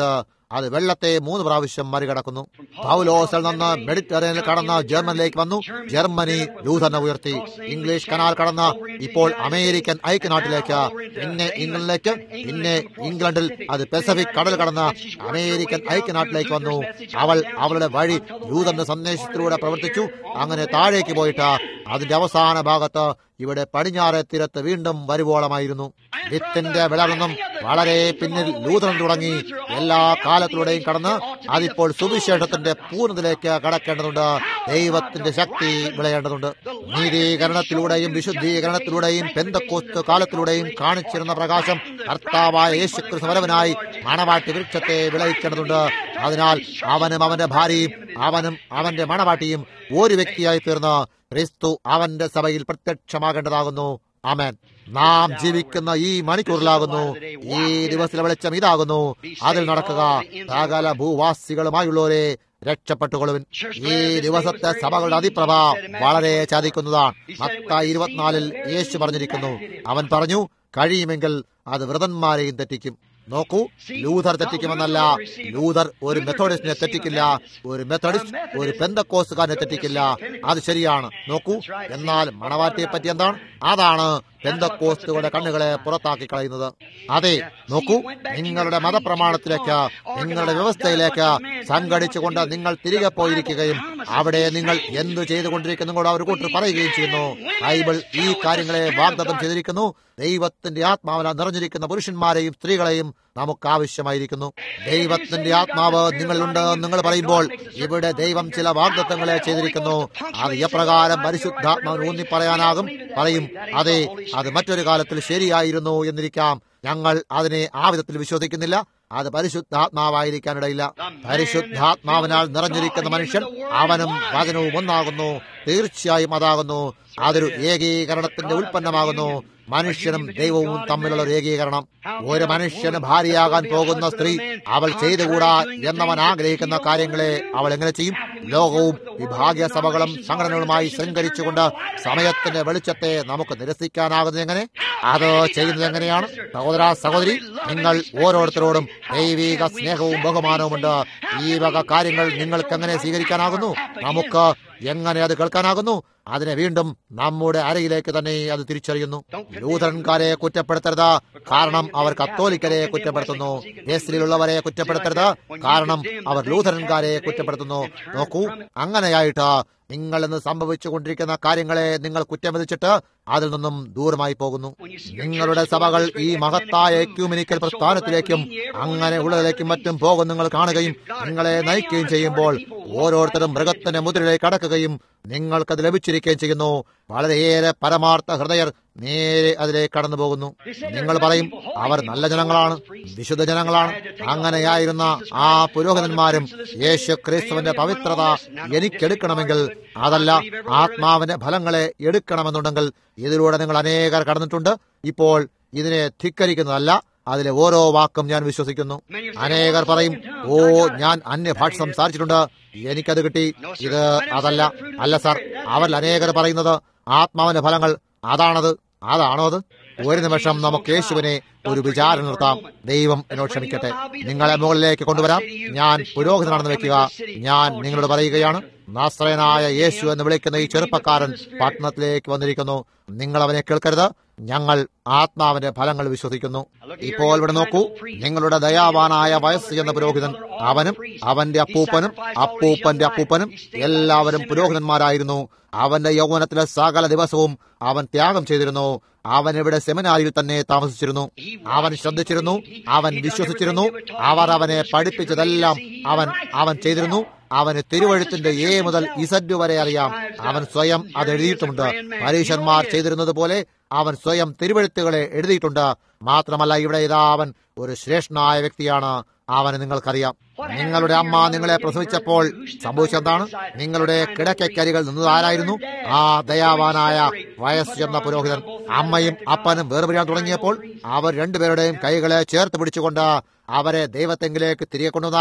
അത് വെള്ളത്തെ മൂന്ന് പ്രാവശ്യം മറികടക്കുന്നു പൗലോസിൽ നിന്ന് മെഡിറ്ററേനിയനിൽ കടന്ന് ജർമ്മനിലേക്ക് വന്നു ജർമ്മനി ലൂഥറിനെ ഉയർത്തി ഇംഗ്ലീഷ് കനാൽ കടന്ന് ഇപ്പോൾ അമേരിക്കൻ ഐക്യനാട്ടിലേക്ക് പിന്നെ ഇംഗ്ലണ്ടിലേക്ക് പിന്നെ ഇംഗ്ലണ്ടിൽ അത് പസഫിക് കടൽ കടന്ന് അമേരിക്കൻ ഐക്യനാട്ടിലേക്ക് വന്നു അവൾ അവളുടെ വഴി ലൂഥറിന്റെ സന്ദേശത്തിലൂടെ പ്രവർത്തിച്ചു അങ്ങനെ താഴേക്ക് പോയിട്ട് അതിന്റെ അവസാന ഭാഗത്ത് ഇവിടെ പടിഞ്ഞാറെ തീരത്ത് വീണ്ടും വരുവോളമായിരുന്നു വിത്തിന്റെ വിളവെന്നും വളരെ പിന്നിൽ ലൂതറൻ തുടങ്ങി എല്ലാ കാലത്തിലൂടെയും കടന്ന് അതിപ്പോൾ സുവിശേഷത്തിന്റെ പൂർണ്ണതയിലേക്ക് കടക്കേണ്ടതുണ്ട് ദൈവത്തിന്റെ ശക്തി വിളയേണ്ടതുണ്ട് നീതീകരണത്തിലൂടെയും വിശുദ്ധീകരണത്തിലൂടെയും പെന്തക്കോസ്ത് കാലത്തിലൂടെയും കാണിച്ചിരുന്ന പ്രകാശം കർത്താവായ യേശുക്രിസ്തു വരവനായി മണവാട്ടി വൃക്ഷത്തെ വിളയിക്കേണ്ടതുണ്ട് അതിനാൽ അവനും അവന്റെ ഭാര്യയും അവനും അവന്റെ മണവാട്ടിയും ഒരു വ്യക്തിയായി തീർന്ന് ക്രിസ്തു അവന്റെ സഭയിൽ പ്രത്യക്ഷമാകേണ്ടതാകുന്നു ആമേൻ നാം ജീവിക്കുന്ന ഈ മണിക്കൂറിലാകുന്നു ഈ ദിവസത്തിലെ വെളിച്ചം ഇതാകുന്നു അതിൽ നടക്കുക സകല ഭൂവാസികളുമായുള്ളവരെ രക്ഷപ്പെട്ടുകൊള്ളുവിൻ ഈ ദിവസത്തെ സഭകളുടെ അതിപ്രഭ വളരെ ചതിക്കുന്നതാണ് മത്ത ഇരുപത്തിനാലിൽ യേശു പറഞ്ഞിരിക്കുന്നു അവൻ പറഞ്ഞു കഴിയുമെങ്കിൽ അത് വ്രതന്മാരെയും തെറ്റിക്കും നോക്കൂ ലൂഥർ തെറ്റിക്കുമെന്നല്ല ലൂഥർ ഒരു മെത്തോഡിസ്റ്റിനെ തെറ്റിക്കില്ല ഒരു മെത്തഡിസ്റ്റ് ഒരു പെന്തക്കോസുകാരനെ തെറ്റിക്കില്ല അത് ശരിയാണ് നോക്കൂ എന്നാൽ മണവാറ്റിയെ പറ്റി എന്താണ് അതാണ് പെന്തക്കോസ്തുകളുടെ കണ്ണുകളെ പുറത്താക്കി കളയുന്നത് അതെ നോക്കൂ നിങ്ങളുടെ മതപ്രമാണത്തിലേക്ക് നിങ്ങളുടെ വ്യവസ്ഥയിലേക്ക് സംഘടിച്ചുകൊണ്ട് നിങ്ങൾ തിരികെ പോയിരിക്കുകയും അവിടെ നിങ്ങൾ എന്തു ചെയ്തുകൊണ്ടിരിക്കുന്നു കൂടെ ഒരു കൂട്ടർ പറയുകയും ചെയ്യുന്നു ബൈബിൾ ഈ കാര്യങ്ങളെ വാഗ്ദത്തം ചെയ്തിരിക്കുന്നു ദൈവത്തിന്റെ ആത്മാവിനാൽ നിറഞ്ഞിരിക്കുന്ന പുരുഷന്മാരെയും സ്ത്രീകളെയും നമുക്ക് ആവശ്യമായിരിക്കുന്നു ദൈവത്തിന്റെ ആത്മാവ് നിങ്ങളിലുണ്ട് എന്ന് നിങ്ങൾ പറയുമ്പോൾ ഇവിടെ ദൈവം ചില വാഗ്ദത്തങ്ങളെ ചെയ്തിരിക്കുന്നു അത് എപ്രകാരം പരിശുദ്ധാത്മാവിന് ഊന്നി പറയാനാകും പറയും അതെ അത് മറ്റൊരു കാലത്തിൽ ശരിയായിരുന്നു എന്നിരിക്കാം ഞങ്ങൾ അതിനെ ആ വിധത്തിൽ വിശ്വസിക്കുന്നില്ല അത് പരിശുദ്ധാത്മാവായിരിക്കാനിടയില്ല പരിശുദ്ധാത്മാവിനാൽ നിറഞ്ഞിരിക്കുന്ന മനുഷ്യൻ അവനും വചനവും ഒന്നാകുന്നു തീർച്ചയായും അതാകുന്നു അതൊരു ഏകീകരണത്തിന്റെ ഉൽപ്പന്നമാകുന്നു മനുഷ്യനും ദൈവവും തമ്മിലുള്ള ഒരു ഏകീകരണം ഒരു മനുഷ്യന് ഭാര്യയാകാൻ പോകുന്ന സ്ത്രീ അവൾ ചെയ്തുകൂടാ എന്നവൻ ആഗ്രഹിക്കുന്ന കാര്യങ്ങളെ അവൾ എങ്ങനെ ചെയ്യും ലോകവും വിഭാഗീയ സഭകളും സംഘടനകളുമായി ശൃംഖരിച്ചുകൊണ്ട് സമയത്തിന്റെ വെളിച്ചത്തെ നമുക്ക് നിരസിക്കാനാകുന്നത് എങ്ങനെ അത് ചെയ്യുന്നത് എങ്ങനെയാണ് സഹോദര സഹോദരി നിങ്ങൾ ഓരോരുത്തരോടും ദൈവിക സ്നേഹവും ബഹുമാനവുമുണ്ട് ഈ വക കാര്യങ്ങൾ നിങ്ങൾക്ക് എങ്ങനെ സ്വീകരിക്കാനാകുന്നു നമുക്ക് എങ്ങനെ അത് കേൾക്കാനാകുന്നു അതിനെ വീണ്ടും നമ്മുടെ അരയിലേക്ക് തന്നെ അത് തിരിച്ചറിയുന്നു ലൂഥറൻകാരെ കുറ്റപ്പെടുത്തരുത് കാരണം അവർ കത്തോലിക്കരെ കുറ്റപ്പെടുത്തുന്നു എസ്ലിലുള്ളവരെ കുറ്റപ്പെടുത്തരുത് കാരണം അവർ ലൂഥറൻകാരെ കുറ്റപ്പെടുത്തുന്നു നോക്കൂ അങ്ങനെയായിട്ട് നിങ്ങൾ ഇന്ന് സംഭവിച്ചുകൊണ്ടിരിക്കുന്ന കാര്യങ്ങളെ നിങ്ങൾ കുറ്റം വിധിച്ചിട്ട് അതിൽ നിന്നും ദൂരമായി പോകുന്നു നിങ്ങളുടെ സഭകൾ ഈ മഹത്തായ എക്യൂമിനിക്കൽ പ്രസ്ഥാനത്തിലേക്കും അങ്ങനെ ഉള്ളതിലേക്കും മറ്റും പോകും നിങ്ങൾ കാണുകയും നിങ്ങളെ നയിക്കുകയും ചെയ്യുമ്പോൾ ഓരോരുത്തരും മൃഗത്തിന്റെ മുദ്രയിലേക്ക് കടക്കുകയും നിങ്ങൾക്കത് ലഭിച്ചിരിക്കുകയും ചെയ്യുന്നു വളരെയേറെ പരമാർത്ഥ ഹൃദയർ നേരെ അതിലേക്ക് കടന്നു പോകുന്നു നിങ്ങൾ പറയും അവർ നല്ല ജനങ്ങളാണ് വിശുദ്ധ ജനങ്ങളാണ് അങ്ങനെയായിരുന്ന ആ പുരോഹിതന്മാരും യേശു ക്രിസ്തുവിന്റെ പവിത്രത എനിക്കെടുക്കണമെങ്കിൽ അതല്ല ആത്മാവിന്റെ ഫലങ്ങളെ എടുക്കണമെന്നുണ്ടെങ്കിൽ ഇതിലൂടെ നിങ്ങൾ അനേകർ കടന്നിട്ടുണ്ട് ഇപ്പോൾ ഇതിനെ ധിക്കരിക്കുന്നതല്ല അതിലെ ഓരോ വാക്കും ഞാൻ വിശ്വസിക്കുന്നു അനേകർ പറയും ഓ ഞാൻ അന്യഭാഷ സംസാരിച്ചിട്ടുണ്ട് എനിക്കത് കിട്ടി ഇത് അതല്ല അല്ല സാർ അവരിൽ അനേകർ പറയുന്നത് ആത്മാവിന്റെ ഫലങ്ങൾ അതാണത് അതാണോ അത് ഒരു നിമിഷം നമുക്ക് യേശുവിനെ ഒരു വിചാരം നിർത്താം ദൈവം എന്നോട് ക്ഷമിക്കട്ടെ നിങ്ങളെ മുകളിലേക്ക് കൊണ്ടുവരാം ഞാൻ പുരോഹിതനാണെന്ന് വെക്കുക ഞാൻ നിങ്ങളോട് പറയുകയാണ് നാസ്രയനായ യേശു എന്ന് വിളിക്കുന്ന ഈ ചെറുപ്പക്കാരൻ പട്ടണത്തിലേക്ക് വന്നിരിക്കുന്നു നിങ്ങൾ അവനെ കേൾക്കരുത് ഞങ്ങൾ ആത്മാവിന്റെ ഫലങ്ങൾ വിശ്വസിക്കുന്നു ഇപ്പോൾ ഇവിടെ നോക്കൂ നിങ്ങളുടെ ദയാവാനായ വയസ്സ് എന്ന പുരോഹിതൻ അവനും അവന്റെ അപ്പൂപ്പനും അപ്പൂപ്പന്റെ അപ്പൂപ്പനും എല്ലാവരും പുരോഹിതന്മാരായിരുന്നു അവന്റെ യൗവനത്തിലെ സകല ദിവസവും അവൻ ത്യാഗം ചെയ്തിരുന്നു അവൻ ഇവിടെ സെമിനാരിൽ തന്നെ താമസിച്ചിരുന്നു അവൻ ശ്രദ്ധിച്ചിരുന്നു അവൻ വിശ്വസിച്ചിരുന്നു അവർ അവനെ പഠിപ്പിച്ചതെല്ലാം അവൻ അവൻ ചെയ്തിരുന്നു അവന് തിരുവഴുത്തിന്റെ എ മുതൽ ഇസഡ് വരെ അറിയാം അവൻ സ്വയം അത് എഴുതിയിട്ടുമുണ്ട് പരീശന്മാർ ചെയ്തിരുന്നത് പോലെ അവൻ സ്വയം തിരുവഴുത്തുകളെ എഴുതിയിട്ടുണ്ട് മാത്രമല്ല ഇവിടെ ഇതാ അവൻ ഒരു ശ്രേഷ്ഠനായ വ്യക്തിയാണ് അവന് നിങ്ങൾക്കറിയാം നിങ്ങളുടെ അമ്മ നിങ്ങളെ പ്രസവിച്ചപ്പോൾ സംഭവിച്ചെന്താണ് നിങ്ങളുടെ കിടക്കക്കരികൾ നിന്നതാരായിരുന്നു ആ ദയാവാനായ വയസ്സ് ചെന്ന പുരോഹിതൻ അമ്മയും അപ്പനും വേർപിരിയാൻ തുടങ്ങിയപ്പോൾ അവർ രണ്ടുപേരുടെയും കൈകളെ ചേർത്ത് പിടിച്ചുകൊണ്ട് അവരെ ദൈവത്തെങ്കിലേക്ക് തിരികെ കൊണ്ടുവന്നാരാണ്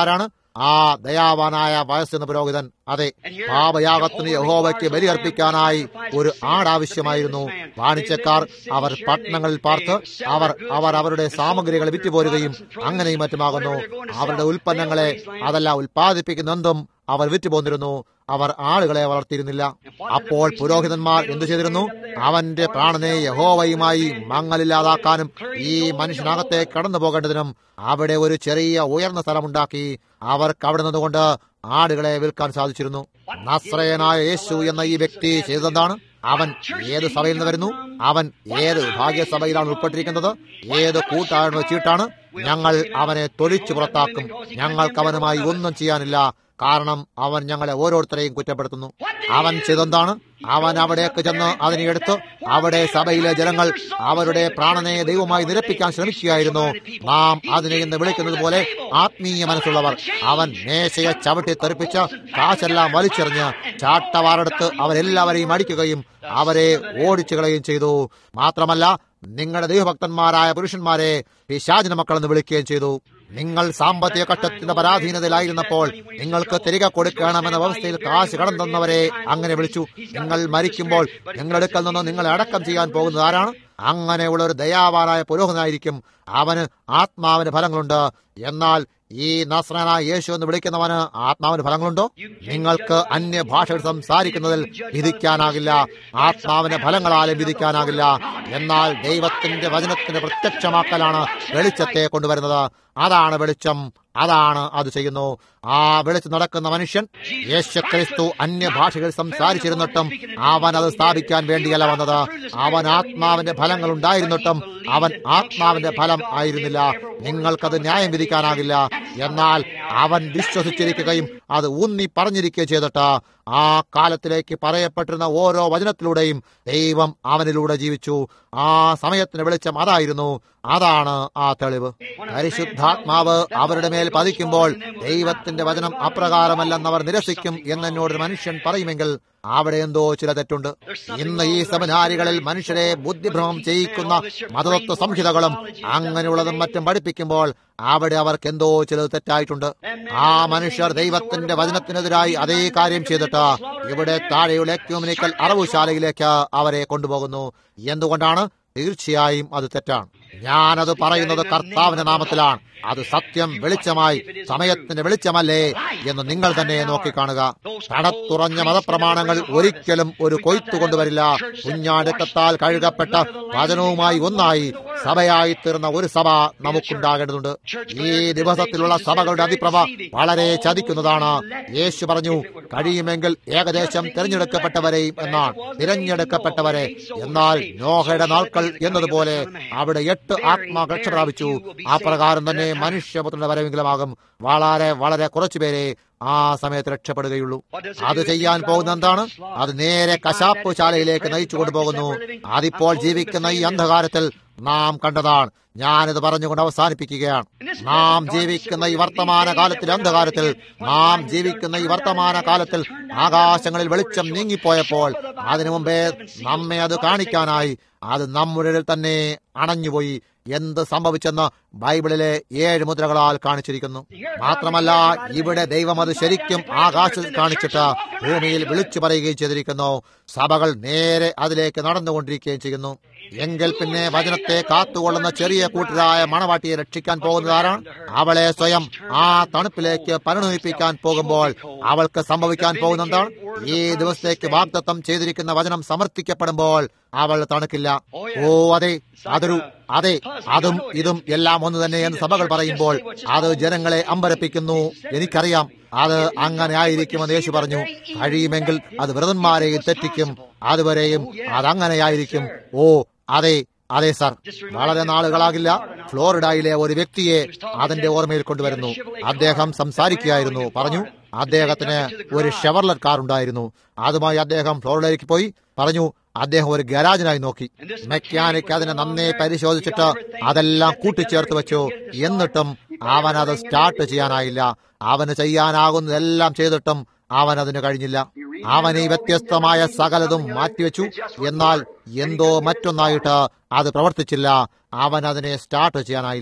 ആ ദയാവാനായ വയസ്സെന്ന പുരോഹിതൻ അതെ പാപയാഗത്തിന് യഹോവയ്ക്ക് ബലിയർപ്പിക്കാനായി ഒരു ആടാവശ്യമായിരുന്നു വാണിജ്യക്കാർ അവർ പട്ടണങ്ങളിൽ പാർത്ത് അവർ അവർ അവരുടെ സാമഗ്രികൾ വിറ്റുപോരുകയും അങ്ങനെയും മറ്റുമാകുന്നു അവരുടെ ഉൽപ്പന്നങ്ങളെ അതെല്ലാം ഉൽപ്പാദിപ്പിക്കുന്ന അവർ വിറ്റുപോന്നിരുന്നു അവർ ആളുകളെ വളർത്തിയിരുന്നില്ല അപ്പോൾ പുരോഹിതന്മാർ എന്തു ചെയ്തിരുന്നു അവന്റെ പ്രാണനെ യഹോവയുമായി മങ്ങലില്ലാതാക്കാനും ഈ മനുഷ്യനകത്തെ കടന്നു പോകേണ്ടതിനും അവിടെ ഒരു ചെറിയ ഉയർന്ന സ്ഥലമുണ്ടാക്കി അവർക്ക് അവിടെ നിന്നുകൊണ്ട് ആടുകളെ വിൽക്കാൻ സാധിച്ചിരുന്നു നസ്രയനായ യേശു എന്ന ഈ വ്യക്തി ചെയ്തതെന്താണ് അവൻ ഏത് സഭയിൽ നിന്ന് വരുന്നു അവൻ ഏത് ഭാഗ്യസഭയിലാണ് ഉൾപ്പെട്ടിരിക്കുന്നത് ഏത് കൂട്ടായ്മ ചീട്ടാണ് ഞങ്ങൾ അവനെ തൊലിച്ചു പുറത്താക്കും ഞങ്ങൾക്ക് അവനുമായി ഒന്നും ചെയ്യാനില്ല കാരണം അവൻ ഞങ്ങളെ ഓരോരുത്തരെയും കുറ്റപ്പെടുത്തുന്നു അവൻ ചെയ്തെന്താണ് അവൻ അവിടേക്ക് ചെന്ന് അതിനെ എടുത്ത് അവിടെ സഭയിലെ ജനങ്ങൾ അവരുടെ പ്രാണനെ ദൈവമായി നിരപ്പിക്കാൻ ശ്രമിക്കുകയായിരുന്നു നാം അതിനെ ഇന്ന് വിളിക്കുന്നത് പോലെ ആത്മീയ മനസ്സുള്ളവർ അവൻ മേശയെ ചവിട്ടി തെറിപ്പിച്ച് കാശെല്ലാം വലിച്ചെറിഞ്ഞ് ചാട്ടവാറെടുത്ത് അവരെല്ലാവരെയും അടിക്കുകയും അവരെ ഓടിച്ചു കളയുകയും ചെയ്തു മാത്രമല്ല നിങ്ങളുടെ ദൈവഭക്തന്മാരായ പുരുഷന്മാരെ പിശാചിന മക്കളെന്ന് വിളിക്കുകയും ചെയ്തു നിങ്ങൾ സാമ്പത്തിക കഷ്ടത്തിന്റെ പരാധീനതയിലായിരുന്നപ്പോൾ നിങ്ങൾക്ക് തിരികെ കൊടുക്കണമെന്ന വ്യവസ്ഥയിൽ കാശ് കടന്നെന്നവരെ അങ്ങനെ വിളിച്ചു നിങ്ങൾ മരിക്കുമ്പോൾ നിങ്ങളെടുക്കൽ നിന്ന് നിങ്ങളെ അടക്കം ചെയ്യാൻ പോകുന്നത് ആരാണ് അങ്ങനെയുള്ള ഒരു ദയാവാനായ പുരോഹിതനായിരിക്കും അവന് ആത്മാവിന് ഫലങ്ങളുണ്ട് എന്നാൽ ഈ നസ്രനായ യേശു എന്ന് വിളിക്കുന്നവന് ആത്മാവിന് ഫലങ്ങളുണ്ടോ നിങ്ങൾക്ക് അന്യഭാഷകൾ സംസാരിക്കുന്നതിൽ വിധിക്കാനാകില്ല ആത്മാവിന്റെ ഫലങ്ങളാലും വിധിക്കാനാകില്ല എന്നാൽ ദൈവത്തിന്റെ വചനത്തിന്റെ പ്രത്യക്ഷമാക്കലാണ് വെളിച്ചത്തെ കൊണ്ടുവരുന്നത് അതാണ് വെളിച്ചം അതാണ് അത് ചെയ്യുന്നു ആ വെളിച്ച് നടക്കുന്ന മനുഷ്യൻ യേശുക്രിസ്തു അന്യഭാഷകൾ സംസാരിച്ചിരുന്നിട്ടും അവൻ അത് സ്ഥാപിക്കാൻ വേണ്ടിയല്ല വന്നത് അവൻ ആത്മാവിന്റെ ഫലങ്ങൾ ഉണ്ടായിരുന്നിട്ടും അവൻ ആത്മാവിന്റെ ഫലം ആയിരുന്നില്ല നിങ്ങൾക്കത് ന്യായം വിധിക്കാനാകില്ല എന്നാൽ അവൻ വിശ്വസിച്ചിരിക്കുകയും അത് ഊന്നി പറഞ്ഞിരിക്കുകയും ചെയ്തിട്ട് ആ കാലത്തിലേക്ക് പറയപ്പെട്ടിരുന്ന ഓരോ വചനത്തിലൂടെയും ദൈവം അവനിലൂടെ ജീവിച്ചു ആ സമയത്തിന് വെളിച്ചം അതായിരുന്നു അതാണ് ആ തെളിവ് പരിശുദ്ധാത്മാവ് അവരുടെ മേൽ പതിക്കുമ്പോൾ ദൈവത്തിന്റെ വചനം അപ്രകാരമല്ലെന്നവർ നിരസിക്കും എന്നോട് ഒരു മനുഷ്യൻ പറയുമെങ്കിൽ അവിടെ എന്തോ ചില തെറ്റുണ്ട് ഇന്ന് ഈ സെമിനാരികളിൽ മനുഷ്യരെ ബുദ്ധിഭ്രമം ചെയ്യിക്കുന്ന മതതത്വ സംഹിതകളും അങ്ങനെയുള്ളതും മറ്റും പഠിപ്പിക്കുമ്പോൾ അവിടെ അവർക്ക് എന്തോ ചിലത് തെറ്റായിട്ടുണ്ട് ആ മനുഷ്യർ ദൈവത്തിന്റെ വചനത്തിനെതിരായി അതേ കാര്യം ചെയ്തിട്ട് ഇവിടെ താഴെയുള്ള എക്യൂമിനിക്കൽ അറവുശാലയിലേക്ക് അവരെ കൊണ്ടുപോകുന്നു എന്തുകൊണ്ടാണ് തീർച്ചയായും അത് തെറ്റാണ് ഞാനത് പറയുന്നത് കർത്താവിന്റെ നാമത്തിലാണ് അത് സത്യം വെളിച്ചമായി സമയത്തിന്റെ വെളിച്ചമല്ലേ എന്ന് നിങ്ങൾ തന്നെ നോക്കിക്കാണുക കടത്തുറഞ്ഞ മതപ്രമാണങ്ങൾ ഒരിക്കലും ഒരു കൊയ്ത്തു കൊണ്ടുവരില്ല കുഞ്ഞാടുക്കത്താൽ കഴുകപ്പെട്ട വചനവുമായി ഒന്നായി സഭയായി തീർന്ന ഒരു സഭ നമുക്കുണ്ടാകേണ്ടതുണ്ട് ഈ ദിവസത്തിലുള്ള സഭകളുടെ അതിപ്രഭ വളരെ ചതിക്കുന്നതാണ് യേശു പറഞ്ഞു കഴിയുമെങ്കിൽ ഏകദേശം തിരഞ്ഞെടുക്കപ്പെട്ടവരെയും എന്നാണ് തിരഞ്ഞെടുക്കപ്പെട്ടവരെ എന്നാൽ നോഹയുടെ നാൾക്കൾ എന്നതുപോലെ അവിടെ എട്ട് ആത്മാ രക്ഷ പ്രാപിച്ചു ആ പ്രകാരം തന്നെ മനുഷ്യപുത്രന്റെ വരവെങ്കിലുമാകും വളരെ വളരെ കുറച്ചുപേരെ ആ സമയത്ത് രക്ഷപ്പെടുകയുള്ളൂ അത് ചെയ്യാൻ പോകുന്ന എന്താണ് അത് നേരെ കശാപ്പ് ശാലയിലേക്ക് നയിച്ചു കൊണ്ടുപോകുന്നു അതിപ്പോൾ ജീവിക്കുന്ന ഈ അന്ധകാരത്തിൽ നാം കണ്ടതാണ് ഞാനിത് പറഞ്ഞുകൊണ്ട് അവസാനിപ്പിക്കുകയാണ് നാം ജീവിക്കുന്ന ഈ വർത്തമാന കാലത്തിൽ അന്ധകാരത്തിൽ നാം ജീവിക്കുന്ന ഈ വർത്തമാന കാലത്തിൽ ആകാശങ്ങളിൽ വെളിച്ചം നീങ്ങിപ്പോയപ്പോൾ അതിനു മുമ്പേ നമ്മെ അത് കാണിക്കാനായി അത് നമ്മുടെ തന്നെ അണഞ്ഞുപോയി എന്ത് സംഭവിച്ചെന്ന് ബൈബിളിലെ ഏഴ് മുദ്രകളാൽ കാണിച്ചിരിക്കുന്നു മാത്രമല്ല ഇവിടെ ദൈവം അത് ശരിക്കും ആകാശത്തിൽ കാണിച്ചിട്ട് ഭൂമിയിൽ വിളിച്ചു പറയുകയും ചെയ്തിരിക്കുന്നു സഭകൾ നേരെ അതിലേക്ക് നടന്നുകൊണ്ടിരിക്കുകയും ചെയ്യുന്നു എങ്കിൽ പിന്നെ വചനത്തെ കാത്തുകൊള്ളുന്ന ചെറിയ കൂട്ടരായ മണവാട്ടിയെ രക്ഷിക്കാൻ പോകുന്നതാരാണ് അവളെ സ്വയം ആ തണുപ്പിലേക്ക് പരിണമിപ്പിക്കാൻ പോകുമ്പോൾ അവൾക്ക് സംഭവിക്കാൻ പോകുന്ന എന്താണ് ഈ ദിവസത്തേക്ക് വാഗ്ദത്തം ചെയ്തിരിക്കുന്ന വചനം സമർത്ഥിക്കപ്പെടുമ്പോൾ അവൾ തണുക്കില്ല ഓ അതെ അതൊരു അതെ അതും ഇതും എല്ലാം ഒന്ന് തന്നെ എന്ന് സഭകൾ പറയുമ്പോൾ അത് ജനങ്ങളെ അമ്പരപ്പിക്കുന്നു എനിക്കറിയാം അത് അങ്ങനെ ആയിരിക്കുമെന്ന് യേശു പറഞ്ഞു കഴിയുമെങ്കിൽ അത് വ്രതന്മാരെയും തെറ്റിക്കും അതുവരെയും അതങ്ങനെയായിരിക്കും ഓ അതെ അതെ സാർ വളരെ നാളുകളാകില്ല ഫ്ലോറിഡയിലെ ഒരു വ്യക്തിയെ അതിന്റെ ഓർമ്മയിൽ കൊണ്ടുവരുന്നു അദ്ദേഹം സംസാരിക്കുകയായിരുന്നു പറഞ്ഞു അദ്ദേഹത്തിന് ഒരു ഷെവർലറ്റ് കാർ ഉണ്ടായിരുന്നു അതുമായി അദ്ദേഹം ഫ്ലോറിഡയിലേക്ക് പോയി പറഞ്ഞു അദ്ദേഹം ഒരു ഗരാജിനായി നോക്കി മെക്കാനിക് അതിനെ നന്നേ പരിശോധിച്ചിട്ട് അതെല്ലാം കൂട്ടിച്ചേർത്ത് വെച്ചു എന്നിട്ടും അവൻ അത് സ്റ്റാർട്ട് ചെയ്യാനായില്ല അവന് ചെയ്യാനാകുന്നതെല്ലാം ചെയ്തിട്ടും അവൻ അതിന് കഴിഞ്ഞില്ല അവൻ ഈ വ്യത്യസ്തമായ സകലതും മാറ്റിവെച്ചു എന്നാൽ എന്തോ മറ്റൊന്നായിട്ട് അത് പ്രവർത്തിച്ചില്ല അവൻ അതിനെ സ്റ്റാർട്ട് ചെയ്യാനായില്ല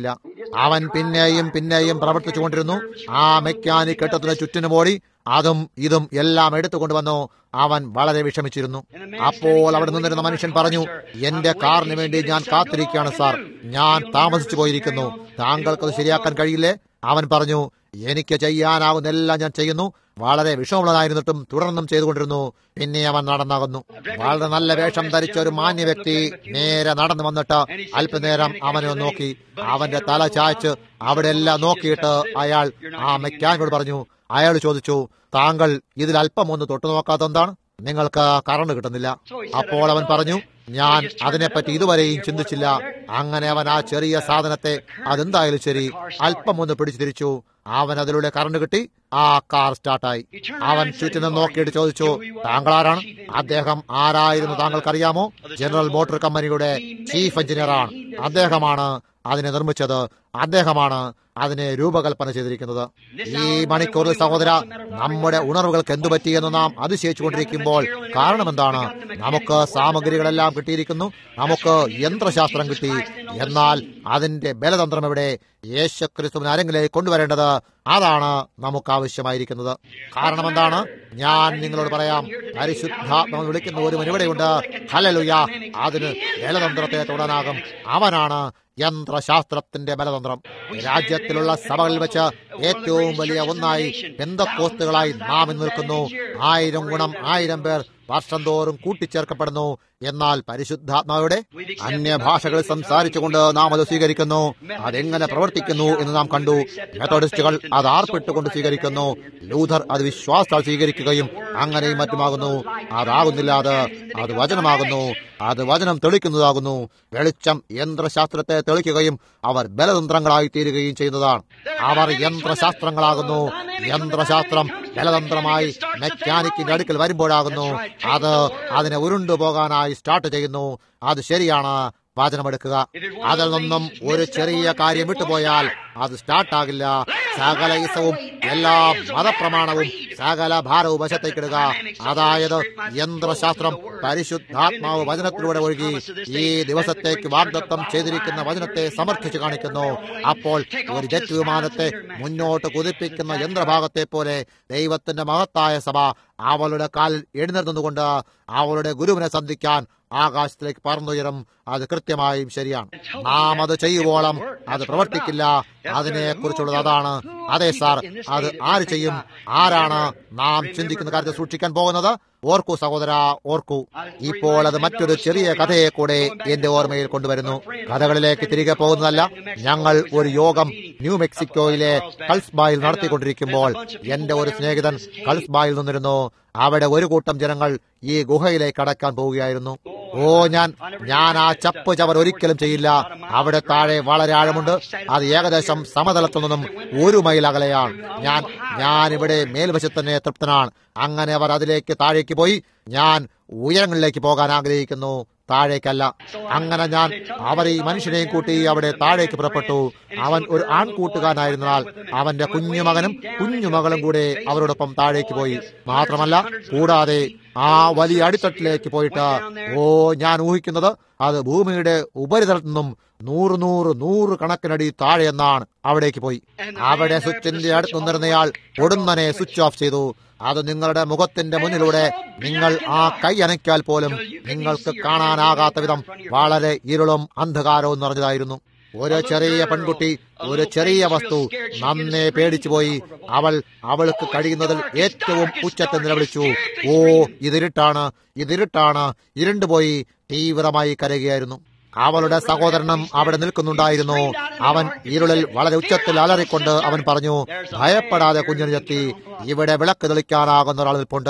അവൻ പിന്നെയും പിന്നെയും പ്രവർത്തിച്ചുകൊണ്ടിരുന്നു ആ മെക്കാനിക് കെട്ടത്തിന് ചുറ്റിനും ഓടി അതും ഇതും എല്ലാം എടുത്തുകൊണ്ടുവന്നു അവൻ വളരെ വിഷമിച്ചിരുന്നു അപ്പോൾ അവിടെ നിന്നിരുന്ന മനുഷ്യൻ പറഞ്ഞു എന്റെ കാറിന് വേണ്ടി ഞാൻ കാത്തിരിക്കുകയാണ് സാർ ഞാൻ താമസിച്ചു പോയിരിക്കുന്നു താങ്കൾക്കത് ശരിയാക്കാൻ കഴിയില്ലേ അവൻ പറഞ്ഞു എനിക്ക് ചെയ്യാനാവുന്ന എല്ലാം ഞാൻ ചെയ്യുന്നു വളരെ വിഷമമുള്ളതായിരുന്നിട്ടും തുടർന്നും ചെയ്തുകൊണ്ടിരുന്നു പിന്നെ അവൻ നടന്നാകുന്നു വളരെ നല്ല വേഷം ധരിച്ച ഒരു മാന്യ വ്യക്തി നേരെ നടന്നു വന്നിട്ട് അല്പനേരം അവനെ ഒന്ന് നോക്കി അവന്റെ തല ചായച്ച് അവിടെ എല്ലാം നോക്കിയിട്ട് അയാൾ ആ മെക്കാനിക്കോട് പറഞ്ഞു അയാൾ ചോദിച്ചു താങ്കൾ ഇതിൽ അല്പം ഒന്ന് തൊട്ടു നോക്കാത്തെന്താണ് നിങ്ങൾക്ക് കറണ്ട് കിട്ടുന്നില്ല അപ്പോൾ അവൻ പറഞ്ഞു ഞാൻ അതിനെപ്പറ്റി ഇതുവരെയും ചിന്തിച്ചില്ല അങ്ങനെ അവൻ ആ ചെറിയ സാധനത്തെ അതെന്തായാലും ശരി അല്പം ഒന്ന് പിടിച്ചു തിരിച്ചു അവൻ അതിലൂടെ കറണ്ട് കിട്ടി ആ കാർ സ്റ്റാർട്ടായി അവൻ ചുറ്റിനും നോക്കിയിട്ട് ചോദിച്ചു താങ്കൾ ആരാണ് അദ്ദേഹം ആരായിരുന്നു താങ്കൾക്കറിയാമോ ജനറൽ മോട്ടോർ കമ്പനിയുടെ ചീഫ് എഞ്ചിനീയറാണ് അദ്ദേഹമാണ് അതിനെ നിർമ്മിച്ചത് അദ്ദേഹമാണ് അതിനെ രൂപകൽപ്പന ചെയ്തിരിക്കുന്നത് ഈ മണിക്കൂറിൽ സഹോദര നമ്മുടെ ഉണർവുകൾക്ക് എന്തു പറ്റിയെന്ന് നാം അതിശയിച്ചുകൊണ്ടിരിക്കുമ്പോൾ കാരണം എന്താണ് നമുക്ക് സാമഗ്രികളെല്ലാം കിട്ടിയിരിക്കുന്നു നമുക്ക് യന്ത്രശാസ്ത്രം കിട്ടി എന്നാൽ അതിന്റെ ബലതന്ത്രം എവിടെ യേശുക്രിസ്തുവിനെ ആരെങ്കിലേക്ക് കൊണ്ടുവരേണ്ടത് അതാണ് നമുക്ക് ആവശ്യമായിരിക്കുന്നത് കാരണം എന്താണ് ഞാൻ നിങ്ങളോട് പറയാം പരിശുദ്ധാത്മ വിളിക്കുന്ന ഒരുവൻ ഇവിടെയുണ്ട് ഹലലുയ അതിന് ബലതന്ത്രത്തെ തൊടാനാകും അവനാണ് യന്ത്രശാസ്ത്രത്തിന്റെ ബലതന്ത്രം രാജ്യത്തിലുള്ള സഭകളിൽ വെച്ച് ഏറ്റവും വലിയ ഒന്നായി ബന്ധക്കോസ്തുകളായി നാം ഇന്ന് നിൽക്കുന്നു ആയിരം ഗുണം ആയിരം പേർ വർഷം തോറും കൂട്ടിച്ചേർക്കപ്പെടുന്നു എന്നാൽ പരിശുദ്ധാത്മാവിടെ അന്യഭാഷകൾ സംസാരിച്ചുകൊണ്ട് നാം അത് സ്വീകരിക്കുന്നു അതെങ്ങനെ പ്രവർത്തിക്കുന്നു എന്ന് നാം കണ്ടു മെത്തോഡിസ്റ്റുകൾ അത് ആർപ്പിട്ടുകൊണ്ട് സ്വീകരിക്കുന്നു ലൂഥർ അത് വിശ്വാസത്താൽ സ്വീകരിക്കുകയും അങ്ങനെയും മറ്റുമാകുന്നു അതാകുന്നില്ല അത് അത് വചനമാകുന്നു അത് വചനം തെളിക്കുന്നതാകുന്നു വെളിച്ചം യന്ത്രശാസ്ത്രത്തെ തെളിക്കുകയും അവർ ബലതന്ത്രങ്ങളായി തീരുകയും ചെയ്യുന്നതാണ് അവർ യന്ത്രശാസ്ത്രങ്ങളാകുന്നു യന്ത്രശാസ്ത്രം ബലതന്ത്രമായി മെക്കാനിക്കിന്റെ അടുക്കൽ വരുമ്പോഴാകുന്നു അത് അതിനെ ഉരുണ്ടു പോകാനായി സ്റ്റാർട്ട് ചെയ്യുന്നു അത് ശരിയാണ് വാചനമെടുക്കുക അതിൽ നിന്നും ഒരു ചെറിയ കാര്യം വിട്ടുപോയാൽ അത് സ്റ്റാർട്ടാകില്ല സകല ഇസവും എല്ലാ മതപ്രമാണവും സകല ഭാരവും വശത്തേക്കിടുക അതായത് യന്ത്രശാസ്ത്രം പരിശുദ്ധാത്മാവ് വചനത്തിലൂടെ ഒഴുകി ഈ ദിവസത്തേക്ക് വാഗ്ദത്തം ചെയ്തിരിക്കുന്ന വചനത്തെ സമർത്ഥിച്ചു കാണിക്കുന്നു അപ്പോൾ ഒരു ജെറ്റ് വിമാനത്തെ മുന്നോട്ട് കുതിപ്പിക്കുന്ന യന്ത്രഭാഗത്തെ പോലെ ദൈവത്തിന്റെ മഹത്തായ സഭ അവളുടെ കാലിൽ എഴുന്നേർന്നുകൊണ്ട് അവളുടെ ഗുരുവിനെ സന്ധിക്കാൻ ആകാശത്തിലേക്ക് പറന്നുയരും അത് കൃത്യമായും ശരിയാണ് നാം അത് ചെയ്യുവോളം അത് പ്രവർത്തിക്കില്ല അതിനെ കുറിച്ചുള്ളത് അതാണ് അതെ സാർ അത് ആര് ചെയ്യും ആരാണ് നാം ചിന്തിക്കുന്ന കാര്യത്തെ സൂക്ഷിക്കാൻ പോകുന്നത് ഓർക്കൂ സഹോദര ഓർക്കൂ ഇപ്പോൾ അത് മറ്റൊരു ചെറിയ കഥയെ കൂടെ എന്റെ ഓർമ്മയിൽ കൊണ്ടുവരുന്നു കഥകളിലേക്ക് തിരികെ പോകുന്നതല്ല ഞങ്ങൾ ഒരു യോഗം ന്യൂ മെക്സിക്കോയിലെ കൾസ്ബായിൽ നടത്തിക്കൊണ്ടിരിക്കുമ്പോൾ എന്റെ ഒരു സ്നേഹിതൻ കൾസ്ബായിൽ നിന്നിരുന്നു അവിടെ ഒരു കൂട്ടം ജനങ്ങൾ ഈ ഗുഹയിലേക്ക് അടക്കാൻ പോവുകയായിരുന്നു ഓ ഞാൻ ഞാൻ ആ ചപ്പ് ചവർ ഒരിക്കലും ചെയ്യില്ല അവിടെ താഴെ വളരെ ആഴമുണ്ട് അത് ഏകദേശം സമതലത്തിൽ നിന്നും ഒരു മൈൽ അകലെയാണ് ഞാൻ ഞാൻ ഇവിടെ മേൽവശത്ത് തന്നെ തൃപ്തനാണ് അങ്ങനെ അവർ അതിലേക്ക് താഴേക്ക് പോയി ഞാൻ ഉയരങ്ങളിലേക്ക് പോകാൻ ആഗ്രഹിക്കുന്നു താഴേക്കല്ല അങ്ങനെ ഞാൻ അവർ ഈ മനുഷ്യനെയും കൂട്ടി അവിടെ താഴേക്ക് പുറപ്പെട്ടു അവൻ ഒരു ആൺകൂട്ടുകാരനായിരുന്നാൽ അവന്റെ കുഞ്ഞുമകനും കുഞ്ഞുമകളും കൂടെ അവരോടൊപ്പം താഴേക്ക് പോയി മാത്രമല്ല കൂടാതെ ആ വലിയ അടിത്തട്ടിലേക്ക് പോയിട്ട് ഓ ഞാൻ ഊഹിക്കുന്നത് അത് ഭൂമിയുടെ ഉപരിതലത്തിൽ നിന്നും നൂറ് നൂറ് നൂറ് കണക്കിനടി താഴെ എന്നാണ് അവിടേക്ക് പോയി അവിടെ സ്വിച്ചിന്റെ അടുത്ത് നിന്നിരുന്നയാൾ ഉടനെ സ്വിച്ച് ഓഫ് ചെയ്തു അത് നിങ്ങളുടെ മുഖത്തിന്റെ മുന്നിലൂടെ നിങ്ങൾ ആ കൈ അനയ്ക്കാൽ പോലും നിങ്ങൾക്ക് കാണാനാകാത്ത വിധം വളരെ ഇരുളും അന്ധകാരവും നിറഞ്ഞതായിരുന്നു ഒരു ചെറിയ പെൺകുട്ടി ഒരു ചെറിയ വസ്തു നന്നെ പേടിച്ചു പോയി അവൾ അവൾക്ക് കഴിയുന്നതിൽ ഏറ്റവും ഉച്ചത്തിൽ നിലവിളിച്ചു ഓ ഇതിരുട്ടാണ് ഇതിരുട്ടാണ് ഇരുണ്ടുപോയി തീവ്രമായി കരയുകയായിരുന്നു അവളുടെ സഹോദരനും അവിടെ നിൽക്കുന്നുണ്ടായിരുന്നു അവൻ ഇരുളിൽ വളരെ ഉച്ചത്തിൽ അലറിക്കൊണ്ട് അവൻ പറഞ്ഞു ഭയപ്പെടാതെ കുഞ്ഞിനെത്തി ഇവിടെ വിളക്ക് തെളിക്കാനാകുന്ന ഒരാൾ നിൽപ്പുണ്ട്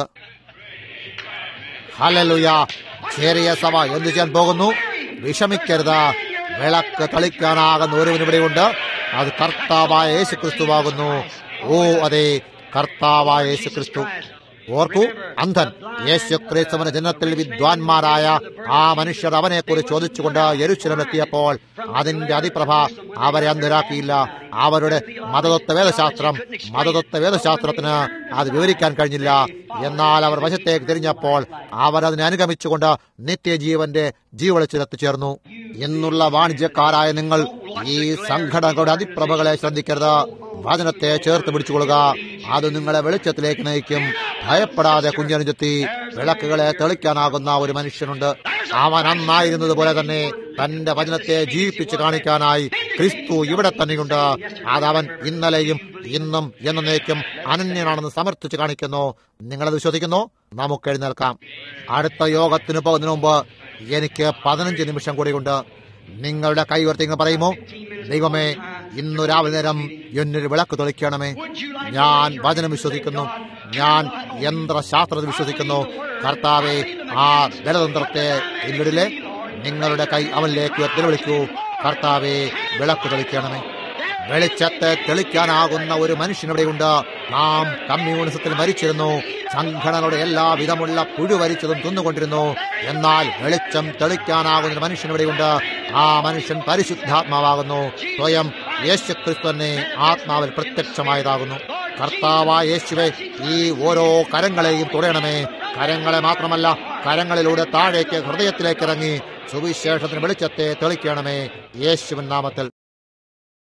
ഹലലുയ ചെറിയ സഭ എന്തു ചെയ്യാൻ പോകുന്നു വിഷമിക്കരുത് വിളക്ക് തെളിക്കാനാകുന്ന ഒരുവൻ ഇവിടെയുണ്ട് അത് കർത്താവായ യേശു ക്രിസ്തുവാകുന്നു ഓ അതെ കർത്താവായ യേശു ക്രിസ്തു ഓർക്കൂ അന്ധൻ യേശു ക്രിസ്തുവിന്റെ ജനത്തിൽ വിദ്വാൻമാരായ ആ മനുഷ്യർ അവനെ കുറിച്ച് ചോദിച്ചുകൊണ്ട് യെരുശലമെത്തിയപ്പോൾ അതിന്റെ അതിപ്രഭ അവരെ അന്ധരാക്കിയില്ല അവരുടെ മതതത്വ വേദശാസ്ത്രം മതതത്വ വേദശാസ്ത്രത്തിന് അത് വിവരിക്കാൻ കഴിഞ്ഞില്ല എന്നാൽ അവർ വശത്തേക്ക് തിരിഞ്ഞപ്പോൾ അവർ അതിനെ അനുഗമിച്ചുകൊണ്ട് നിത്യജീവന്റെ ജീവളിച്ചിലെത്തിച്ചേർന്നു എന്നുള്ള വാണിജ്യക്കാരായ നിങ്ങൾ ഈ സംഘടനകളുടെ അതിപ്രഭകളെ ശ്രദ്ധിക്കരുത് വചനത്തെ ചേർത്ത് പിടിച്ചുകൊള്ളുക അത് നിങ്ങളെ വെളിച്ചത്തിലേക്ക് നയിക്കും ഭയപ്പെടാതെ കുഞ്ഞനുജെത്തി വിളക്കുകളെ തെളിക്കാനാകുന്ന ഒരു മനുഷ്യനുണ്ട് അവൻ അന്നായിരുന്നത് പോലെ തന്നെ തന്റെ വചനത്തെ ജീവിപ്പിച്ച് കാണിക്കാനായി ക്രിസ്തു ഇവിടെ തന്നെയുണ്ട് അതവൻ ഇന്നലെയും ഇന്നും എന്നേക്കും അനന്യനാണെന്ന് സമർത്ഥിച്ച് കാണിക്കുന്നു നിങ്ങളത് വിശ്വസിക്കുന്നു നമുക്ക് എഴുന്നേൽക്കാം അടുത്ത യോഗത്തിന് പോകുന്നതിന് മുമ്പ് എനിക്ക് പതിനഞ്ച് നിമിഷം കൂടിയുണ്ട് നിങ്ങളുടെ കൈ ഉയർത്തി ഇങ്ങ് പറയുമോ ദൈവമേ ഇന്നു രാവിലെ നേരം എന്നൊരു വിളക്ക് തെളിക്കണമേ ഞാൻ വചനം വിശ്വസിക്കുന്നു ഞാൻ യന്ത്രശാസ്ത്രത്തിൽ വിശ്വസിക്കുന്നു കർത്താവെ ആ ബലതന്ത്രത്തെ ഇല്ലിടിലെ നിങ്ങളുടെ കൈ അവനിലേക്ക് ഉയർത്തി വിളിക്കൂ കർത്താവെ വിളക്ക് തെളിക്കണമേ വെളിച്ചത്തെ തെളിക്കാനാകുന്ന ഒരു മനുഷ്യനിവിടെയുണ്ട് നാം കമ്മ്യൂണിസത്തിൽ മരിച്ചിരുന്നു സംഘടനകളുടെ എല്ലാ വിധമുള്ള പുഴുവരിച്ചതും തിന്നുകൊണ്ടിരുന്നു എന്നാൽ വെളിച്ചം തെളിക്കാനാകുന്ന ഒരു മനുഷ്യനിവിടെയുണ്ട് ആ മനുഷ്യൻ പരിശുദ്ധാത്മാവാകുന്നു സ്വയം യേശു ക്രിസ്തുവിനെ ആത്മാവിൽ പ്രത്യക്ഷമായതാകുന്നു കർത്താവായ യേശുവെ ഈ ഓരോ കരങ്ങളെയും തുടരണമേ കരങ്ങളെ മാത്രമല്ല കരങ്ങളിലൂടെ താഴേക്ക് ഹൃദയത്തിലേക്ക് ഇറങ്ങി സുവിശേഷത്തിന് വെളിച്ചത്തെ തെളിക്കണമേ യേശുവിൻ നാമത്തിൽ